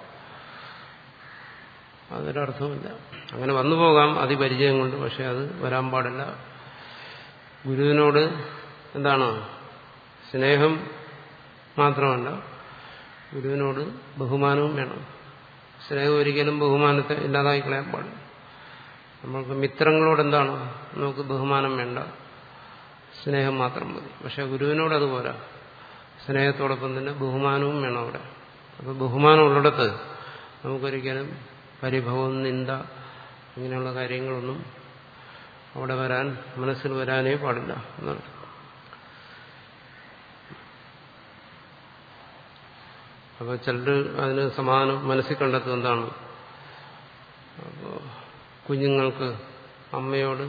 അതൊരർത്ഥമില്ല അങ്ങനെ വന്നു പോകാം അതിപരിചയം കൊണ്ട് പക്ഷെ അത് വരാൻ പാടില്ല ഗുരുവിനോട് എന്താണ് സ്നേഹം മാത്രമല്ല ഗുരുവിനോട് ബഹുമാനവും വേണം സ്നേഹം ഒരിക്കലും ബഹുമാനത്തെ ഇല്ലാതായി കളയാൻ പാടില്ല നമ്മൾക്ക് മിത്രങ്ങളോട് എന്താണ് നമുക്ക് ബഹുമാനം വേണ്ട സ്നേഹം മാത്രം മതി പക്ഷെ ഗുരുവിനോട് അതുപോലെ സ്നേഹത്തോടൊപ്പം തന്നെ ബഹുമാനവും വേണം അവിടെ അപ്പോൾ ബഹുമാനം ഉള്ളിടത്ത് നമുക്കൊരിക്കലും പരിഭവം നിന്ദ ഇങ്ങനെയുള്ള കാര്യങ്ങളൊന്നും അവിടെ വരാൻ മനസ്സിൽ വരാനേ പാടില്ല എന്നാണ് അപ്പോൾ ചിലർ അതിന് സമാധാനം മനസ്സിൽ കണ്ടെത്തും എന്താണ് അപ്പോൾ കുഞ്ഞുങ്ങൾക്ക് അമ്മയോട്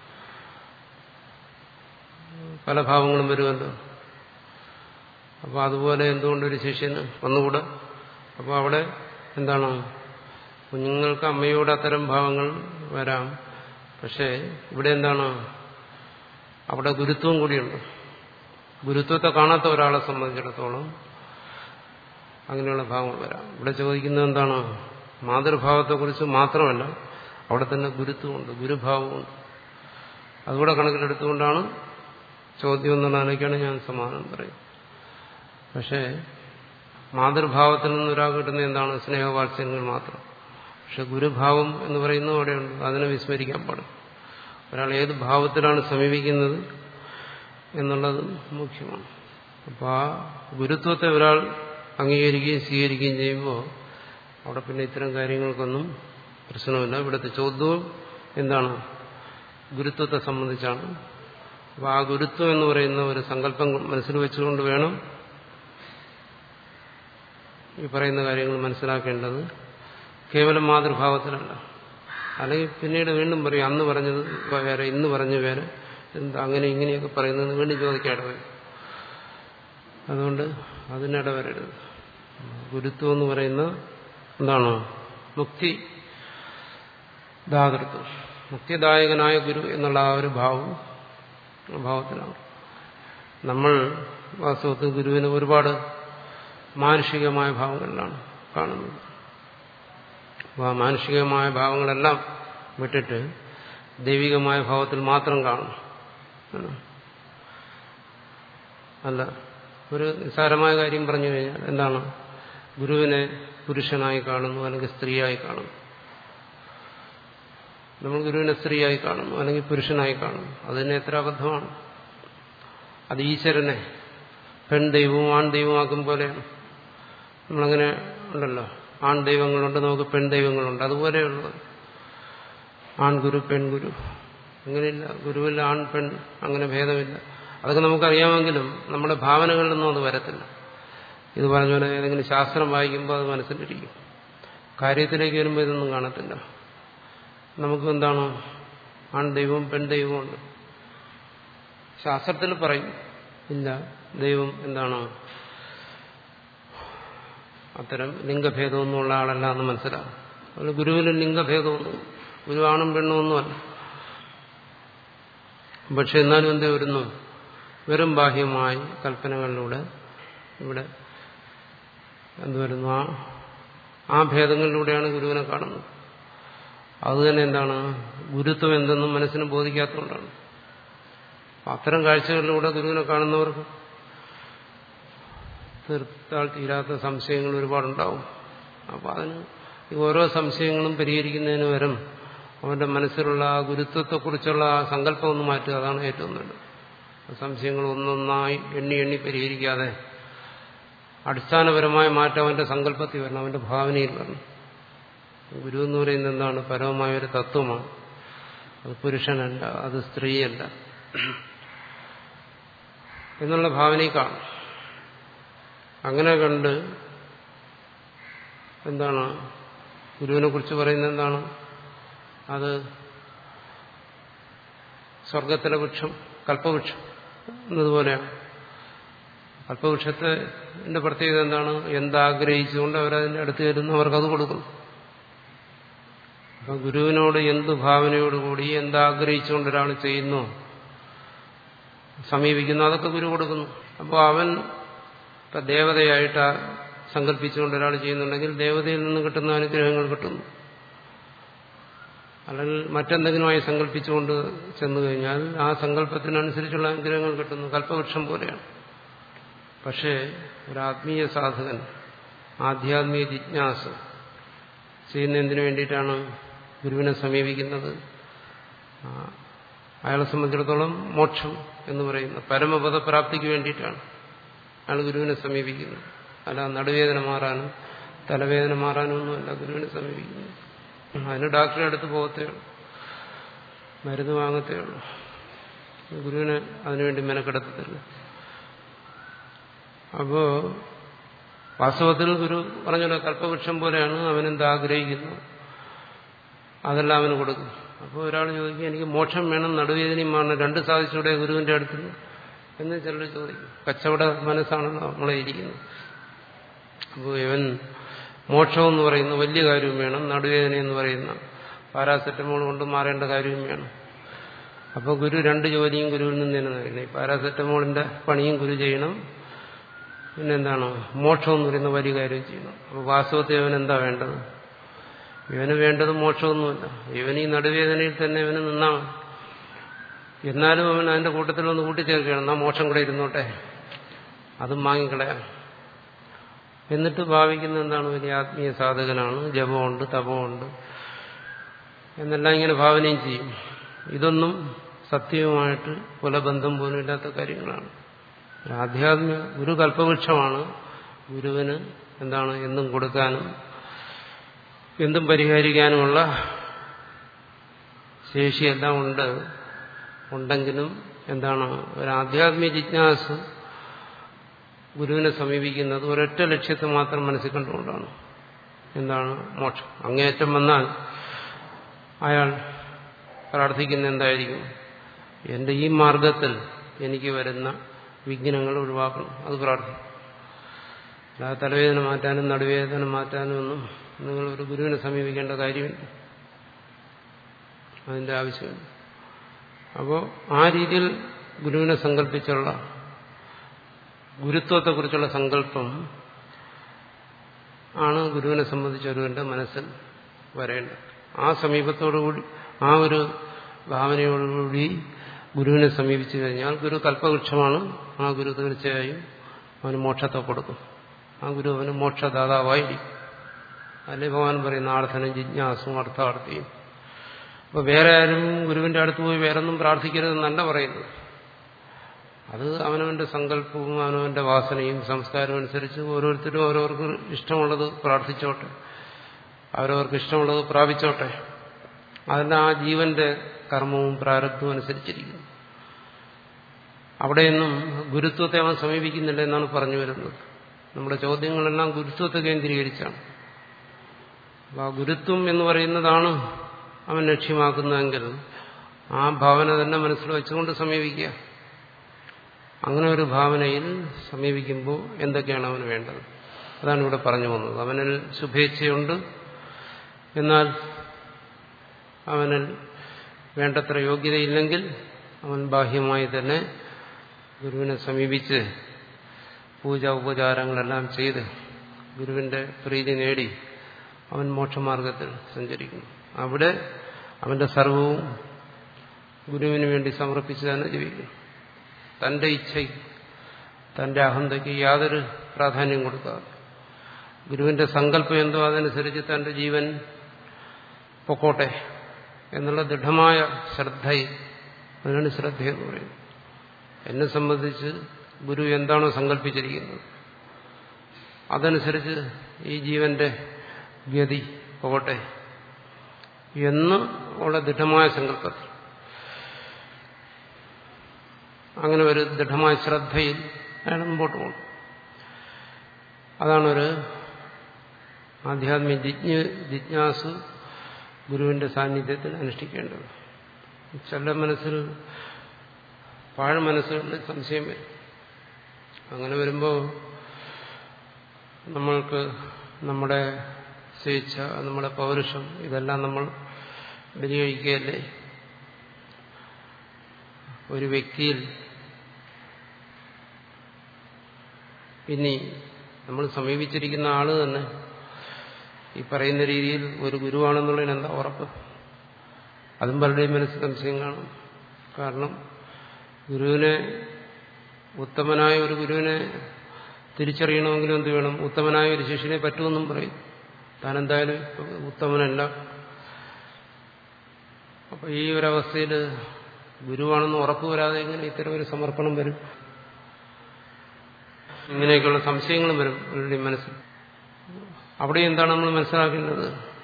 പല ഭാവങ്ങളും വരുമല്ലോ അപ്പോൾ അതുപോലെ എന്തുകൊണ്ടൊരു ശിഷ്യന് വന്നുകൂടെ അപ്പോൾ അവിടെ എന്താണ് കുഞ്ഞുങ്ങൾക്ക് അമ്മയോട് അത്തരം ഭാവങ്ങൾ വരാം പക്ഷേ ഇവിടെ എന്താണ് അവിടെ ഗുരുത്വം കൂടിയുണ്ട് ഗുരുത്വത്തെ കാണാത്ത ഒരാളെ സംബന്ധിച്ചിടത്തോളം അങ്ങനെയുള്ള ഭാവങ്ങൾ വരാം ഇവിടെ ചോദിക്കുന്നത് എന്താണ് മാതൃഭാവത്തെക്കുറിച്ച് മാത്രമല്ല അവിടെ തന്നെ ഗുരുത്വമുണ്ട് ഗുരുഭാവമുണ്ട് അതുകൂടെ കണക്കിലെടുത്തുകൊണ്ടാണ് ചോദ്യം എന്നുള്ളതിനൊക്കെയാണ് ഞാൻ സമാധാനം പറയുന്നത് പക്ഷേ മാതൃഭാവത്തിൽ നിന്ന് ഒരാൾ കിട്ടുന്ന എന്താണ് സ്നേഹവാത്സല്യങ്ങൾ മാത്രം പക്ഷെ ഗുരുഭാവം എന്ന് പറയുന്നത് അവിടെയുണ്ട് അതിനെ വിസ്മരിക്കാൻ പാടില്ല ഒരാൾ ഏത് ഭാവത്തിലാണ് സമീപിക്കുന്നത് എന്നുള്ളത് മുഖ്യമാണ് അപ്പോൾ ആ ഗുരുത്വത്തെ ഒരാൾ അംഗീകരിക്കുകയും സ്വീകരിക്കുകയും ചെയ്യുമ്പോൾ അവിടെ പിന്നെ ഇത്തരം കാര്യങ്ങൾക്കൊന്നും പ്രശ്നമില്ല ഇവിടുത്തെ ചോദ്യവും എന്താണ് ഗുരുത്വത്തെ സംബന്ധിച്ചാണ് അപ്പോൾ ആ ഗുരുത്വം എന്ന് പറയുന്ന ഒരു സങ്കല്പം മനസ്സിൽ വെച്ചുകൊണ്ട് വേണം ഈ പറയുന്ന കാര്യങ്ങൾ മനസ്സിലാക്കേണ്ടത് കേവലം മാതൃഭാവത്തിലല്ല അല്ലെങ്കിൽ പിന്നീട് വീണ്ടും പറയും അന്ന് പറഞ്ഞത് വേറെ ഇന്ന് പറഞ്ഞു വേറെ എന്താ അങ്ങനെ ഇങ്ങനെയൊക്കെ പറയുന്നത് വീണ്ടും ചോദിക്കാതെ വരും അതുകൊണ്ട് അതിനിടവരരുത് ഗുരുത്വം എന്ന് പറയുന്ന എന്താണ് മുക്തി ദാതൃത്വം മുക്തിദായകനായ ഗുരു എന്നുള്ള ആ ഒരു ഭാവം ഭാവത്തിലാണ് നമ്മൾ വാസ്തവത്തിൽ ഗുരുവിന് ഒരുപാട് മാനുഷികമായ ഭാവങ്ങളിലാണ് കാണുന്നത് അപ്പോൾ ആ മാനുഷികമായ ഭാവങ്ങളെല്ലാം വിട്ടിട്ട് ദൈവികമായ ഭാവത്തിൽ മാത്രം കാണും അല്ല ഒരു നിസ്സാരമായ കാര്യം പറഞ്ഞു കഴിഞ്ഞാൽ എന്താണ് ഗുരുവിനെ പുരുഷനായി കാണുന്നു അല്ലെങ്കിൽ സ്ത്രീയായി കാണുന്നു നമ്മൾ ഗുരുവിനെ സ്ത്രീയായി കാണുന്നു അല്ലെങ്കിൽ പുരുഷനായി കാണുന്നു അതിന് എത്ര അബദ്ധമാണ് അത് ഈശ്വരനെ പെൺ ദൈവവും ആൺ ദൈവമാക്കും പോലെയാണ് നമ്മളങ്ങനെ ഉണ്ടല്ലോ ആൺ ദൈവങ്ങളുണ്ട് നമുക്ക് പെൺ ദൈവങ്ങളുണ്ട് അതുപോലെയുള്ളത് ആൺഗുരു പെൺഗുരു അങ്ങനെയില്ല ഗുരുവിൽ ആൺ പെൺ അങ്ങനെ ഭേദമില്ല അതൊക്കെ നമുക്കറിയാമെങ്കിലും നമ്മുടെ ഭാവനകളിലൊന്നും അത് വരത്തില്ല ഇത് പറഞ്ഞ പോലെ ഏതെങ്കിലും ശാസ്ത്രം വായിക്കുമ്പോൾ അത് മനസ്സിലിരിക്കും കാര്യത്തിലേക്ക് വരുമ്പോൾ ഇതൊന്നും കാണത്തില്ല നമുക്ക് എന്താണ് ആൺ ദൈവവും പെൺ ദൈവവും ഉണ്ട് ശാസ്ത്രത്തിൽ പറയും ഇല്ല ദൈവം എന്താണ് അത്തരം ലിംഗഭേദമൊന്നുമുള്ള ആളല്ല എന്ന് മനസ്സിലാവും അതുപോലെ ഗുരുവിന് ലിംഗഭേദമൊന്നും ഗുരു ആണും പെണ്ണും ഒന്നുമല്ല പക്ഷെ എന്നാലും എന്ത് വരുന്നു വെറും ബാഹ്യമായി കൽപ്പനകളിലൂടെ ഇവിടെ എന്ത് വരുന്നു ആ ആ ഭേദങ്ങളിലൂടെയാണ് ഗുരുവിനെ കാണുന്നത് അതുതന്നെ എന്താണ് ഗുരുത്വം എന്തെന്നും മനസ്സിന് ബോധിക്കാത്തതുകൊണ്ടാണ് അത്തരം കാഴ്ചകളിലൂടെ ഗുരുവിനെ കാണുന്നവർക്ക് തീർത്താൽ തീരാത്ത സംശയങ്ങൾ ഒരുപാടുണ്ടാവും അപ്പോൾ അതിന് ഈ ഓരോ സംശയങ്ങളും പരിഹരിക്കുന്നതിന് വരും അവന്റെ മനസ്സിലുള്ള ആ ഗുരുത്വത്തെക്കുറിച്ചുള്ള ആ സങ്കല്പം ഒന്ന് മാറ്റുക അതാണ് ഏറ്റവും നല്ലത് സംശയങ്ങൾ ഒന്നൊന്നായി എണ്ണി എണ്ണി പരിഹരിക്കാതെ അടിസ്ഥാനപരമായ മാറ്റം അവന്റെ സങ്കല്പത്തിൽ വരണം അവന്റെ ഭാവനയിൽ വരണം ഗുരു എന്ന് പറയുന്നത് എന്താണ് പരമമായ ഒരു തത്വമാണ് അത് പുരുഷനല്ല അത് സ്ത്രീയല്ല എന്നുള്ള ഭാവനയിൽ കാണും അങ്ങനെ കണ്ട് എന്താണ് ഗുരുവിനെ കുറിച്ച് പറയുന്നത് എന്താണ് അത് സ്വർഗത്തിലെ വൃക്ഷം കൽപ്പവൃക്ഷം എന്നതുപോലെയാണ് കൽപ്പവൃക്ഷത്തിന്റെ പ്രത്യേകത എന്താണ് എന്താഗ്രഹിച്ചുകൊണ്ട് അവരതിന്റെ അടുത്ത് വരുന്നു അവർക്കത് കൊടുക്കുന്നു അപ്പൊ ഗുരുവിനോട് എന്ത് ഭാവനയോടുകൂടി എന്താഗ്രഹിച്ചുകൊണ്ട് ഒരാൾ ചെയ്യുന്നു സമീപിക്കുന്നു അതൊക്കെ ഗുരു കൊടുക്കുന്നു അപ്പോൾ അവൻ ഇപ്പം ദേവതയായിട്ട് സങ്കല്പിച്ചുകൊണ്ട് ഒരാൾ ചെയ്യുന്നുണ്ടെങ്കിൽ ദേവതയിൽ നിന്ന് കിട്ടുന്ന അനുഗ്രഹങ്ങൾ കിട്ടുന്നു അല്ലെങ്കിൽ മറ്റെന്തെങ്കിലുമായി സങ്കല്പിച്ചുകൊണ്ട് ചെന്നു കഴിഞ്ഞാൽ ആ സങ്കല്പത്തിനനുസരിച്ചുള്ള അനുഗ്രഹങ്ങൾ കിട്ടുന്നു കൽപ്പവൃക്ഷം പോലെയാണ് പക്ഷേ ഒരു ആത്മീയ സാധകൻ ആധ്യാത്മിക ജിജ്ഞാസ ചെയ്യുന്ന എന്തിനു വേണ്ടിയിട്ടാണ് ഗുരുവിനെ സമീപിക്കുന്നത് അയാളെ സംബന്ധിച്ചിടത്തോളം മോക്ഷം എന്ന് പറയുന്ന പരമപദപ്രാപ്തിക്ക് വേണ്ടിയിട്ടാണ് അയാൾ ഗുരുവിനെ സമീപിക്കുന്നത് അല്ല നടുവേദന മാറാനും തലവേദന മാറാനും ഒന്നുമല്ല ഗുരുവിനെ സമീപിക്കുന്നത് അതിന് ഡോക്ടറെ അടുത്ത് പോകത്തേ ഉള്ളൂ മരുന്ന് വാങ്ങത്തേ ഉള്ളൂ ഗുരുവിനെ അതിനുവേണ്ടി മെനക്കെടുത്തത്തില്ല അപ്പോ വാസ്തവത്തിൽ ഗുരു പറഞ്ഞല്ലോ കൽപ്പവൃക്ഷം പോലെയാണ് അവനെന്ത് ആഗ്രഹിക്കുന്നു അതെല്ലാം അവന് കൊടുക്കും അപ്പോൾ ഒരാൾ ചോദിക്കും എനിക്ക് മോക്ഷം വേണം നടുവേദനയും മാറണം രണ്ട് സാധിച്ചൂടെ ഗുരുവിന്റെ അടുത്ത് എന്ന് ചിലർ ചോദിക്കും കച്ചവട മനസ്സാണല്ലോ നമ്മളെ ഇരിക്കുന്നത് അപ്പോൾ ഇവൻ മോക്ഷം എന്ന് പറയുന്ന വലിയ കാര്യവും വേണം നടുവേദന എന്ന് പറയുന്ന പാരാസെറ്റമോൾ കൊണ്ട് മാറേണ്ട കാര്യവും വേണം അപ്പോൾ ഗുരു രണ്ട് ജോലിയും ഗുരുവിൽ നിന്ന് തന്നെ നൽകണം ഈ പാരാസെറ്റമോളിന്റെ പണിയും ഗുരു ചെയ്യണം പിന്നെന്താണ് മോക്ഷം എന്ന് പറയുന്ന വലിയ കാര്യം ചെയ്യണം അപ്പോൾ വാസ്തവത്തിൽ ഇവൻ എന്താ വേണ്ടത് ഇവന് വേണ്ടത് മോക്ഷമൊന്നുമില്ല ഇവൻ ഈ നടുവേദനയിൽ തന്നെ ഇവന് നിന്നാ എന്നാലും അവൻ അതിന്റെ കൂട്ടത്തിൽ ഒന്ന് കൂട്ടിച്ചേർക്കുകയാണ് എന്നാ മോക്ഷം കൂടെ ഇരുന്നോട്ടെ അതും വാങ്ങിക്കളയാം എന്നിട്ട് ഭാവിക്കുന്ന എന്താണ് വലിയ ആത്മീയ സാധകനാണ് ജപമുണ്ട് തപമുണ്ട് എന്നെല്ലാം ഇങ്ങനെ ഭാവനയും ചെയ്യും ഇതൊന്നും സത്യവുമായിട്ട് കുലബന്ധം പോലും ഇല്ലാത്ത കാര്യങ്ങളാണ് ആധ്യാത്മിക ഗുരു കൽപ്പവൃക്ഷമാണ് ഗുരുവിന് എന്താണ് എന്തും കൊടുക്കാനും എന്തും പരിഹരിക്കാനുമുള്ള ശേഷിയെല്ലാം ഉണ്ട് ഉണ്ടെങ്കിലും എന്താണ് ഒരു ആധ്യാത്മിക ജിജ്ഞാസ ഗുരുവിനെ സമീപിക്കുന്നത് ഒരൊറ്റ ലക്ഷ്യത്തെ മാത്രം മനസ്സിൽ കണ്ടുകൊണ്ടാണ് എന്താണ് മോക്ഷം അങ്ങേയറ്റം വന്നാൽ അയാൾ പ്രാർത്ഥിക്കുന്ന എന്തായിരിക്കും എന്റെ ഈ മാർഗത്തിൽ എനിക്ക് വരുന്ന വിഘ്നങ്ങൾ ഒഴിവാക്കണം അത് പ്രാർത്ഥിക്കും അല്ലാതെ തലവേദന മാറ്റാനും നടുവേദന മാറ്റാനും ഒന്നും നിങ്ങൾ ഒരു ഗുരുവിനെ സമീപിക്കേണ്ട കാര്യമില്ല അതിന്റെ ആവശ്യമില്ല അപ്പോൾ ആ രീതിയിൽ ഗുരുവിനെ സങ്കല്പിച്ചുള്ള ഗുരുത്വത്തെക്കുറിച്ചുള്ള സങ്കല്പം ആണ് ഗുരുവിനെ സംബന്ധിച്ച് ഒരുവന്റെ മനസ്സിൽ വരേണ്ടത് ആ സമീപത്തോടുകൂടി ആ ഒരു ഭാവനയോടുകൂടി ഗുരുവിനെ സമീപിച്ചു കഴിഞ്ഞാൽ ഗുരു കൽപ്പവൃക്ഷമാണ് ആ ഗുരു തീർച്ചയായും അവന് മോക്ഷത്തെ കൊടുക്കും ആ ഗുരു അവന് മോക്ഷദാതാവായിരിക്കും അല്ലെ ഭഗവാൻ പറയുന്ന ആർത്ഥനും ജിജ്ഞാസും അർത്ഥാർത്ഥിയും അപ്പൊ വേറെ ആരും ഗുരുവിന്റെ അടുത്ത് പോയി വേറൊന്നും പ്രാർത്ഥിക്കരുതെന്നല്ല പറയുന്നത് അത് അവനവന്റെ സങ്കല്പവും അവനവന്റെ വാസനയും സംസ്കാരവും അനുസരിച്ച് ഓരോരുത്തരും ഓരോർക്ക് ഇഷ്ടമുള്ളത് പ്രാർത്ഥിച്ചോട്ടെ അവരവർക്ക് ഇഷ്ടമുള്ളത് പ്രാപിച്ചോട്ടെ അതെല്ലാം ആ ജീവന്റെ കർമ്മവും പ്രാരബ്ധവും അനുസരിച്ചിരിക്കുന്നു അവിടെയൊന്നും ഗുരുത്വത്തെ അവൻ സമീപിക്കുന്നില്ല എന്നാണ് പറഞ്ഞു വരുന്നത് നമ്മുടെ ചോദ്യങ്ങളെല്ലാം ഗുരുത്വത്തെ കേന്ദ്രീകരിച്ചാണ് അപ്പൊ ആ ഗുരുത്വം എന്ന് പറയുന്നതാണ് അവൻ ലക്ഷ്യമാക്കുന്നതെങ്കിൽ ആ ഭാവന തന്നെ മനസ്സിൽ വെച്ചുകൊണ്ട് സമീപിക്കുക അങ്ങനെ ഒരു ഭാവനയിൽ സമീപിക്കുമ്പോൾ എന്തൊക്കെയാണ് അവന് വേണ്ടത് അതാണ് ഇവിടെ പറഞ്ഞു വന്നത് അവനിൽ ശുഭേച്ഛയുണ്ട് എന്നാൽ അവനിൽ വേണ്ടത്ര യോഗ്യതയില്ലെങ്കിൽ അവൻ ബാഹ്യമായി തന്നെ ഗുരുവിനെ സമീപിച്ച് പൂജ ഉപചാരങ്ങളെല്ലാം ചെയ്ത് ഗുരുവിന്റെ പ്രീതി നേടി അവൻ മോക്ഷമാർഗത്തിൽ സഞ്ചരിക്കുന്നു അവിടെ അവന്റെ സർവവും ഗുരുവിന് വേണ്ടി സമർപ്പിച്ച് തന്നെ ജീവിക്കുന്നു തന്റെ ഇച്ഛയ്ക്ക് തന്റെ അഹന്തയ്ക്ക് യാതൊരു പ്രാധാന്യം കൊടുക്കാതെ ഗുരുവിന്റെ സങ്കല്പം എന്തോ അതനുസരിച്ച് തന്റെ ജീവൻ പൊക്കോട്ടെ എന്നുള്ള ദൃഢമായ ശ്രദ്ധയിൽ അതിനാണ് ശ്രദ്ധയെന്ന് പറയുന്നത് എന്നെ സംബന്ധിച്ച് ഗുരു എന്താണോ സങ്കല്പിച്ചിരിക്കുന്നത് അതനുസരിച്ച് ഈ ജീവന്റെ ഗതി പോകട്ടെ എന്ന് ഉള്ള ദൃഢമായ സങ്കല്പത്തിൽ അങ്ങനെ ഒരു ദൃഢമായ ശ്രദ്ധയിൽ അയാൾ മുമ്പോട്ട് പോകും അതാണൊരു ആധ്യാത്മിക ജിജ്ഞ ജിജ്ഞാസ് ഗുരുവിന്റെ സാന്നിധ്യത്തിൽ അനുഷ്ഠിക്കേണ്ടത് ചില മനസ്സിൽ പാഴ മനസ്സുകളിൽ സംശയം വരും അങ്ങനെ വരുമ്പോൾ നമ്മൾക്ക് നമ്മുടെ സ്വേച്ഛ നമ്മുടെ പൗരുഷം ഇതെല്ലാം നമ്മൾ ബലികഴിക്കുകയല്ലേ ഒരു വ്യക്തിയിൽ ഇനി നമ്മൾ സമീപിച്ചിരിക്കുന്ന ആള് തന്നെ ഈ പറയുന്ന രീതിയിൽ ഒരു ഗുരുവാണെന്നുള്ളതിന് എന്താ ഉറപ്പ് അതും പലരുടെയും മനസ്സിൽ സംശയം കാണും കാരണം ഗുരുവിനെ ഉത്തമനായ ഒരു ഗുരുവിനെ തിരിച്ചറിയണമെങ്കിലും എന്ത് വേണം ഉത്തമനായ ഒരു ശിഷ്യനെ പറ്റുമെന്നും പറയും താൻ എന്തായാലും ഉത്തമനല്ല അപ്പൊ ഈ ഒരവസ്ഥയിൽ ഗുരുവാണെന്ന് ഉറപ്പ് വരാതെ എങ്ങനെ ഇത്തരം ഒരു സമർപ്പണം വരും ഇങ്ങനെയൊക്കെയുള്ള സംശയങ്ങളും വരും അവരുടെ മനസ്സിൽ അവിടെ എന്താണ് നമ്മൾ മനസ്സിലാക്കേണ്ടത്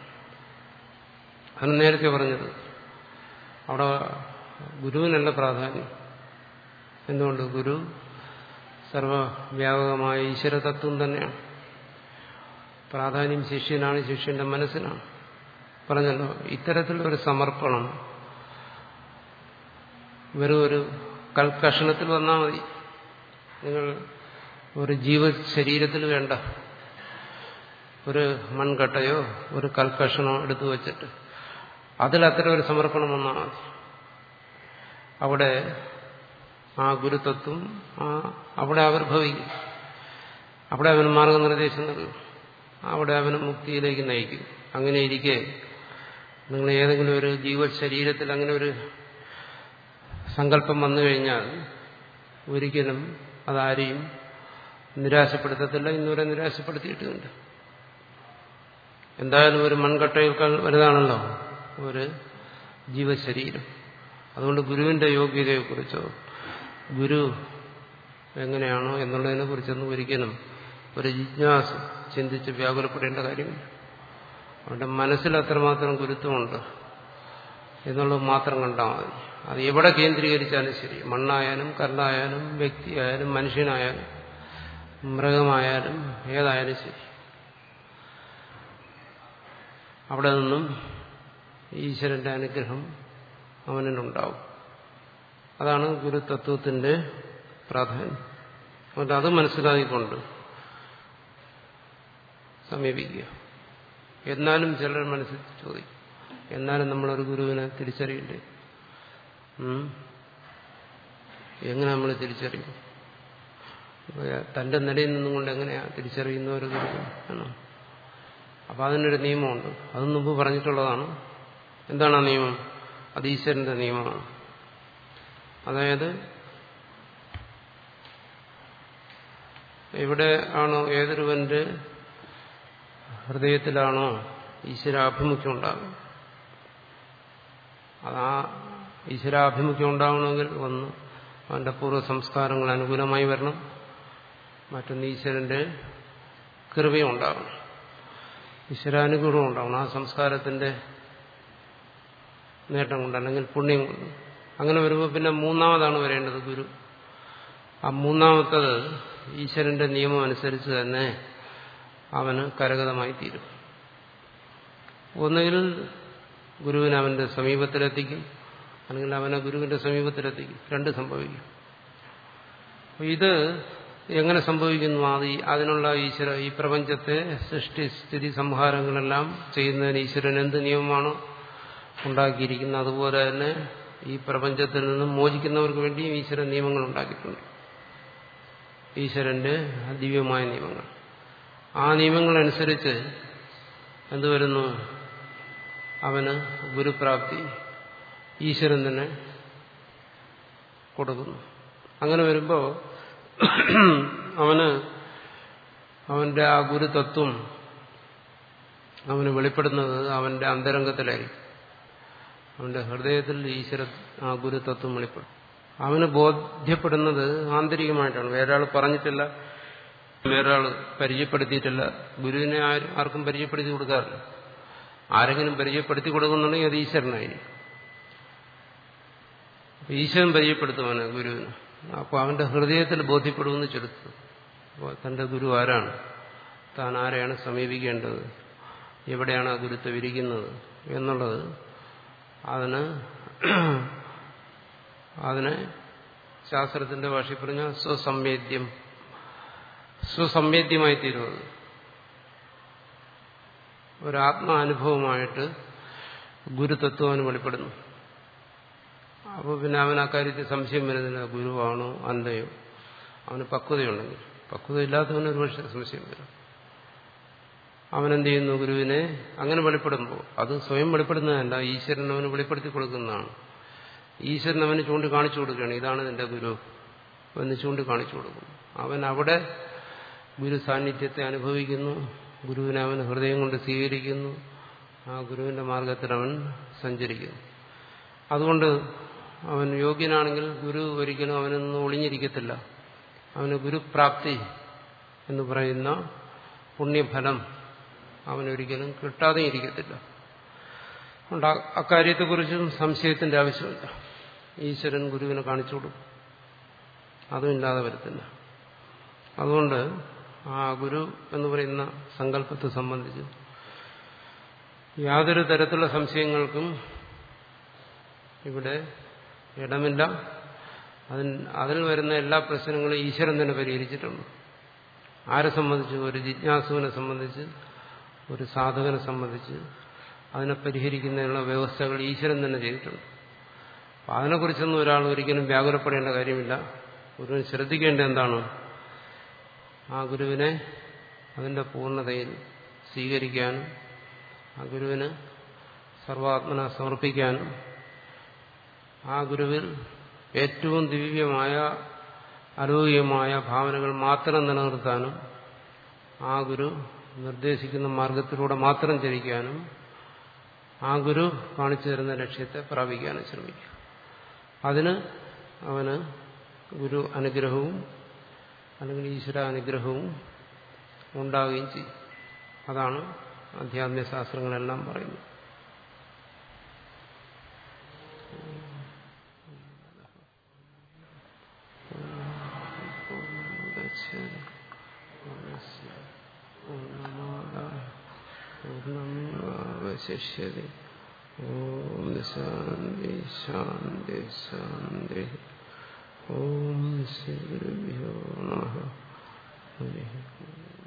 അത് നേരത്തെ പറഞ്ഞത് അവിടെ ഗുരുവിനല്ല പ്രാധാന്യം എന്തുകൊണ്ട് ഗുരു സർവവ്യാപകമായ ഈശ്വരതത്വം തന്നെയാണ് പ്രാധാന്യം ശിഷ്യനാണ് ശിഷ്യന്റെ മനസ്സിനാണ് പറഞ്ഞല്ലോ ഇത്തരത്തിലൊരു സമർപ്പണം വെറും ഒരു കൽക്കഷണത്തിൽ വന്നാൽ മതി നിങ്ങൾ ഒരു ജീവ ശരീരത്തിൽ വേണ്ട ഒരു മൺകട്ടയോ ഒരു കൽക്കഷണോ എടുത്തു വച്ചിട്ട് അതിൽ അത്തരം ഒരു സമർപ്പണം വന്നാൽ മതി അവിടെ ആ ഗുരുതത്വം ആ അവിടെ ആവിർഭവിക്കും അവിടെ അവന് മാർഗനിർദ്ദേശം നൽകും അവിടെ അവന് മുക്തിയിലേക്ക് നയിക്കും അങ്ങനെ ഇരിക്കെ നിങ്ങൾ ഏതെങ്കിലും ഒരു ജീവശരീരത്തിൽ അങ്ങനെ ഒരു സങ്കല്പം വന്നു കഴിഞ്ഞാൽ ഒരിക്കലും അതാരെയും നിരാശപ്പെടുത്തത്തില്ല ഇന്നുവരെ നിരാശപ്പെടുത്തിയിട്ടുണ്ട് എന്തായാലും ഒരു മൺകട്ടയേക്കാൾ വലുതാണല്ലോ ഒരു ജീവശരീരം അതുകൊണ്ട് ഗുരുവിന്റെ യോഗ്യതയെക്കുറിച്ചോ ഗുരു എങ്ങനെയാണോ എന്നുള്ളതിനെ കുറിച്ചൊന്നും ഒരിക്കലും ഒരു ജിജ്ഞാസ ചിന്തിച്ച് വ്യാകുലപ്പെടേണ്ട കാര്യമില്ല അവന്റെ മനസ്സിൽ അത്രമാത്രം ഗുരുത്വമുണ്ട് എന്നുള്ളത് മാത്രം കണ്ടാൽ മതി അത് എവിടെ കേന്ദ്രീകരിച്ചാലും ശരി മണ്ണായാലും കല്ലായാലും വ്യക്തിയായാലും മനുഷ്യനായാലും മൃഗമായാലും ഏതായാലും ശരി അവിടെ നിന്നും ഈശ്വരന്റെ അനുഗ്രഹം അവനിലുണ്ടാവും അതാണ് ഗുരുതത്വത്തിന്റെ പ്രാധാന്യം അതുകൊണ്ട് അത് മനസ്സിലാക്കിക്കൊണ്ട് സമീപിക്കുക എന്നാലും ചിലർ മനസ്സിൽ ചോദിക്കും എന്നാലും നമ്മളൊരു ഗുരുവിനെ തിരിച്ചറിയണ്ടേ എങ്ങനെ നമ്മൾ തിരിച്ചറിയും തന്റെ നിലയിൽ നിന്നും കൊണ്ട് എങ്ങനെയാ തിരിച്ചറിയുന്ന ഒരു ഗുരു ആണോ അപ്പൊ അതിനൊരു നിയമമുണ്ട് അത് മുമ്പ് പറഞ്ഞിട്ടുള്ളതാണ് എന്താണ് ആ നിയമം അത് ഈശ്വരന്റെ നിയമമാണ് അതായത് എവിടെ ആണോ ഏതൊരുവന്റെ ഹൃദയത്തിലാണോ ഈശ്വരാഭിമുഖ്യം ഉണ്ടാകും അതാ ഈശ്വരാഭിമുഖ്യം ഉണ്ടാവണമെങ്കിൽ ഒന്ന് അവന്റെ പൂർവ്വ സംസ്കാരങ്ങൾ അനുകൂലമായി വരണം മറ്റൊന്ന് ഈശ്വരന്റെ കൃപയും ഉണ്ടാകണം ഈശ്വരാനുകൂലം ഉണ്ടാവണം ആ സംസ്കാരത്തിന്റെ നേട്ടം കൊണ്ട് അല്ലെങ്കിൽ പുണ്യം കൊണ്ട് അങ്ങനെ വരുമ്പോൾ പിന്നെ മൂന്നാമതാണ് വരേണ്ടത് ഗുരു ആ മൂന്നാമത്തത് ഈശ്വരന്റെ നിയമം അനുസരിച്ച് തന്നെ അവന് കരഗതമായി തീരും ഒന്നുകിൽ ഗുരുവിനെ അവന്റെ സമീപത്തിലെത്തിക്കും അല്ലെങ്കിൽ അവനെ ഗുരുവിന്റെ സമീപത്തിലെത്തിക്കും രണ്ട് സംഭവിക്കും ഇത് എങ്ങനെ സംഭവിക്കുന്നു അത് അതിനുള്ള ഈശ്വര ഈ പ്രപഞ്ചത്തെ സൃഷ്ടി സ്ഥിതി സംഹാരങ്ങളെല്ലാം ചെയ്യുന്നതിന് ഈശ്വരൻ എന്ത് നിയമമാണോ ഉണ്ടാക്കിയിരിക്കുന്നത് അതുപോലെ തന്നെ ഈ പ്രപഞ്ചത്തിൽ നിന്നും മോചിക്കുന്നവർക്ക് വേണ്ടിയും ഈശ്വരൻ നിയമങ്ങൾ ഉണ്ടാക്കിയിട്ടുണ്ട് ഈശ്വരന്റെ ദിവ്യമായ നിയമങ്ങൾ ആ നിയമങ്ങളനുസരിച്ച് എന്ത് വരുന്നു അവന് ഗുരുപ്രാപ്തി ഈശ്വരൻ തന്നെ കൊടുക്കുന്നു അങ്ങനെ വരുമ്പോൾ അവന് അവന്റെ ആ ഗുരുതത്വം അവന് വെളിപ്പെടുന്നത് അവന്റെ അന്തരംഗത്തിലായിരിക്കും അവന്റെ ഹൃദയത്തിൽ ഈശ്വര ആ ഗുരുതത്വം വെളിപ്പെടും അവന് ബോധ്യപ്പെടുന്നത് ആന്തരികമായിട്ടാണ് വേറൊരാൾ പറഞ്ഞിട്ടില്ല വേറൊരാൾ പരിചയപ്പെടുത്തിയിട്ടില്ല ഗുരുവിനെ ആരും ആർക്കും പരിചയപ്പെടുത്തി കൊടുക്കാറില്ല ആരെങ്കിലും പരിചയപ്പെടുത്തി കൊടുക്കുന്നുണ്ടെങ്കിൽ അത് ഈശ്വരനായിരിക്കും ഈശ്വരൻ പരിചയപ്പെടുത്തുവാണ് ഗുരുവിന് അപ്പോൾ അവന്റെ ഹൃദയത്തിൽ ബോധ്യപ്പെടുമെന്ന് ചെലുത്തു അപ്പോൾ തന്റെ ഗുരു ആരാണ് താൻ ആരെയാണ് സമീപിക്കേണ്ടത് എവിടെയാണ് ആ ഗുരുത്വം ഇരിക്കുന്നത് എന്നുള്ളത് അതിന് അതിനെ ശാസ്ത്രത്തിന്റെ ഭാഷയിൽ പറഞ്ഞ സ്വസംവേദ്യം സ്വസംവേദ്യമായി തീരുന്നത് ഒരാത്മാനുഭവമായിട്ട് ഗുരുതത്വം അവന് വെളിപ്പെടുന്നു അപ്പോൾ പിന്നെ അവൻ അക്കാര്യത്തിൽ സംശയം വരുന്നില്ല ഗുരുവാണോ അന്തയോ അവന് പക്വതയുണ്ടെങ്കിൽ പക്വത ഇല്ലാത്തവന് ഒരുപക്ഷെ സംശയം വരും അവനെന്ത് ചെയ്യുന്നു ഗുരുവിനെ അങ്ങനെ വെളിപ്പെടുമ്പോൾ അത് സ്വയം വെളിപ്പെടുന്നതല്ല ഈശ്വരൻ അവന് വെളിപ്പെടുത്തി കൊടുക്കുന്നതാണ് ഈശ്വരൻ അവന് ചൂണ്ടി കാണിച്ചു കൊടുക്കുകയാണ് ഇതാണ് നിന്റെ ഗുരു എന്ന് ചൂണ്ടി കാണിച്ചു കൊടുക്കും അവൻ അവിടെ ഗുരു സാന്നിധ്യത്തെ അനുഭവിക്കുന്നു ഗുരുവിനെ അവൻ ഹൃദയം കൊണ്ട് സ്വീകരിക്കുന്നു ആ ഗുരുവിന്റെ മാർഗത്തിൽ അവൻ സഞ്ചരിക്കുന്നു അതുകൊണ്ട് അവൻ യോഗ്യനാണെങ്കിൽ ഗുരു ഒരിക്കലും അവനൊന്നും ഒളിഞ്ഞിരിക്കത്തില്ല അവന് ഗുരുപ്രാപ്തി എന്ന് പറയുന്ന പുണ്യഫലം അവനൊരിക്കലും കിട്ടാതെ ഇരിക്കത്തില്ല അതുകൊണ്ട് അക്കാര്യത്തെക്കുറിച്ചും സംശയത്തിന്റെ ആവശ്യമില്ല ഈശ്വരൻ ഗുരുവിനെ കാണിച്ചു കൊടുക്കും അതും ഇല്ലാതെ വരത്തില്ല അതുകൊണ്ട് ആ ഗുരു എന്ന് പറയുന്ന സങ്കല്പത്തെ സംബന്ധിച്ച് യാതൊരു തരത്തിലുള്ള സംശയങ്ങൾക്കും ഇവിടെ ഇടമില്ല അതിൽ അതിൽ വരുന്ന എല്ലാ പ്രശ്നങ്ങളും ഈശ്വരൻ തന്നെ പരിഹരിച്ചിട്ടുണ്ട് ആരെ സംബന്ധിച്ച് ഒരു ജിജ്ഞാസുവിനെ സംബന്ധിച്ച് ഒരു സാധകനെ സംബന്ധിച്ച് അതിനെ പരിഹരിക്കുന്നതിനുള്ള വ്യവസ്ഥകൾ ഈശ്വരൻ തന്നെ ചെയ്തിട്ടുണ്ട് അപ്പം അതിനെക്കുറിച്ചൊന്നും ഒരാൾ ഒരിക്കലും വ്യാകുലപ്പെടേണ്ട കാര്യമില്ല ഗുരുവിന് ശ്രദ്ധിക്കേണ്ട എന്താണ് ആ ഗുരുവിനെ അതിൻ്റെ പൂർണ്ണതയിൽ സ്വീകരിക്കാനും ആ ഗുരുവിന് സർവാത്മന സമർപ്പിക്കാനും ആ ഗുരുവിൽ ഏറ്റവും ദിവ്യമായ അലൗകികമായ ഭാവനകൾ മാത്രം നിലനിർത്താനും ആ ഗുരു നിർദ്ദേശിക്കുന്ന മാർഗത്തിലൂടെ മാത്രം ചരിക്കാനും ആ ഗുരു കാണിച്ചു തരുന്ന ലക്ഷ്യത്തെ പ്രാപിക്കാനും ശ്രമിക്കും അതിന് അവന് ഗുരു അനുഗ്രഹവും അല്ലെങ്കിൽ ഈശ്വര അനുഗ്രഹവും ഉണ്ടാവുകയും ചെയ്യും അതാണ് അധ്യാത്മിക ശാസ്ത്രങ്ങളെല്ലാം പറയുന്നത് പൂർണ്ണമാവശിഷ്യതി ഓം ശാന്തി ശാന്തി ശാന്തി ഓം ശ്രീ ഗുരുഭ്യോ നമ ഹരി